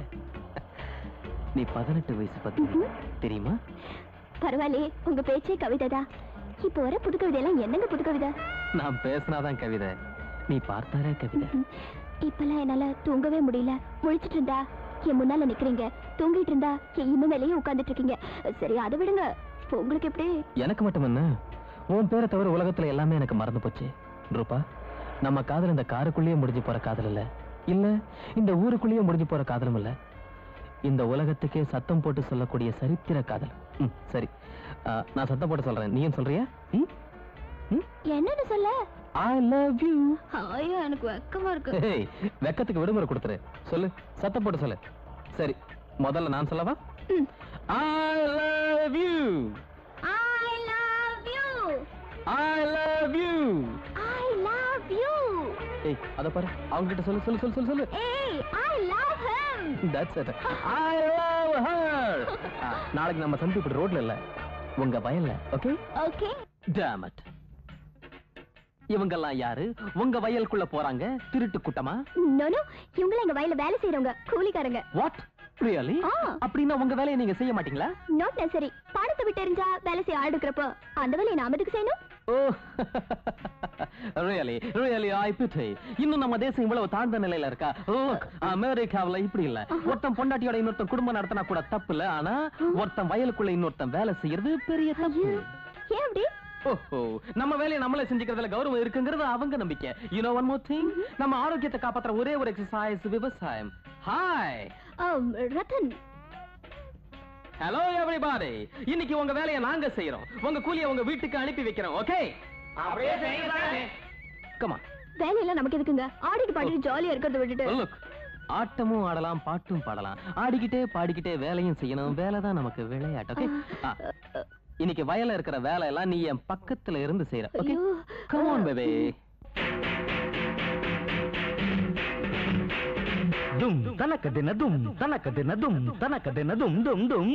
நீ பதினெட்டு வயசு பத்தி தெரியுமா
பரவாயில்லையே உங்க பேச்சே கவிதைதான் இப்ப வர புது கவிதை எல்லாம் என்னங்க புது கவிதை
நான் பேசினாதான் கவிதை நீ பார்த்தாரே கவிதை
ம்ஹும். இப்பெல்லாம் என்னால தூங்கவே முடியல முழிச்சிட்டு இருந்தா என் முன்னால நிக்கிறீங்க தூங்கிட்டு இருந்தா என் இன்னும் மேலேயே உட்கார்ந்துட்டு இருக்கீங்க சரி அதை விடுங்க உங்களுக்கு எப்படி
எனக்கு மட்டும் என்ன உன் பேரை தவிர உலகத்துல எல்லாமே எனக்கு மறந்து போச்சு ரூபா நம்ம காதல் இந்த காருக்குள்ளேயே முடிஞ்சு போற காதல் இல்ல இல்ல இந்த ஊருக்குள்ளேயே முடிஞ்சு போற காதலும் இல்ல இந்த உலகத்துக்கே சத்தம் போட்டு சொல்லக்கூடிய சரித்திர காதல் ம், சரி ஆ, நான் சத்தம் போட்டு சொல்றேன் நீயும் சொல்றியா ம்?
என்னன்னு சொல்ல
I love you
ஐயோ எனக்கு வெக்கமா இருக்கு
ஏய், வெக்கத்துக்கு விடுமுறை கொடுத்துரு சொல்லு சத்தம் போட்டு சொல்லு சரி முதல்ல நான் சொல்லவா
ம்.
I love you
I love you
I love you
I love you
ஏய் அத பாரு அவங்க கிட்ட சொல்லு சொல்லு சொல்லு சொல்லு சொல்லு
ஏய் I love him
That's it. I love her. ஆ, நாளைக்கு நம்ம சந்திப்பு இப்படி ரோட்ல இல்ல உங்க வயல்ல ஓகே
okay
Damn it. இவங்கெல்லாம் யாரு உங்க வயலுக்குள்ள போறாங்க திருட்டு கூட்டமா
no no இவங்க எங்க வயல்ல வேலை செய்றவங்க கூலிக்காரங்க
வாட் ரியலி
ஆ.
அப்படின்னா உங்க வேலையை நீங்க செய்ய மாட்டீங்களா
not necessary பணத்தை விட்டு எறிஞ்சா வேலை செய்ய ஆள் இருக்கிறப்போ அந்த வேலையை நாம எதுக்கு செய்யணும்
ஓ ரியலி ரியலி ஐ பிட்டி இன்னும் நம்ம தேசம் இவ்வளவு தாழ்ந்த நிலையில இருக்கா Look, அமெரிக்காவுல இப்படி இல்ல ஒருத்தன் பொண்டாட்டியோட இன்னொருத்தன் குடும்பம் நடத்தினா கூட தப்பு இல்ல ஆனா ஒருத்தன் வயலுக்குள்ள இன்னொருத்தன் வேலை செய்யறது பெரிய தப்பு
ஏன் அப்படி
ஓஹோ நம்ம வேலையை நம்மளே செஞ்சுக்கிறதுல கௌரவம் இருக்குங்கிறது அவங்க நம்பிக்கை you know one more thing நம்ம ஆரோக்கியத்தை காப்பாத்துற ஒரே ஒரு எக்ஸசைஸ் விவசாயம் ஹாய்
ஆம், ரத்தன்
ஹலோ எவரிபாடி இன்னைக்கு உங்க வேலையை நாங்க செய்யறோம் உங்க கூலியை உங்க வீட்டுக்கு அனுப்பி வைக்கிறோம் ஓகே
அப்படியே செய்யுங்க
கமா
வேலையெல்லாம் நமக்கு எதுக்குங்க ஆடிட்டு பாடிட்டு ஜாலியா இருக்கிறத விட்டுட்டு
லுக் ஆட்டமும் ஆடலாம் பாட்டும் பாடலாம் ஆடிக்கிட்டே பாடிக்கிட்டே வேலையும் செய்யணும் வேலை தான் நமக்கு விளையாட்டு ஓகே இன்னைக்கு வயல்ல இருக்கிற வேலை எல்லாம் நீ என் பக்கத்துல இருந்து செய்யற ஓகே
ஐயோ.
கம் ஆன் பேபி
ದುಮ್ ತನಕ ದಿನ ದುಮ್ ತನಕ ದಿನ ದುಮ್ ತನಕ ದಿನ ದುಮ್ ದುಮ್ ದುಮ್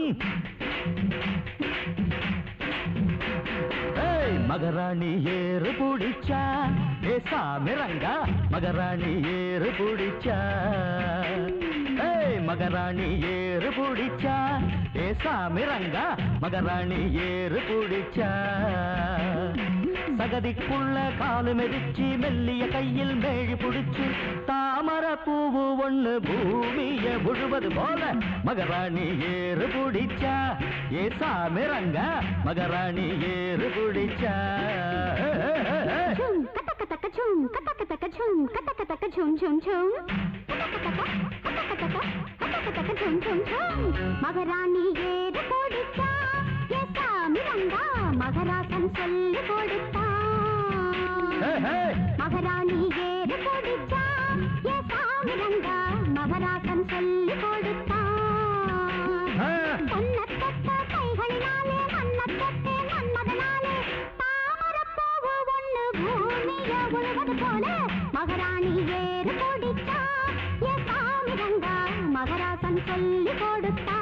ஏய் மகராணி ஏறு புடிச்சா ஏ சாமி ரங்கா மகராணி ஏறு புடிச்சா ஏய் மகராணி ஏறு புடிச்சா ஏ சாமி ரங்கா மகராணி ஏறு புடிச்சா சகதிக்குள்ள காலு மெதிச்சு மெல்லிய கையில் மேழி புடிச்சு தாமர பூவு ஒண்ணு பூமிய முழுவது போல மகராணி ஏறு புடிச்சா ஏ சாமி ரங்கா மகராணி ஏறு புடிச்சா
சும், கத்தக்க தக்க சும், கத்தக்க தக்க சும், கத்தக்க தக்க சும், சும், சும். கத்தக்க தக்க, கத்தக்க தக்க, கத்தக்க தக்க சும், சும், சும். மகாராணி ஏறு கொடுத்தா ஏ சாமி ரங்கா மகராசன் சொல்லி கொடுத்தா மகாராணி ஏறு கொடுத்தா ஏ சாமி ரங்கா மகராசன் சொல்லி கொடுத்தா கண்ணத்தட்ட கைகளினாலே மண்ணத்தட்டு மன்மதனாலே தாமரப்பூவு ஒண்ணு பூமிய உழுவது போல மகாராணி ஏறு கொடுத்தா ஏ சாமி ரங்கா மகராசன் சொல்லி கொடுத்தா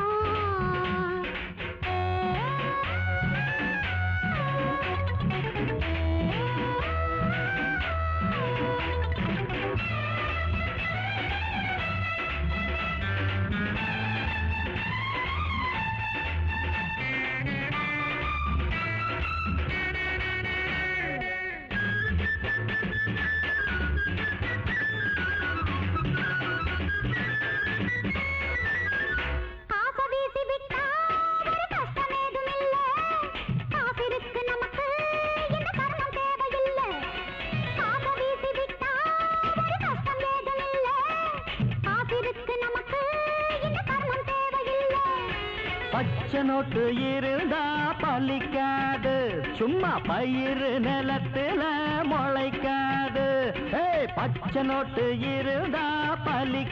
காச வீசி விட்டா ஒரு கஷ்டம் ஏதுமில்ல காசிருக்கு நமக்கு இந்த கர்மம் தேவையில்லை காச வீசி விட்டா ஒரு கஷ்டம் ஏதுமில்ல காசிருக்கு நமக்கு இந்த கர்மம் தேவையில்லை
பச்சை நோட்டு இருந்தா பலிக்காது சும்மா பயிறு நிலத்துல முளைக்காது ஏய் பச்சை நோட்டு இருந்தா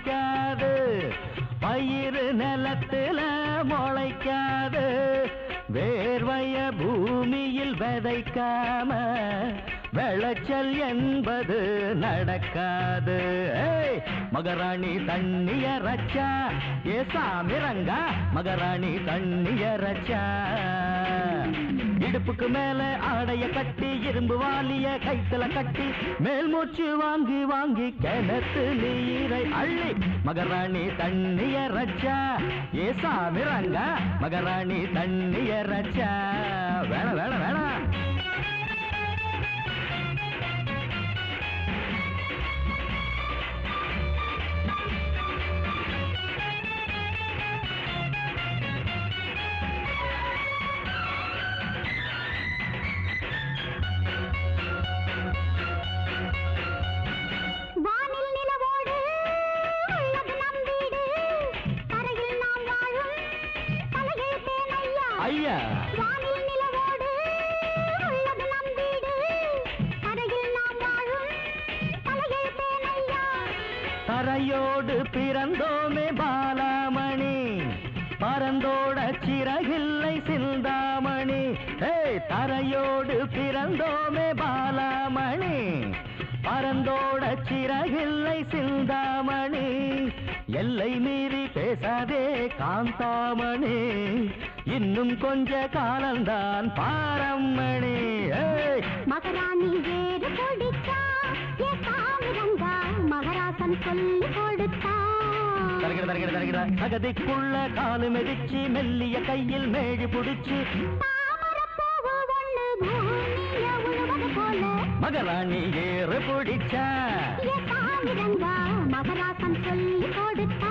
பலிக்காது பயிறு நிலத்துல முளைக்காது வேர்வைய பூமியில் விதைக்காம விளைச்சல் என்பது நடக்காது ஏய், மகாராணி தண்ணிய ரச்சா ஏ சாமி ரங்கா மகாராணி தண்ணிய ரச்சா இடுப்புக்கு மேல ஆடைய கட்டி இரும்பு வாலிய கைத்துல கட்டி மேல் மூச்சு வாங்கி வாங்கி கிணத்து நீரை அள்ளி மகாராணி தண்ணிய ரச்சா ஏ சாமி ரங்கா மகாராணி தண்ணிய ரச்சா வேணாம் வேணாம் வேணாம்
வானில் நிலவோடு உள்ளது நம் வீடு தரையில் நாம் வாழும் தலைகள் தேனையா
ஐயா
வானில் நிலவோடு உள்ளது நம் வீடு தரையில் நாம் வாழும் தலைகள் தேனையா
தரையோடு பிறந்தோமே பாலாமணி பரந்தோட சிறகில்லை சிந்தாமணி ஏய் தரையோடு பிறந்தோமே பாலாமணி பரந்தோட சிறகில்லை சிந்தாமணி எல்லை மீறி பேசாதே காந்தாமணி இன்னும் கொஞ்ச காலம்தான் பாரம்மணி ஏய்
மகராணி வேறு கொடுத்தா ஏ சாமிரங்கா மகராசன் சொல்லி கொடுத்தா
தரகிட தரகிட தரகிட அகதிக்குள்ள காலு மெதிச்சு மெல்லிய கையில் மேழி புடிச்சு
தாமரப்பூவு ஒண்ணு பூமிய உழுவது போல
மகராணி ஏறு பிடிச்சா
ஏ சாமிரங்கா மகராசன் சொல்லி கொடுத்தா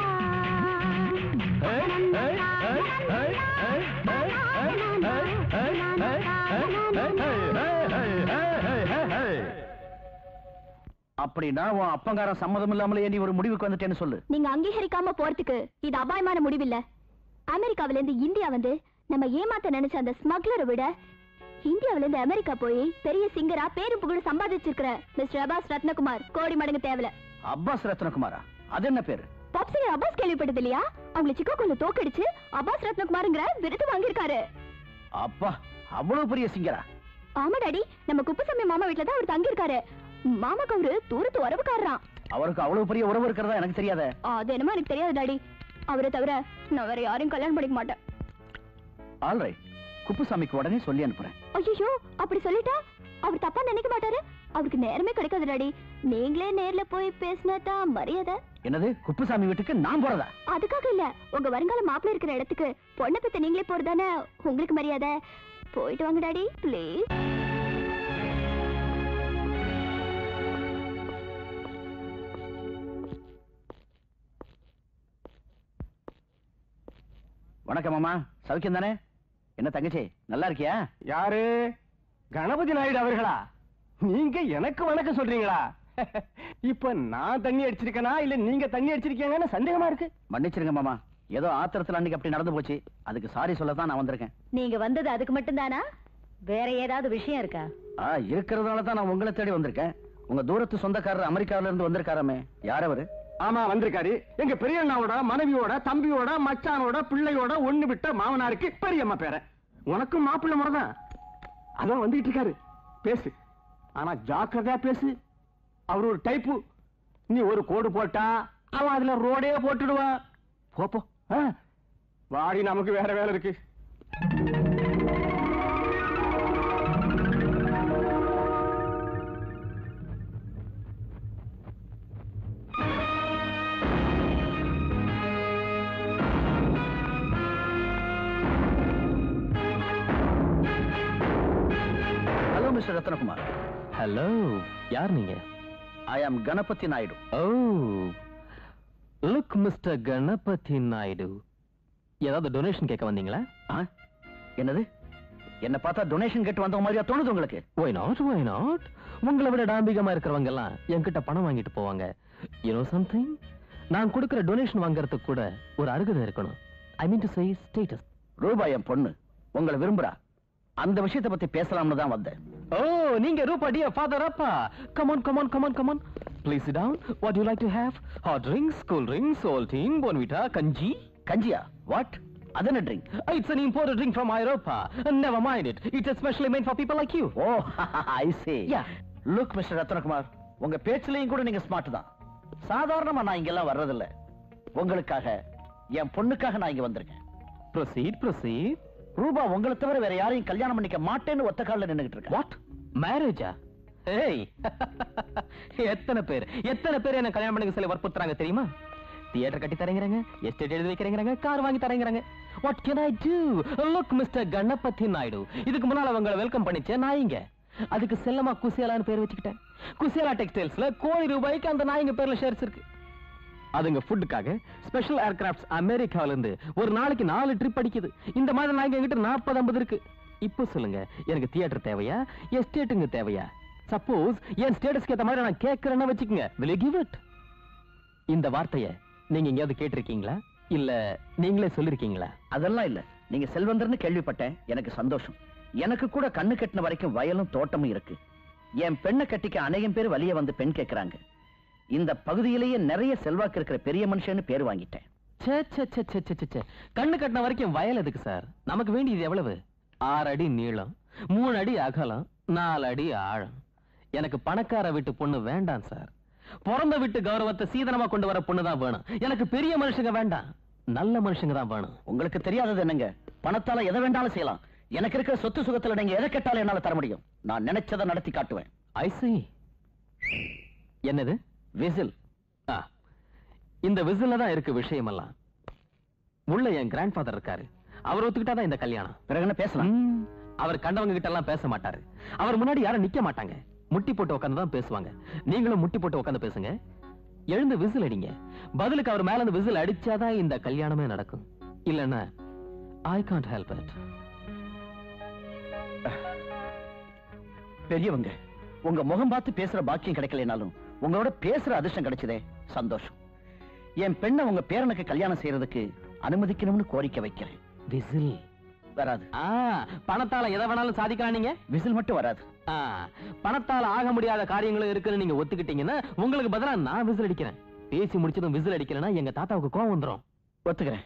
ஏய், ஏய், ஏய், ஏய், ஏய், ஏய், ஏய், ஏய், ஏய், ஏய், ஏய், ஏய், ஏய், ஏய், ஏய், ஏய்.
அப்படின்னா உன் அப்பங்காரன் சம்மதம் இல்லாமலே நீ ஒரு முடிவுக்கு வந்துட்டேன்னு சொல்லு
நீங்க அங்கீகரிக்காம போறதுக்கு இது அபாயமான முடிவில்ல அமெரிக்காவில இருந்து இந்தியா வந்து நம்ம ஏமாத்த நினைச்ச அந்த ஸ்மக்லரை விட இந்தியாவில இருந்து அமெரிக்கா போய் பெரிய சிங்கரா பேரும் புகழ் சம்பாதிச்சிருக்கிற மிஸ்டர் அபாஸ் ரத்னகுமார் கோடி மடங்கு தேவல
அப்பாஸ் ரத்னகுமாரா அது என்ன பேரு
பாப் சிங்கர் அபாஸ் கேள்விப்பட்டது இல்லையா அவங்களை சிக்காகோல தோக்கடிச்சு அபாஸ் ரத்னகுமார்ங்கிற விருது வாங்கியிருக்காரு
அப்பா அவ்வளவு பெரிய சிங்கரா
ஆமா டாடி நம்ம குப்புசாமி மாமா வீட்ல தான் அவர் தங்கியிருக்காரு மாமாக்கு அவரு தூரத்து உறவுக்காரராம்
அவருக்கு அவ்வளவு பெரிய உறவு இருக்கிறதா எனக்கு தெரியாத
அது என்னமோ எனக்கு தெரியாது டாடி அவரை தவிர நான் வேற யாரையும் கல்யாணம் பண்ணிக்க மாட்டேன்
ஆல்ரைட் குப்புசாமிக்கு உடனே சொல்லி அனுப்புறேன்
ஐயோ அப்படி சொல்லிட்டா அவர் தப்பா நினைக்க மாட்டாரு அவருக்கு நேரமே கிடைக்காது டாடி நீங்களே நேர்ல போய் பேசினா தான் மரியாதை
என்னது குப்புசாமி வீட்டுக்கு நான் போறதா
அதுக்காக இல்ல உங்க வருங்கால மாப்பிள்ள இருக்கிற இடத்துக்கு பொண்ணை பத்த நீங்களே போறதானே உங்களுக்கு மரியாதை போயிட்டு வாங்க டாடி ப்ளீஸ்
வணக்கம் மாமா சௌக்கியம் தானே என்ன தங்கச்சி நல்லா இருக்கியா
யாரு கணபதி நாயுடு அவர்களா நீங்க எனக்கு வணக்கம் சொல்றீங்களா இப்ப நான் தண்ணி அடிச்சிருக்கேனா இல்ல நீங்க தண்ணி அடிச்சிருக்கீங்கன்னு சந்தேகமா இருக்கு
மன்னிச்சிருங்க மாமா ஏதோ ஆத்திரத்துல அன்னைக்கு அப்படி நடந்து போச்சு அதுக்கு சாரி சொல்லத்தான் நான் வந்திருக்கேன்
நீங்க வந்தது அதுக்கு மட்டும்தானா வேற ஏதாவது விஷயம் இருக்கா
ஆ இருக்கிறதுனால தான் நான் உங்களை தேடி வந்திருக்கேன் உங்க தூரத்து சொந்தக்காரர் அமெரிக்காவில இருந்து வந்திருக்காராமே யார் அவரு
ஆமா வந்திருக்காரு எங்க பெரியண்ணாவோட மனைவியோட தம்பியோட மச்சானோட பிள்ளையோட ஒண்ணு விட்ட மாமனாருக்கு பெரியம்மா பேரன் உனக்கும் மாப்பிள்ளை முறைதான் அதான் வந்துகிட்டு இருக்காரு பேசு ஆனா ஜாக்கிரதையா பேசு அவர் ஒரு டைப்பு நீ ஒரு கோடு போட்டா அவன் அதுல ரோடே போட்டுடுவான் போ, போ ஆ. வாடி நமக்கு வேற வேலை இருக்கு
ஹலோ மிஸ்டர் ரத்னகுமார்
ஹலோ யார் நீங்க
I am Ganapathi Naidu
oh look mister Ganapathi Naidu ஏதாவது டொனேஷன் கேட்க வந்தீங்களா
ஆ? என்னது என்ன பார்த்தா டொனேஷன் கேட்டு வந்த மாதிரியா தோணுது உங்களுக்கு
ஒய் நாட் ஒய் நாட் உங்களை விட டாம்பிகமா இருக்கிறவங்க எல்லாம் என்கிட்ட பணம் வாங்கிட்டு போவாங்க யூனோ சம்திங் நான் கொடுக்கிற டொனேஷன் வாங்குறதுக்கு கூட ஒரு அருகதை இருக்கணும் ஐ மீன் டு சே ஸ்டேட்டஸ்
ரூபாய் என் பொண்ணு உங்களை விரும்புறா அந்த விஷயத்தை பத்தி பேசலாம்னு தான் வந்தேன்
ஓ நீங்க ரூபா டியர் ஃபாதர் அப்பா come on come on come on come on please sit down what you like to have hot drinks cool drinks ஓல்டிங் போன்விட்டா கஞ்சி
கஞ்சியா வாட்
அது என்ன drink
It's an imported drink from Europa. Never mind it. It's especially meant for people like you.
Oh I see
Yeah.
Look mister Ratnakumar உங்க பேச்சுலயும் கூட நீங்க smart தான் சாதாரணமா நான் இங்கெல்லாம் வர்றதில்ல உங்களுக்காக என் பொண்ணுக்காக நான் இங்க வந்திருக்கேன்
Proceed, proceed.
ரூபா உங்களை தவிர வேற யாரையும் கல்யாணம் பண்ணிக்க மாட்டேன்னு ஒத்த கால்ல நின்னுகிட்டு இருக்கேன்
What? Marriage? ஏய் எத்தனை பேர் எத்தனை பேர் என்ன கல்யாணம் பண்ணிக்க சொல்லி வற்புறுத்துறாங்க தெரியுமா தியேட்டர் கட்டி தரங்கிறாங்க எஸ்டேட் எழுதி வைக்கிறேங்கிறாங்க கார் வாங்கி தரங்கிறாங்க what can I do look mister Ganapathi Naidu இதுக்கு முன்னால அவங்கள வெல்கம் பண்ணிச்சேன் நாயிங்க அதுக்கு செல்லமா குசியலான்னு பேர் வச்சுக்கிட்டேன் குசியலா டெக்ஸ்டைல்ஸ்ல கோடி ரூபாய்க்கு அந்த நாய்ங்க பேர்ல ஷேர்ஸ் இருக்கு அதுங்க ஃபுட்டுக்காக ஸ்பெஷல் ஏர்கிராஃப்ட்ஸ் அமெரிக்கால இருந்து ஒரு நாளைக்கு நாலு ட்ரிப் அடிக்குது இந்த மாதிரி நாய்ங்க என்கிட்ட நாற்பது ஐம்பது இருக்கு இப்போ சொல்லுங்க எனக்கு தியேட்டர் தேவையா எஸ்டேட்டுங்க தேவையா சப்போஸ் என் ஸ்டேட்டஸ்க்கு ஏத்த மாதிரி நான் கேட்கறேன்னு வச்சுக்கோங்க will you give it இந்த வார்த்தைய நீங்க எங்கேயாவது கேட்டிருக்கீங்களா இல்ல நீங்களே சொல்லிருக்கீங்களா
அதெல்லாம் இல்ல நீங்க செல்வந்தர்னு கேள்விப்பட்டேன் எனக்கு சந்தோஷம் எனக்கு கூட கண்ணு கட்டின வரைக்கும் வயலும் தோட்டமும் இருக்கு என் பெண்ணை கட்டிக்க அநேகம் பேர் வழிய வந்து பெண் கேட்கறாங்க இந்த பகுதியிலேயே நிறைய செல்வாக்கு இருக்கிற பெரிய மனுஷன்னு பேர் வாங்கிட்டேன்
ச்சே, ச்சே, ச்சே, ச்சே, ச்சே, ச்சே, ச்சே. கண்ணு கட்டின வரைக்கும் வயல் எதுக்கு சார் நமக்கு வேண்டியது எவ்வளவு ஆறு அடி நீளம் மூணு அடி அகலம் நாலு அடி ஆழம் எனக்கு பணக்கார வீட்டு பொண்ணு வேண்டாம் சார் பிறந்த வீட்டு கௌரவத்தை சீதனமா கொண்டு வர பொண்ணு தான் வேணும் எனக்கு பெரிய மனுஷங்க வேண்டாம் நல்ல மனுஷங்க தான் வேணும்
உங்களுக்கு தெரியாதது என்னங்க பணத்தால எதை வேண்டாலும் செய்யலாம் எனக்கு இருக்கிற சொத்து சுகத்துல நீங்க எதை கேட்டாலும் என்னால தர முடியும் நான் நினைச்சதை நடத்தி காட்டுவேன்
ஐ see என்னது விசில் ஆ இந்த விசில்ல தான் இருக்கு விஷயமெல்லாம் உள்ள என் கிராண்ட்ஃபாதர் இருக்காரு அவர் ஒத்துக்கிட்டாதான் இந்த கல்யாணம்
பிறகு என்ன பேசலாம்
ம், அவர் கண்டவங்க கிட்ட எல்லாம் பேச மாட்டாரு அவர் முன்னாடி யாரும் நிக்க மாட்டாங்க முட்டி போட்டு உட்கார்ந்து தான் பேசுவாங்க நீங்களும் முட்டி போட்டு உட்கார்ந்து பேசுங்க எழுந்து விசில் அடிங்க பதிலுக்கு அவர் மேல இருந்து விசில் அடிச்சாதான் இந்த கல்யாணமே நடக்கும் இல்லன்னா ஐ காண்ட் ஹெல்ப் இட்
பெரியவங்க உங்க முகம் பார்த்து பேசுற பாக்கியம் கிடைக்கலனாலும் உங்களோட பேசுற அதிர்ஷ்டம் கிடைச்சதே சந்தோஷம் என் பெண்ணை உங்க பேரனுக்கு கல்யாணம் செய்யறதுக்கு அனுமதிக்கணும்னு கோரிக்கை வைக்கிறேன்
விசில்
வராது
ஆ பணத்தால எதை வேணாலும் சாதிக்கலாம் நீங்க
விசில் மட்டும் வராது
ஆ, பணத்தால ஆக முடியாத காரியங்களும் இருக்குன்னு நீங்க ஒத்துக்கிட்டீங்கன்னா உங்களுக்கு பதிலா நான் விசில் அடிக்கிறேன் பேசி முடிச்சதும் விசில் அடிக்கலன்னா எங்க தாத்தாவுக்கு கோவம் வந்துரும்
ஒத்துக்கிறேன்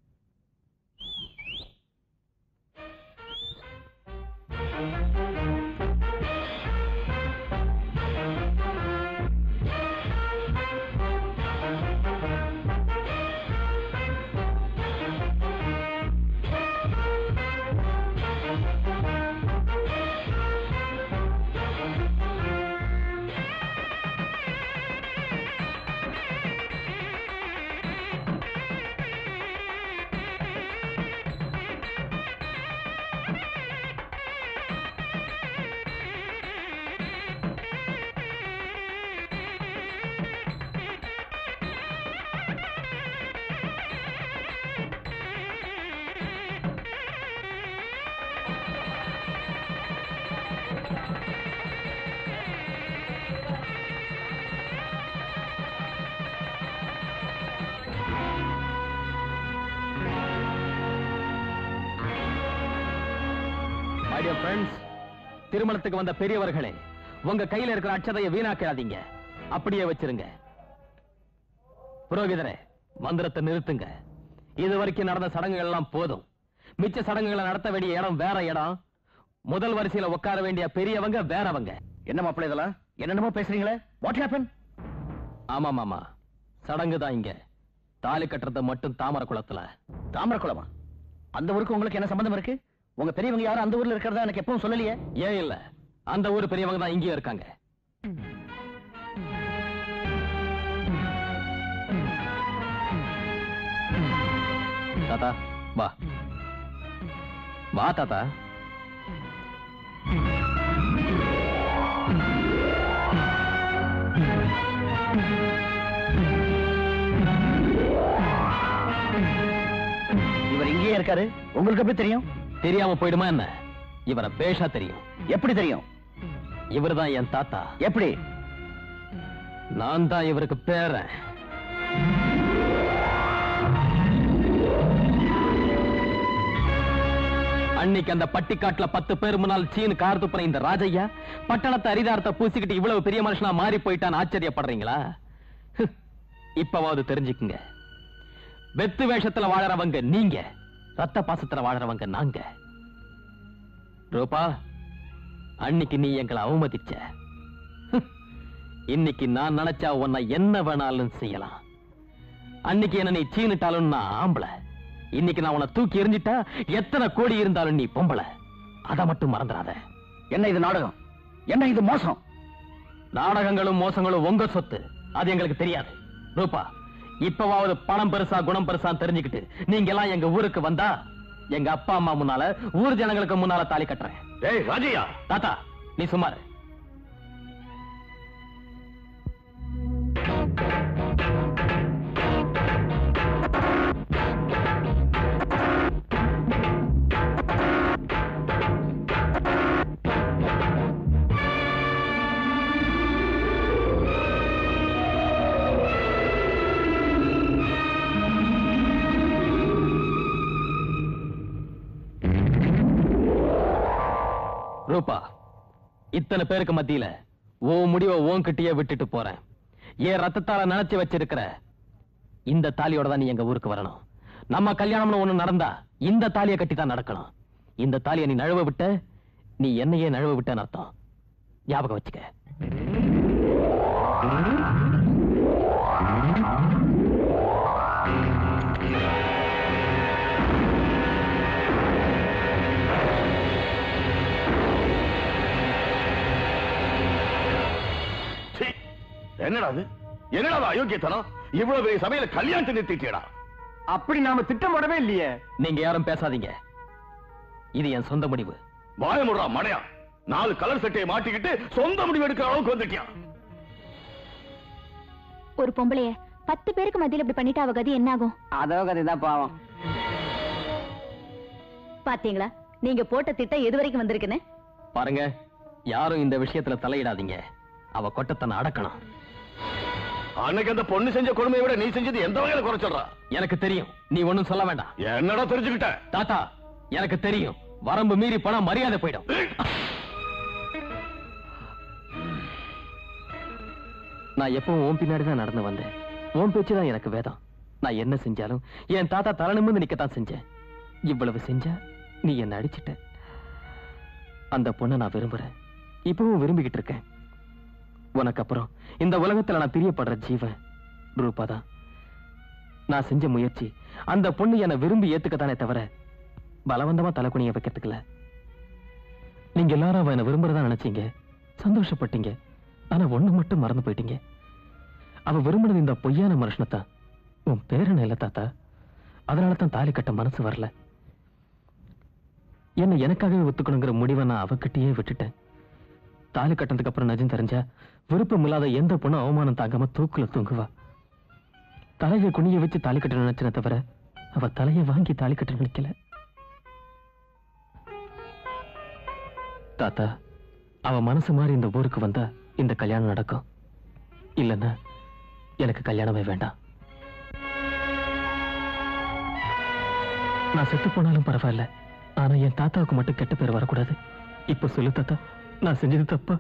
My dear friends, திருமணத்துக்கு வந்த பெரியவர்களே உங்க கையில இருக்கிற அட்சதையை வீணாக்காதீங்க அப்படியே வச்சிருங்க புரோகிதரே மந்திரத்தை நிறுத்துங்க இது வரைக்கும் நடந்த சடங்குகள் எல்லாம் போதும் மிச்ச சடங்குகளை நடத்த வேண்டிய இடம் வேற இடம் முதல் வரிசையில உட்கார வேண்டிய பெரியவங்க வேறவங்க
என்ன மாப்பிள்ளை இதெல்லாம் என்னென்னமோ பேசுறீங்களே வாட் ஹேப்பன்
ஆமா மாமா சடங்கு தான் இங்க தாலி கட்டுறது மட்டும் தாமரை குளத்துல
தாமரை குளமா அந்த ஊருக்கு உங்களுக்கு என்ன சம்பந்தம் இருக்கு உங்க பெரியவங்க யாரும் அந்த ஊர்ல இருக்கிறதா எனக்கு எப்பவும் சொல்லலையே
ஏன் இல்ல அந்த ஊர் பெரியவங்க தான் இங்கேயும் இருக்காங்க தாத்தா வா வா தாத்தா
இவர் இங்கேயே இருக்காரு உங்களுக்கு எப்படி தெரியும்
தெரியாம போயிடுமா என்ன இவரை பேஷா தெரியும்
எப்படி தெரியும்
இவர்தான் என் தாத்தா
எப்படி
நான் தான் இவருக்கு பேரன் அன்னைக்கு அந்த பட்டிக்காட்டுல பத்து பேர் முன்னால் சீன் கார் துப்புற இந்த ராஜையா பட்டணத்தை அரிதாரத்தை பூசிக்கிட்டு இவ்வளவு பெரிய மனுஷனா மாறி போயிட்டான்னு ஆச்சரியப்படுறீங்களா ஹ், இப்பவாவது தெரிஞ்சுக்குங்க வெத்து வேஷத்துல வாழறவங்க நீங்க ரத்த பாசத்துல வாழறவங்க நாங்க ரூபா அன்னைக்கு நீ எங்களை அவமதிச்ச ஹம். இன்னைக்கு நான் நினைச்சா உன்னை என்ன வேணாலும் செய்யலாம் அன்னைக்கு என்ன நீ சீனிட்டாலும் நான் ஆம்பளை இன்னைக்கு நான் உன்னை தூக்கி எறிஞ்சிட்டா எத்தனை கோடி இருந்தாலும் நீ பொம்பளை அதை மட்டும் மறந்துடாத
என்ன இது நாடகம் என்ன இது மோசம்
நாடகங்களும் மோசங்களும் உங்க சொத்து அது எங்களுக்கு தெரியாது ரூபா இப்பவாவது பணம் பெருசா குணம் பெருசா தெரிஞ்சுக்கிட்டு நீங்க எல்லாம் எங்க ஊருக்கு வந்தா எங்க அப்பா அம்மா முன்னால ஊர் ஜனங்களுக்கு முன்னால தாலி கட்டுறேன்
ஏய் ராஜையா
தாத்தா நீ சுமாரு ரூபா இத்தனை பேருக்கு மத்தியில ஓ முடிவை உன்கிட்டயே விட்டுட்டு போறேன் என் ரத்தத்தால நினைச்சு வச்சிருக்கிற இந்த தாலியோட தான் நீ எங்க ஊருக்கு வரணும் நம்ம கல்யாணம்னு ஒண்ணு நடந்தா இந்த தாலியை கட்டி தான் நடக்கணும் இந்த தாலியை நீ நழுவ விட்ட நீ என்னையே நழுவ விட்டன்னு அர்த்தம் ஞாபகம் வச்சுக்க
சீ, என்னடா அது என்னடா அது அயோக்கியத்தனம் இவ்வளவு பெரிய சபையில கல்யாணத்தை நிறுத்திட்டியடா
அப்படி நாம திட்டமிடவே இல்லையே
நீங்க யாரும் பேசாதீங்க இது என் சொந்த முடிவு
வாயமுடுறா மடையா நாலு கலர் சட்டையை மாட்டிக்கிட்டு சொந்த முடிவு எடுக்கிற அளவுக்கு வந்துட்டியா
ஒரு பொம்பளைய பத்து பேருக்கு மத்தியில இப்படி பண்ணிட்டு அவ கதி என்ன ஆகும்
அதோ கதைதான் பாவம்
பாத்தீங்களா நீங்க போட்ட திட்டம் எது வரைக்கும் வந்திருக்குன்னு
பாருங்க யாரும் இந்த விஷயத்துல தலையிடாதீங்க அவ கொட்டத்தனை அடக்கணும்
அன்னைக்கு அந்த பொண்ணு செஞ்ச கொடுமையை விட நீ செஞ்சது எந்த வகையில குறைச்சிடுறா
எனக்கு தெரியும் நீ ஒண்ணும் சொல்ல வேண்டாம்
என்னடா தெரிஞ்சுக்கிட்ட
தாத்தா எனக்கு தெரியும் வரம்பு மீறி போனா மரியாதை போயிடும் நான் எப்பவும் உன் பின்னாடி தான் நடந்து வந்தேன் உன் பேச்சு தான் எனக்கு வேதம் நான் என்ன செஞ்சாலும் என் தாத்தா தலை நிமிர்ந்து நிக்கத்தான் செஞ்சேன் இவ்வளவு செஞ்சா நீ என்ன அடிச்சிட்ட அந்த பொண்ணை நான் விரும்புறேன் இப்பவும் விரும்பிக்கிட்டு இருக்கேன் உனக்கு அப்புறம் இந்த உலகத்துல நான் பிரியப்படுற ஜீவன் ரூபா தான் நான் செஞ்ச முயற்சி அந்த பொண்ணு என்னை விரும்பி ஏத்துக்கத்தானே தவிர பலவந்தமா தலைக்குனிய வைக்கிறதுக்கு இல்ல நீங்க எல்லாரும் அவ என்ன விரும்புறதா நினைச்சீங்க சந்தோஷப்பட்டீங்க ஆனா ஒண்ணு மட்டும் மறந்து போயிட்டீங்க அவ விரும்பினது இந்த பொய்யான மனுஷனத்தான் உன் பேரன் இல்ல தாத்தா அதனால தான் தாலி கட்ட மனசு வரல என்ன எனக்காகவே ஒத்துக்கணுங்கிற முடிவை நான் அவகிட்டயே விட்டுட்டேன் தாலி கட்டினதுக்கு அப்புறம் நஜம் தெரிஞ்சா விருப்பம் இல்லாத எந்த பொண்ணும் அவமானம் தாங்காம தூக்குல தூங்குவா தலையை குனிய வச்சு தாலி கட்ட நினைச்சன தவிர அவ தலையை வாங்கி தாலி கட்ட நினைக்கல தாத்தா அவ மனசு மாதிரி இந்த ஊருக்கு வந்தா இந்த கல்யாணம் நடக்கும் இல்லன்னா எனக்கு கல்யாணமே வேண்டாம் நான் செத்து போனாலும் பரவாயில்ல ஆனா என் தாத்தாவுக்கு மட்டும் கெட்ட பேர் வரக்கூடாது இப்ப சொல்லு தாத்தா நான் செஞ்சது தப்பா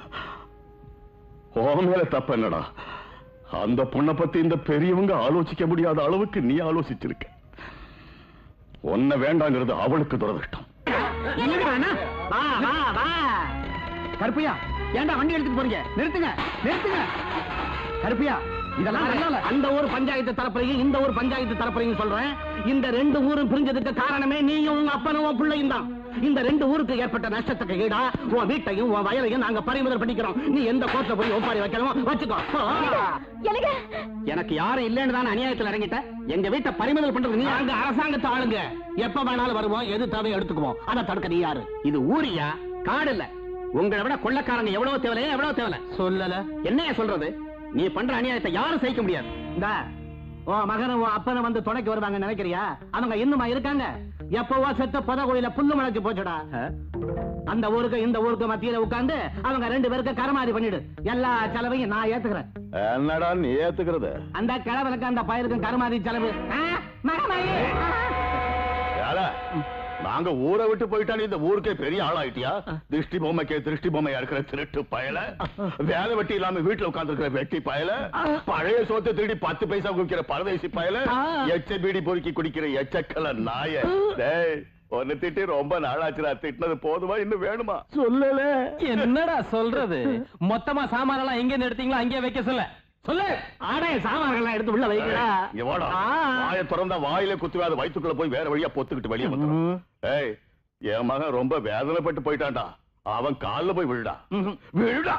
உன் மேல தப்பு என்னடா அந்த பொண்ணை பத்தி இந்த பெரியவங்க ஆலோசிக்க முடியாத அளவுக்கு நீ ஆலோசிச்சிருக்க உன்னை வேண்டாங்கிறது அவளுக்கு துரதிருஷ்டம்
இல்லைங்க அண்ணா. வா வா வா கருப்பையா ஏன்டா வண்டி எடுத்துட்டு போறீங்க நிறுத்துங்க நிறுத்துங்க கருப்பையா இதெல்லாம் நல்லா இல்ல.
அந்த ஊர் பஞ்சாயத்து தரப்புறையும் இந்த ஊர் பஞ்சாயத்து தரப்புறையும் சொல்றேன் இந்த ரெண்டு ஊரும் பிரிஞ்சதுக்கு காரணமே நீயும் உங்க அப்பனும் உன் பிள்ளையும் தான் இந்த ரெண்டு ஊருக்கு ஏற்பட்ட நஷ்டத்துக்கு ஈடா உன் வீட்டையும் உன் வயலையும் நாங்க பறிமுதல் பண்ணிக்கிறோம் நீ எந்த கோர்ட்ல போய் ஒப்பாரி வைக்கணுமோ வச்சுக்கோ
எனக்கு
எனக்கு யாரும் இல்லைன்னு தான் அநியாயத்துல இறங்கிட்ட எங்க வீட்டை பறிமுதல் பண்றது நீ
நாங்க அரசாங்கத்தை ஆளுங்க எப்ப வேணாலும் வருவோம் எது தேவையோ எடுத்துக்குவோம் அதை தடுக்க நீ யாரு
இது ஊரியா காடு இல்ல உங்களை விட கொள்ளக்காரங்க எவ்வளவு தேவையில்லையா எவ்வளவு தேவையில்ல
சொல்லல
என்னைய சொல்றது நீ பண்ற அநியாயத்தை யாரும் சகிக்க முடியாது
இந்த உன் மகனும் உன் அப்பனும் வந்து துணைக்கு வருவாங்க நினைக்கிறியா அவங்க இன்னுமா இருக்காங்க எப்பவோ செத்த புத கோயில புல்லு முளைச்சு போச்சுடா அந்த ஊருக்கு இந்த ஊருக்கு மத்தியில உட்கார்ந்து அவங்க ரெண்டு பேருக்கு கரமாதி பண்ணிடு எல்லா செலவையும் நான் ஏத்துக்கிறேன்
என்னடா நீ ஏத்துக்கிறது
அந்த கிழவனுக்கு அந்த பயிருக்கும் கருமாதி செலவு ஆ, மகமாயி.
ஏல, நாங்க ஊரை விட்டு போயிட்டா நீ இந்த ஊருக்கே பெரிய ஆளாயிட்டியா திருஷ்டி பொம்மைக்கே திருஷ்டி பொம்மையா இருக்கிற திருட்டு பயல வேலை வெட்டி இல்லாம வீட்டுல உட்கார்ந்து இருக்கிற வெட்டி பயல பழைய சோத்தை திருடி பத்து பைசா குடிக்கிற பரதேசி பயல எச்ச பீடி பொறுக்கி குடிக்கிற எச்சக்கல நாய டேய் ஒன்னு திட்டி ரொம்ப நாளாச்சுடா திட்டினது போதுமா இன்னும் வேணுமா
சொல்லல என்னடா சொல்றது மொத்தமா சாமான எல்லாம் எங்க இருந்து எடுத்தீங்களோ அங்கேயே வைக்க சொல்ல சொல்லு
ஆடே சாமான்கள்லாம் எடுத்து உள்ள வைக்கிறா
இங்க வாடா. வாயை திறந்தா வாயில குத்துவே அது வயித்துக்குள்ள போய் வேற வழியா பொத்துக்கிட்டு வெளியே வந்துடும் ஏய் என் மகன் ரொம்ப வேதனைப்பட்டு போயிட்டான்டா அவன் கால்ல போய் விழுடா விழுடா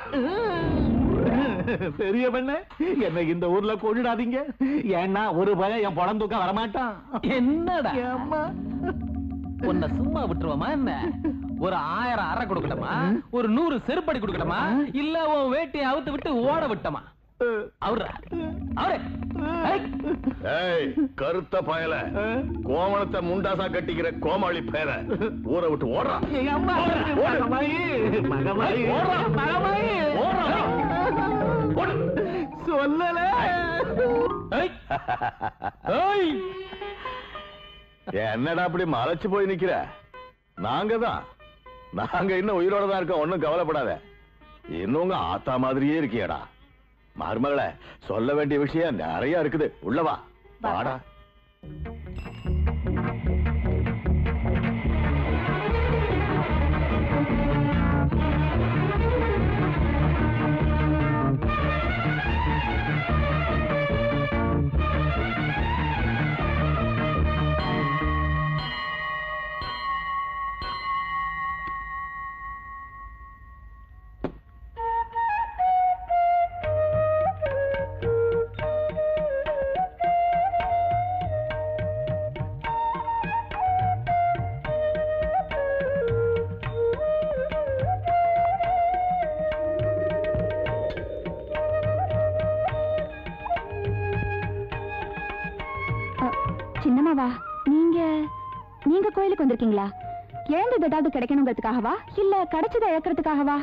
பெரிய பண்ண என்ன இந்த ஊர்ல கொண்டுடாதீங்க ஏன்னா ஒரு பயம் என் படம் தூக்க வரமாட்டான்
என்னடா
அம்மா
உன்னை சும்மா விட்டுருவோமா என்ன ஒரு ஆயிரம் அறை கொடுக்கணுமா ஒரு நூறு செருப்படி கொடுக்கணுமா இல்ல உன் வேட்டியை அவுத்து விட்டு ஓட விட்டமா அவரா அவரே ஏய்,
ஏய் கருத்த பயல கோமணத்தை முண்டாசா கட்டிக்கிற கோமாளி பேர ஊரை விட்டு ஓடுறான்
எங்க அம்மா மகமாயி மகமாயி மகமாயி சொல்லல
ஏய், ஏய்.
என்னடா அப்படி மலைச்சு போய் நிக்கிற நாங்க தான் நாங்க இன்னும் உயிரோட தான் இருக்கோம் ஒண்ணும் கவலைப்படாத இன்னும் உங்க ஆத்தா மாதிரியே இருக்கியடா மருமகளே சொல்ல வேண்டிய விஷயம் நிறைய இருக்குது உள்ளவா வாடா
சின்னம்மாவா நீங்க நீங்க கோயிலுக்கு வந்திருக்கீங்களா இழந்தது ஏதாவது கிடைக்கணுங்கிறதுக்காகவா இல்ல கிடைச்சதை இழக்கிறதுக்காகவா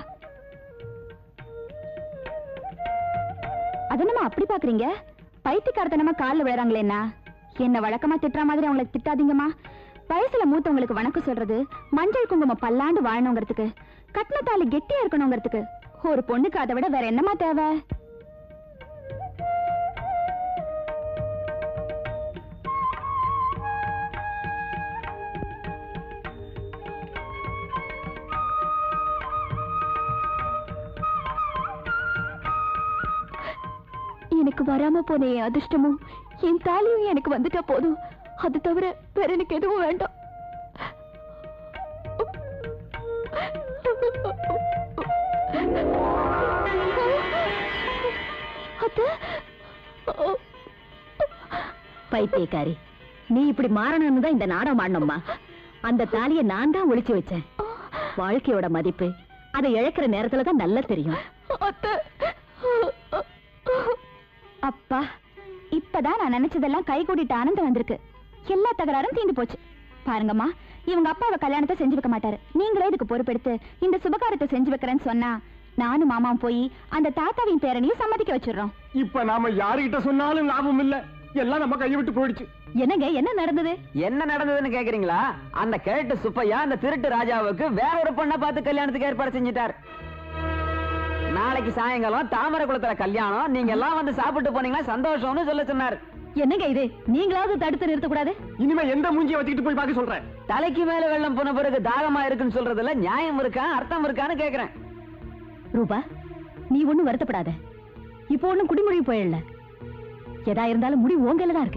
அது நம்ம அப்படி பாக்குறீங்க பைத்தியக்காரத்தனமா கால்ல விழுறாங்களேன்னா என்ன வழக்கமா திட்டுற மாதிரி அவங்களை திட்டாதீங்கம்மா வயசுல மூத்தவங்களுக்கு வணக்கம் சொல்றது மஞ்சள் குங்குமம் பல்லாண்டு வாழணுங்கிறதுக்கு கட்டின தாலி கெட்டியா இருக்கணுங்கிறதுக்கு ஒரு பொண்ணுக்கு அதை விட வேற என்னமா தேவை எனக்கு வராம போன என் அதிர்ஷ்டமும் என் தாலியும் எனக்கு வந்துட்டா போதும் அது தவிர வேற எனக்கு எதுவும் வேண்டாம் அத்தை.
பைத்தியக்காரி நீ இப்படி மாறணும்னு தான் இந்த நாடகம் ஆடணும்மா அந்த தாலியை நான் தான் ஒளிச்சு வச்சேன் வாழ்க்கையோட மதிப்பு அதை இழக்கிற நேரத்துல தான் நல்லா தெரியும்
அத்தை. அப்பா இப்பதான் நான் நினைச்சதெல்லாம் கை கூட்டிட்டு ஆனந்தம் வந்திருக்கு எல்லா தகராறும் தீந்து போச்சு பாருங்கம்மா இவங்க அப்பாவை கல்யாணத்தை செஞ்சு வைக்க மாட்டாரு நீங்களே இதுக்கு பொறுப்பெடுத்து இந்த சுபகாரத்தை செஞ்சு வைக்கிறேன்னு சொன்னா நானும் மாமாவும் போய் அந்த தாத்தாவின் பேரனையும் சம்மதிக்க வச்சிடுறோம்
இப்ப நாம யாருகிட்ட சொன்னாலும் லாபம் இல்ல எல்லாம் நம்ம கையை விட்டு போயிடுச்சு
என்னங்க என்ன நடந்தது
என்ன நடந்ததுன்னு கேக்குறீங்களா அந்த கேட்டு சுப்பையா அந்த திருட்டு ராஜாவுக்கு வேற ஒரு பொண்ணை பார்த்து கல்யாணத்துக்கு ஏற்பாடு செஞ்சுட்டார் நாளைக்கு சாயங்காலம் தாமரை குளத்துல கல்யாணம் நீங்க எல்லாம் வந்து சாப்பிட்டு போனீங்கன்னா சந்தோஷம்னு சொல்ல சொன்னார்
என்னங்க இது நீங்களாவது தடுத்து நிறுத்தக்கூடாது
இனிமே எந்த மூஞ்சியை வச்சுக்கிட்டு போய் பார்க்க சொல்றேன்
தலைக்கு மேல வெள்ளம் போன பிறகு தாகமா இருக்குன்னு சொல்றதுல நியாயம் இருக்கா அர்த்தம் இருக்கான்னு கேக்குறேன்
ரூபா நீ ஒண்ணும் வருத்தப்படாத இப்போ ஒண்ணும் குடிமொழி போயிடல எதா இருந்தாலும் முடி உங்கல தான் இருக்கு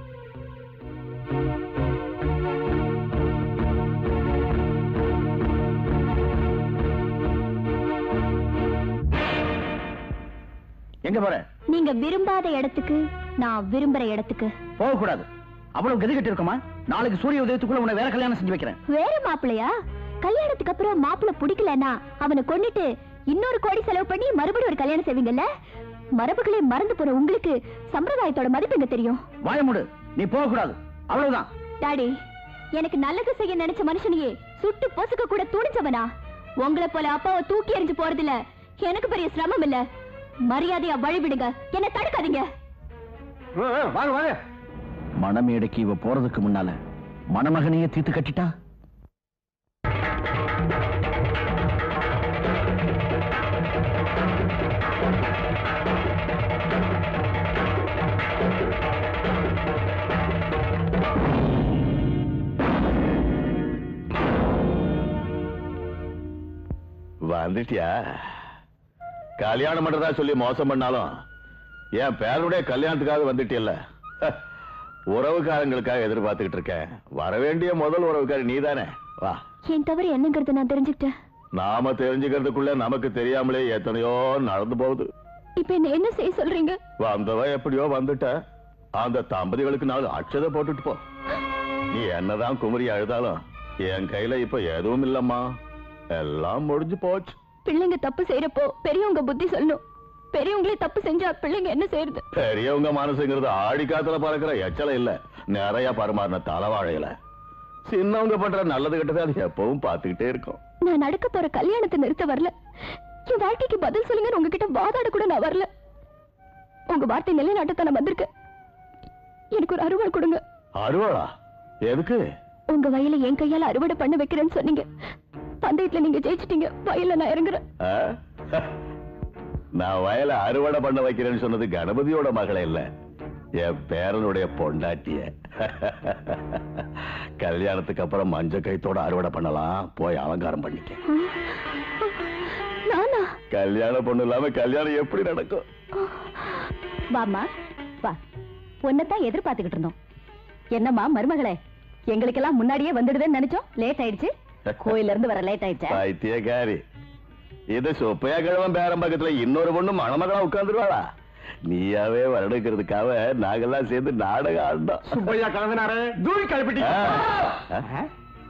எங்க போற
நீங்க விரும்பாத இடத்துக்கு நான் விரும்புற இடத்துக்கு
போக கூடாது அவ்வளவு கதி கட்டி இருக்கமா நாளைக்கு சூரிய உதயத்துக்குள்ள உன்னை வேற கல்யாணம் செஞ்சு வைக்கிறேன்
வேற மாப்பிள்ளையா கல்யாணத்துக்கு அப்புறம் மாப்பிள்ளை பிடிக்கலன்னா அவனை கொன்னுட்டு இன்னொரு கோடி செலவு பண்ணி மறுபடியும் ஒரு கல்யாணம் செய்வீங்கல்ல மரபுகளே மறந்து போற உங்களுக்கு சம்பிரதாயத்தோட மதிப்பு எங்க தெரியும்
வாய மூடு நீ போக கூடாது அவ்வளவுதான்
டாடி எனக்கு நல்லது செய்ய நினைச்ச மனுஷனையே சுட்டு பொசுக்க கூட துணிச்சவனா உங்களை போல அப்பாவை தூக்கி எறிஞ்சு போறதுல எனக்கு பெரிய சிரமம் இல்ல மரியாதையா வழி விடுங்க என்ன தடுக்காதீங்க
ஆ, ஆ, வாங்க வாங்க
மணமேடைக்கு இவ போறதுக்கு முன்னால மணமகனையே தீத்து கட்டிட்டா
வந்துட்டியா கல்யாணம் பண்றதா சொல்லி மோசம் பண்ணாலும் என் பேருடைய கல்யாணத்துக்காக வந்துட்டியல்ல உறவுக்காரங்களுக்காக எதிர்பார்த்துக்கிட்டு இருக்கேன் வர வேண்டிய முதல் உறவுக்காரி நீதானே வா
என் தவறு என்னங்கிறத நான் தெரிஞ்சுக்கிட்டேன்
நாம தெரிஞ்சுக்கிறதுக்குள்ள நமக்கு தெரியாமலே எத்தனையோ நடந்து போகுது
இப்ப என்ன என்ன செய்ய சொல்றீங்க
வந்தவ எப்படியோ வந்துட்ட அந்த தம்பதிகளுக்கு நாலு அட்சதை போட்டுட்டு போ நீ என்னதான் குமரி அழுதாலும் என் கையில இப்ப எதுவும் இல்லம்மா எல்லாம் முடிஞ்சு போச்சு
பிள்ளைங்க தப்பு செய்யறப்போ பெரியவங்க புத்தி சொல்லணும் பெரியவங்களே தப்பு செஞ்சா பிள்ளைங்க என்ன செய்யறது
பெரியவங்க மனசுங்கிறது ஆடி காத்துல பறக்கிற எச்சல இல்ல நிறைய பரிமாறின தலைவாழையில சின்னவங்க பண்ற நல்லது கெட்டது அது எப்பவும் பார்த்துக்கிட்டே இருக்கும்
நான் நடக்க போற கல்யாணத்தை நிறுத்த வரல என் வாழ்க்கைக்கு பதில் சொல்லுங்கன்னு உங்ககிட்ட வாதாட கூட நான் வரல உங்க வார்த்தை நிலைநாட்டத்தை நான் வந்திருக்கேன் எனக்கு ஒரு அறுவடை கொடுங்க
அருவாளா எதுக்கு
உங்க வயலை என் கையால அறுவடை பண்ண வைக்கிறேன்னு சொன்னீங்க பந்தயத்துல நீங்க ஜெயிச்சிட்டீங்க வயல்ல நான் இறங்குறேன்
ஆ? நான் வயலை அறுவடை பண்ண வைக்கிறேன்னு சொன்னது கணபதியோட மகளை இல்ல என் பேரனுடைய பொண்டாட்டிய கல்யாணத்துக்கு அப்புறம் மஞ்ச கைத்தோட அறுவடை பண்ணலாம் போய் அலங்காரம் பண்ணிக்க
நானா
கல்யாணம் பொண்ணு இல்லாம கல்யாணம் எப்படி நடக்கும்
வாம்மா வா உன்னைத்தான் எதிர்பார்த்துக்கிட்டு இருந்தோம் என்னம்மா மருமகளே எங்களுக்கெல்லாம் முன்னாடியே வந்துடுவேன்னு நினைச்சோம் லேட் ஆயிடுச்சு கோயில்ல இருந்து வர லேட் ஆயிடுச்சா
பைத்தியக்காரி இது சொப்பையா கிழவன் பேரம் பக்கத்துல இன்னொரு பொண்ணு மணமகளா உட்கார்ந்துருவாளா நீயாவே வரடுக்கிறதுக்காக நாங்கெல்லாம் சேர்ந்து நாடகம் ஆடினோம்
சுப்பையா கலந்தனாரு தூள் கிளப்பிட்டி
ஆ?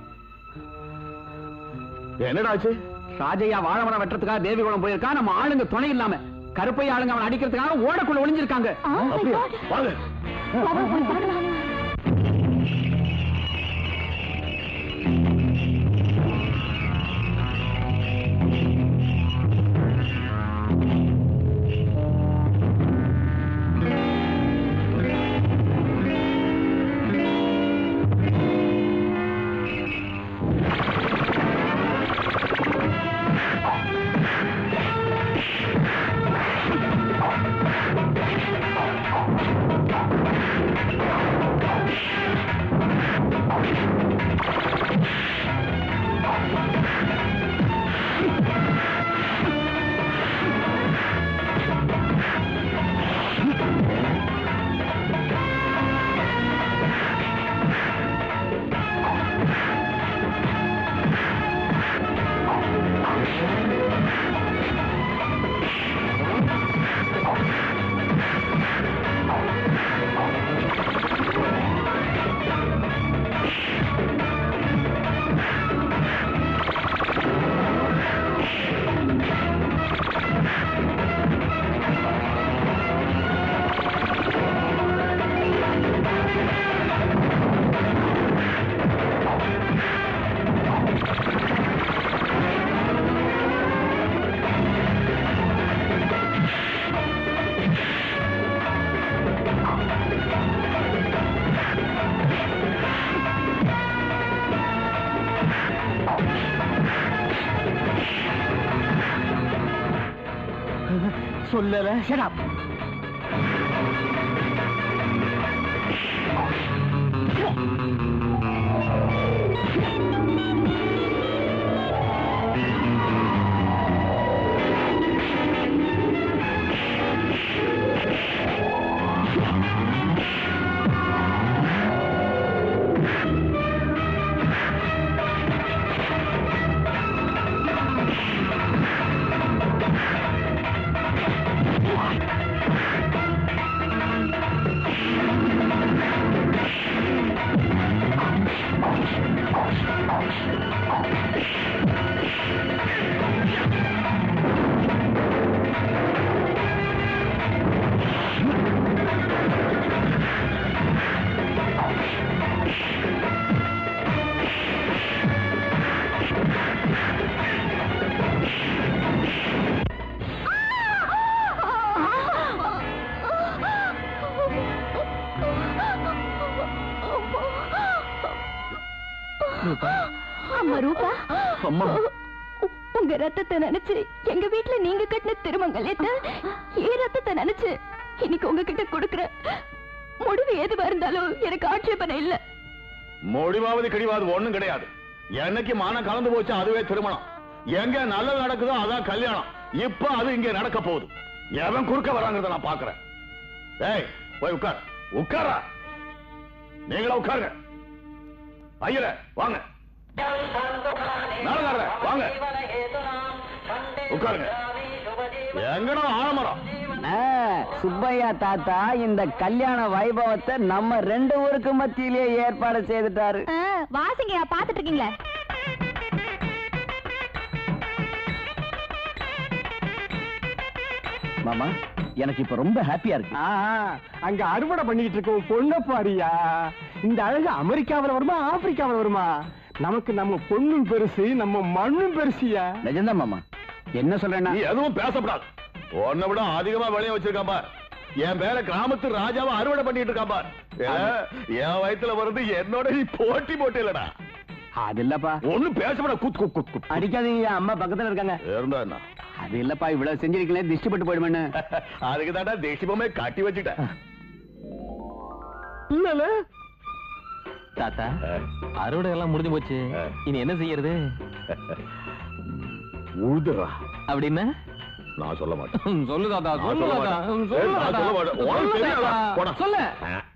என்னடா ஆச்சு
ராஜையா வாழமரம் வெட்டுறதுக்காக தேவிகுளம் போயிருக்கா நம்ம ஆளுங்க துணை இல்லாம கருப்பை ஆளுங்க அவன் அடிக்கிறதுக்காக ஓடக்குள்ள ஒளிஞ்சிருக்காங்க
Oh my
அப்படியா?
God.
வாங்க
வா, வா, போய் பார்க்கலாம்.
சொல்லல
Shut up.
அம்மா ரூபா
அம்மா.
உங்க ரத்தத்தை நினைச்சு எங்க வீட்ல நீங்க கட்டின திருமங்கல்யத்தை என் ரத்தத்தை நினைச்சு இன்னைக்கு உங்ககிட்ட கொடுக்கறேன் முடிவு எதுவா இருந்தாலும் எனக்கு ஆட்சேபனை இல்ல
முடிவாவது கிழிவாது ஒண்ணும் கிடையாது என்னைக்கு மானம் கலந்து போச்சு அதுவே திருமணம் எங்க நல்லது நடக்குதோ அதான் கல்யாணம் இப்ப அது இங்க நடக்க போகுது எவன் குறுக்க வராங்கிறத நான் பாக்குறேன் ஏய் போய் உட்கார் உட்காரா நீங்களும் உட்காருங்க ஐயர வாங்க நாடகார வாங்க உட்காருங்க எங்கடா ஆலமரம்
சுப்பையா தாத்தா இந்த கல்யாண வைபவத்தை நம்ம ரெண்டு ஊருக்கு மத்தியிலேயே ஏற்பாடு செய்துட்டாரு
வாசிங்கயா பாத்துட்டு இருக்கீங்களே
மாமா எனக்கு இப்ப ரொம்ப ஹாப்பியா இருக்கு
ஆ, அங்க அறுவடை பண்ணிட்டு இருக்க பொண்ண பாரியா இந்த அழகு அமெரிக்காவுல வருமா ஆப்பிரிக்காவுல வருமா நமக்கு நம்ம பொண்ணும் பெருசு நம்ம மண்ணும் பெருசியா
நிஜம்தான் மாமா
என்ன சொல்றேன்னா
நீ எதுவும் பேசப்படாது உன்னை விட அதிகமா விளைய வச்சிருக்கான் பார் என் பேர கிராமத்து ராஜாவை அறுவடை பண்ணிட்டு இருக்கான் பார் ஏ, என் வயித்துல வருது என்னோட நீ போட்டி போட்டு இல்லடா
அது இல்லப்பா
ஒண்ணும் பேசப்பட குத் குத் குத் குத்
அடிக்காதீங்க அம்மா பக்கத்துல இருக்காங்க
இருந்தா என்ன
அது இல்லப்பா இவ்வளவு செஞ்சிருக்கீங்களே திஷ்டி பட்டு போயிடுமேன்னு
அதுக்கு தாண்டா தேசிபமே காட்டி வச்சுட்டேன்
தாத்தா அறுவடை எல்லாம் முடிஞ்சு போச்சு இனி என்ன செய்யறது
உழுதுறா
அப்படின்னா
நான் சொல்ல மாட்டேன்
சொல்லு தாத்தா
நான் சொல்ல மாட்டேன். ஏய், நான் சொல்ல மாட்டேன். உனக்கு தெரியாதா? போடா.
சொல்லு
ஆ.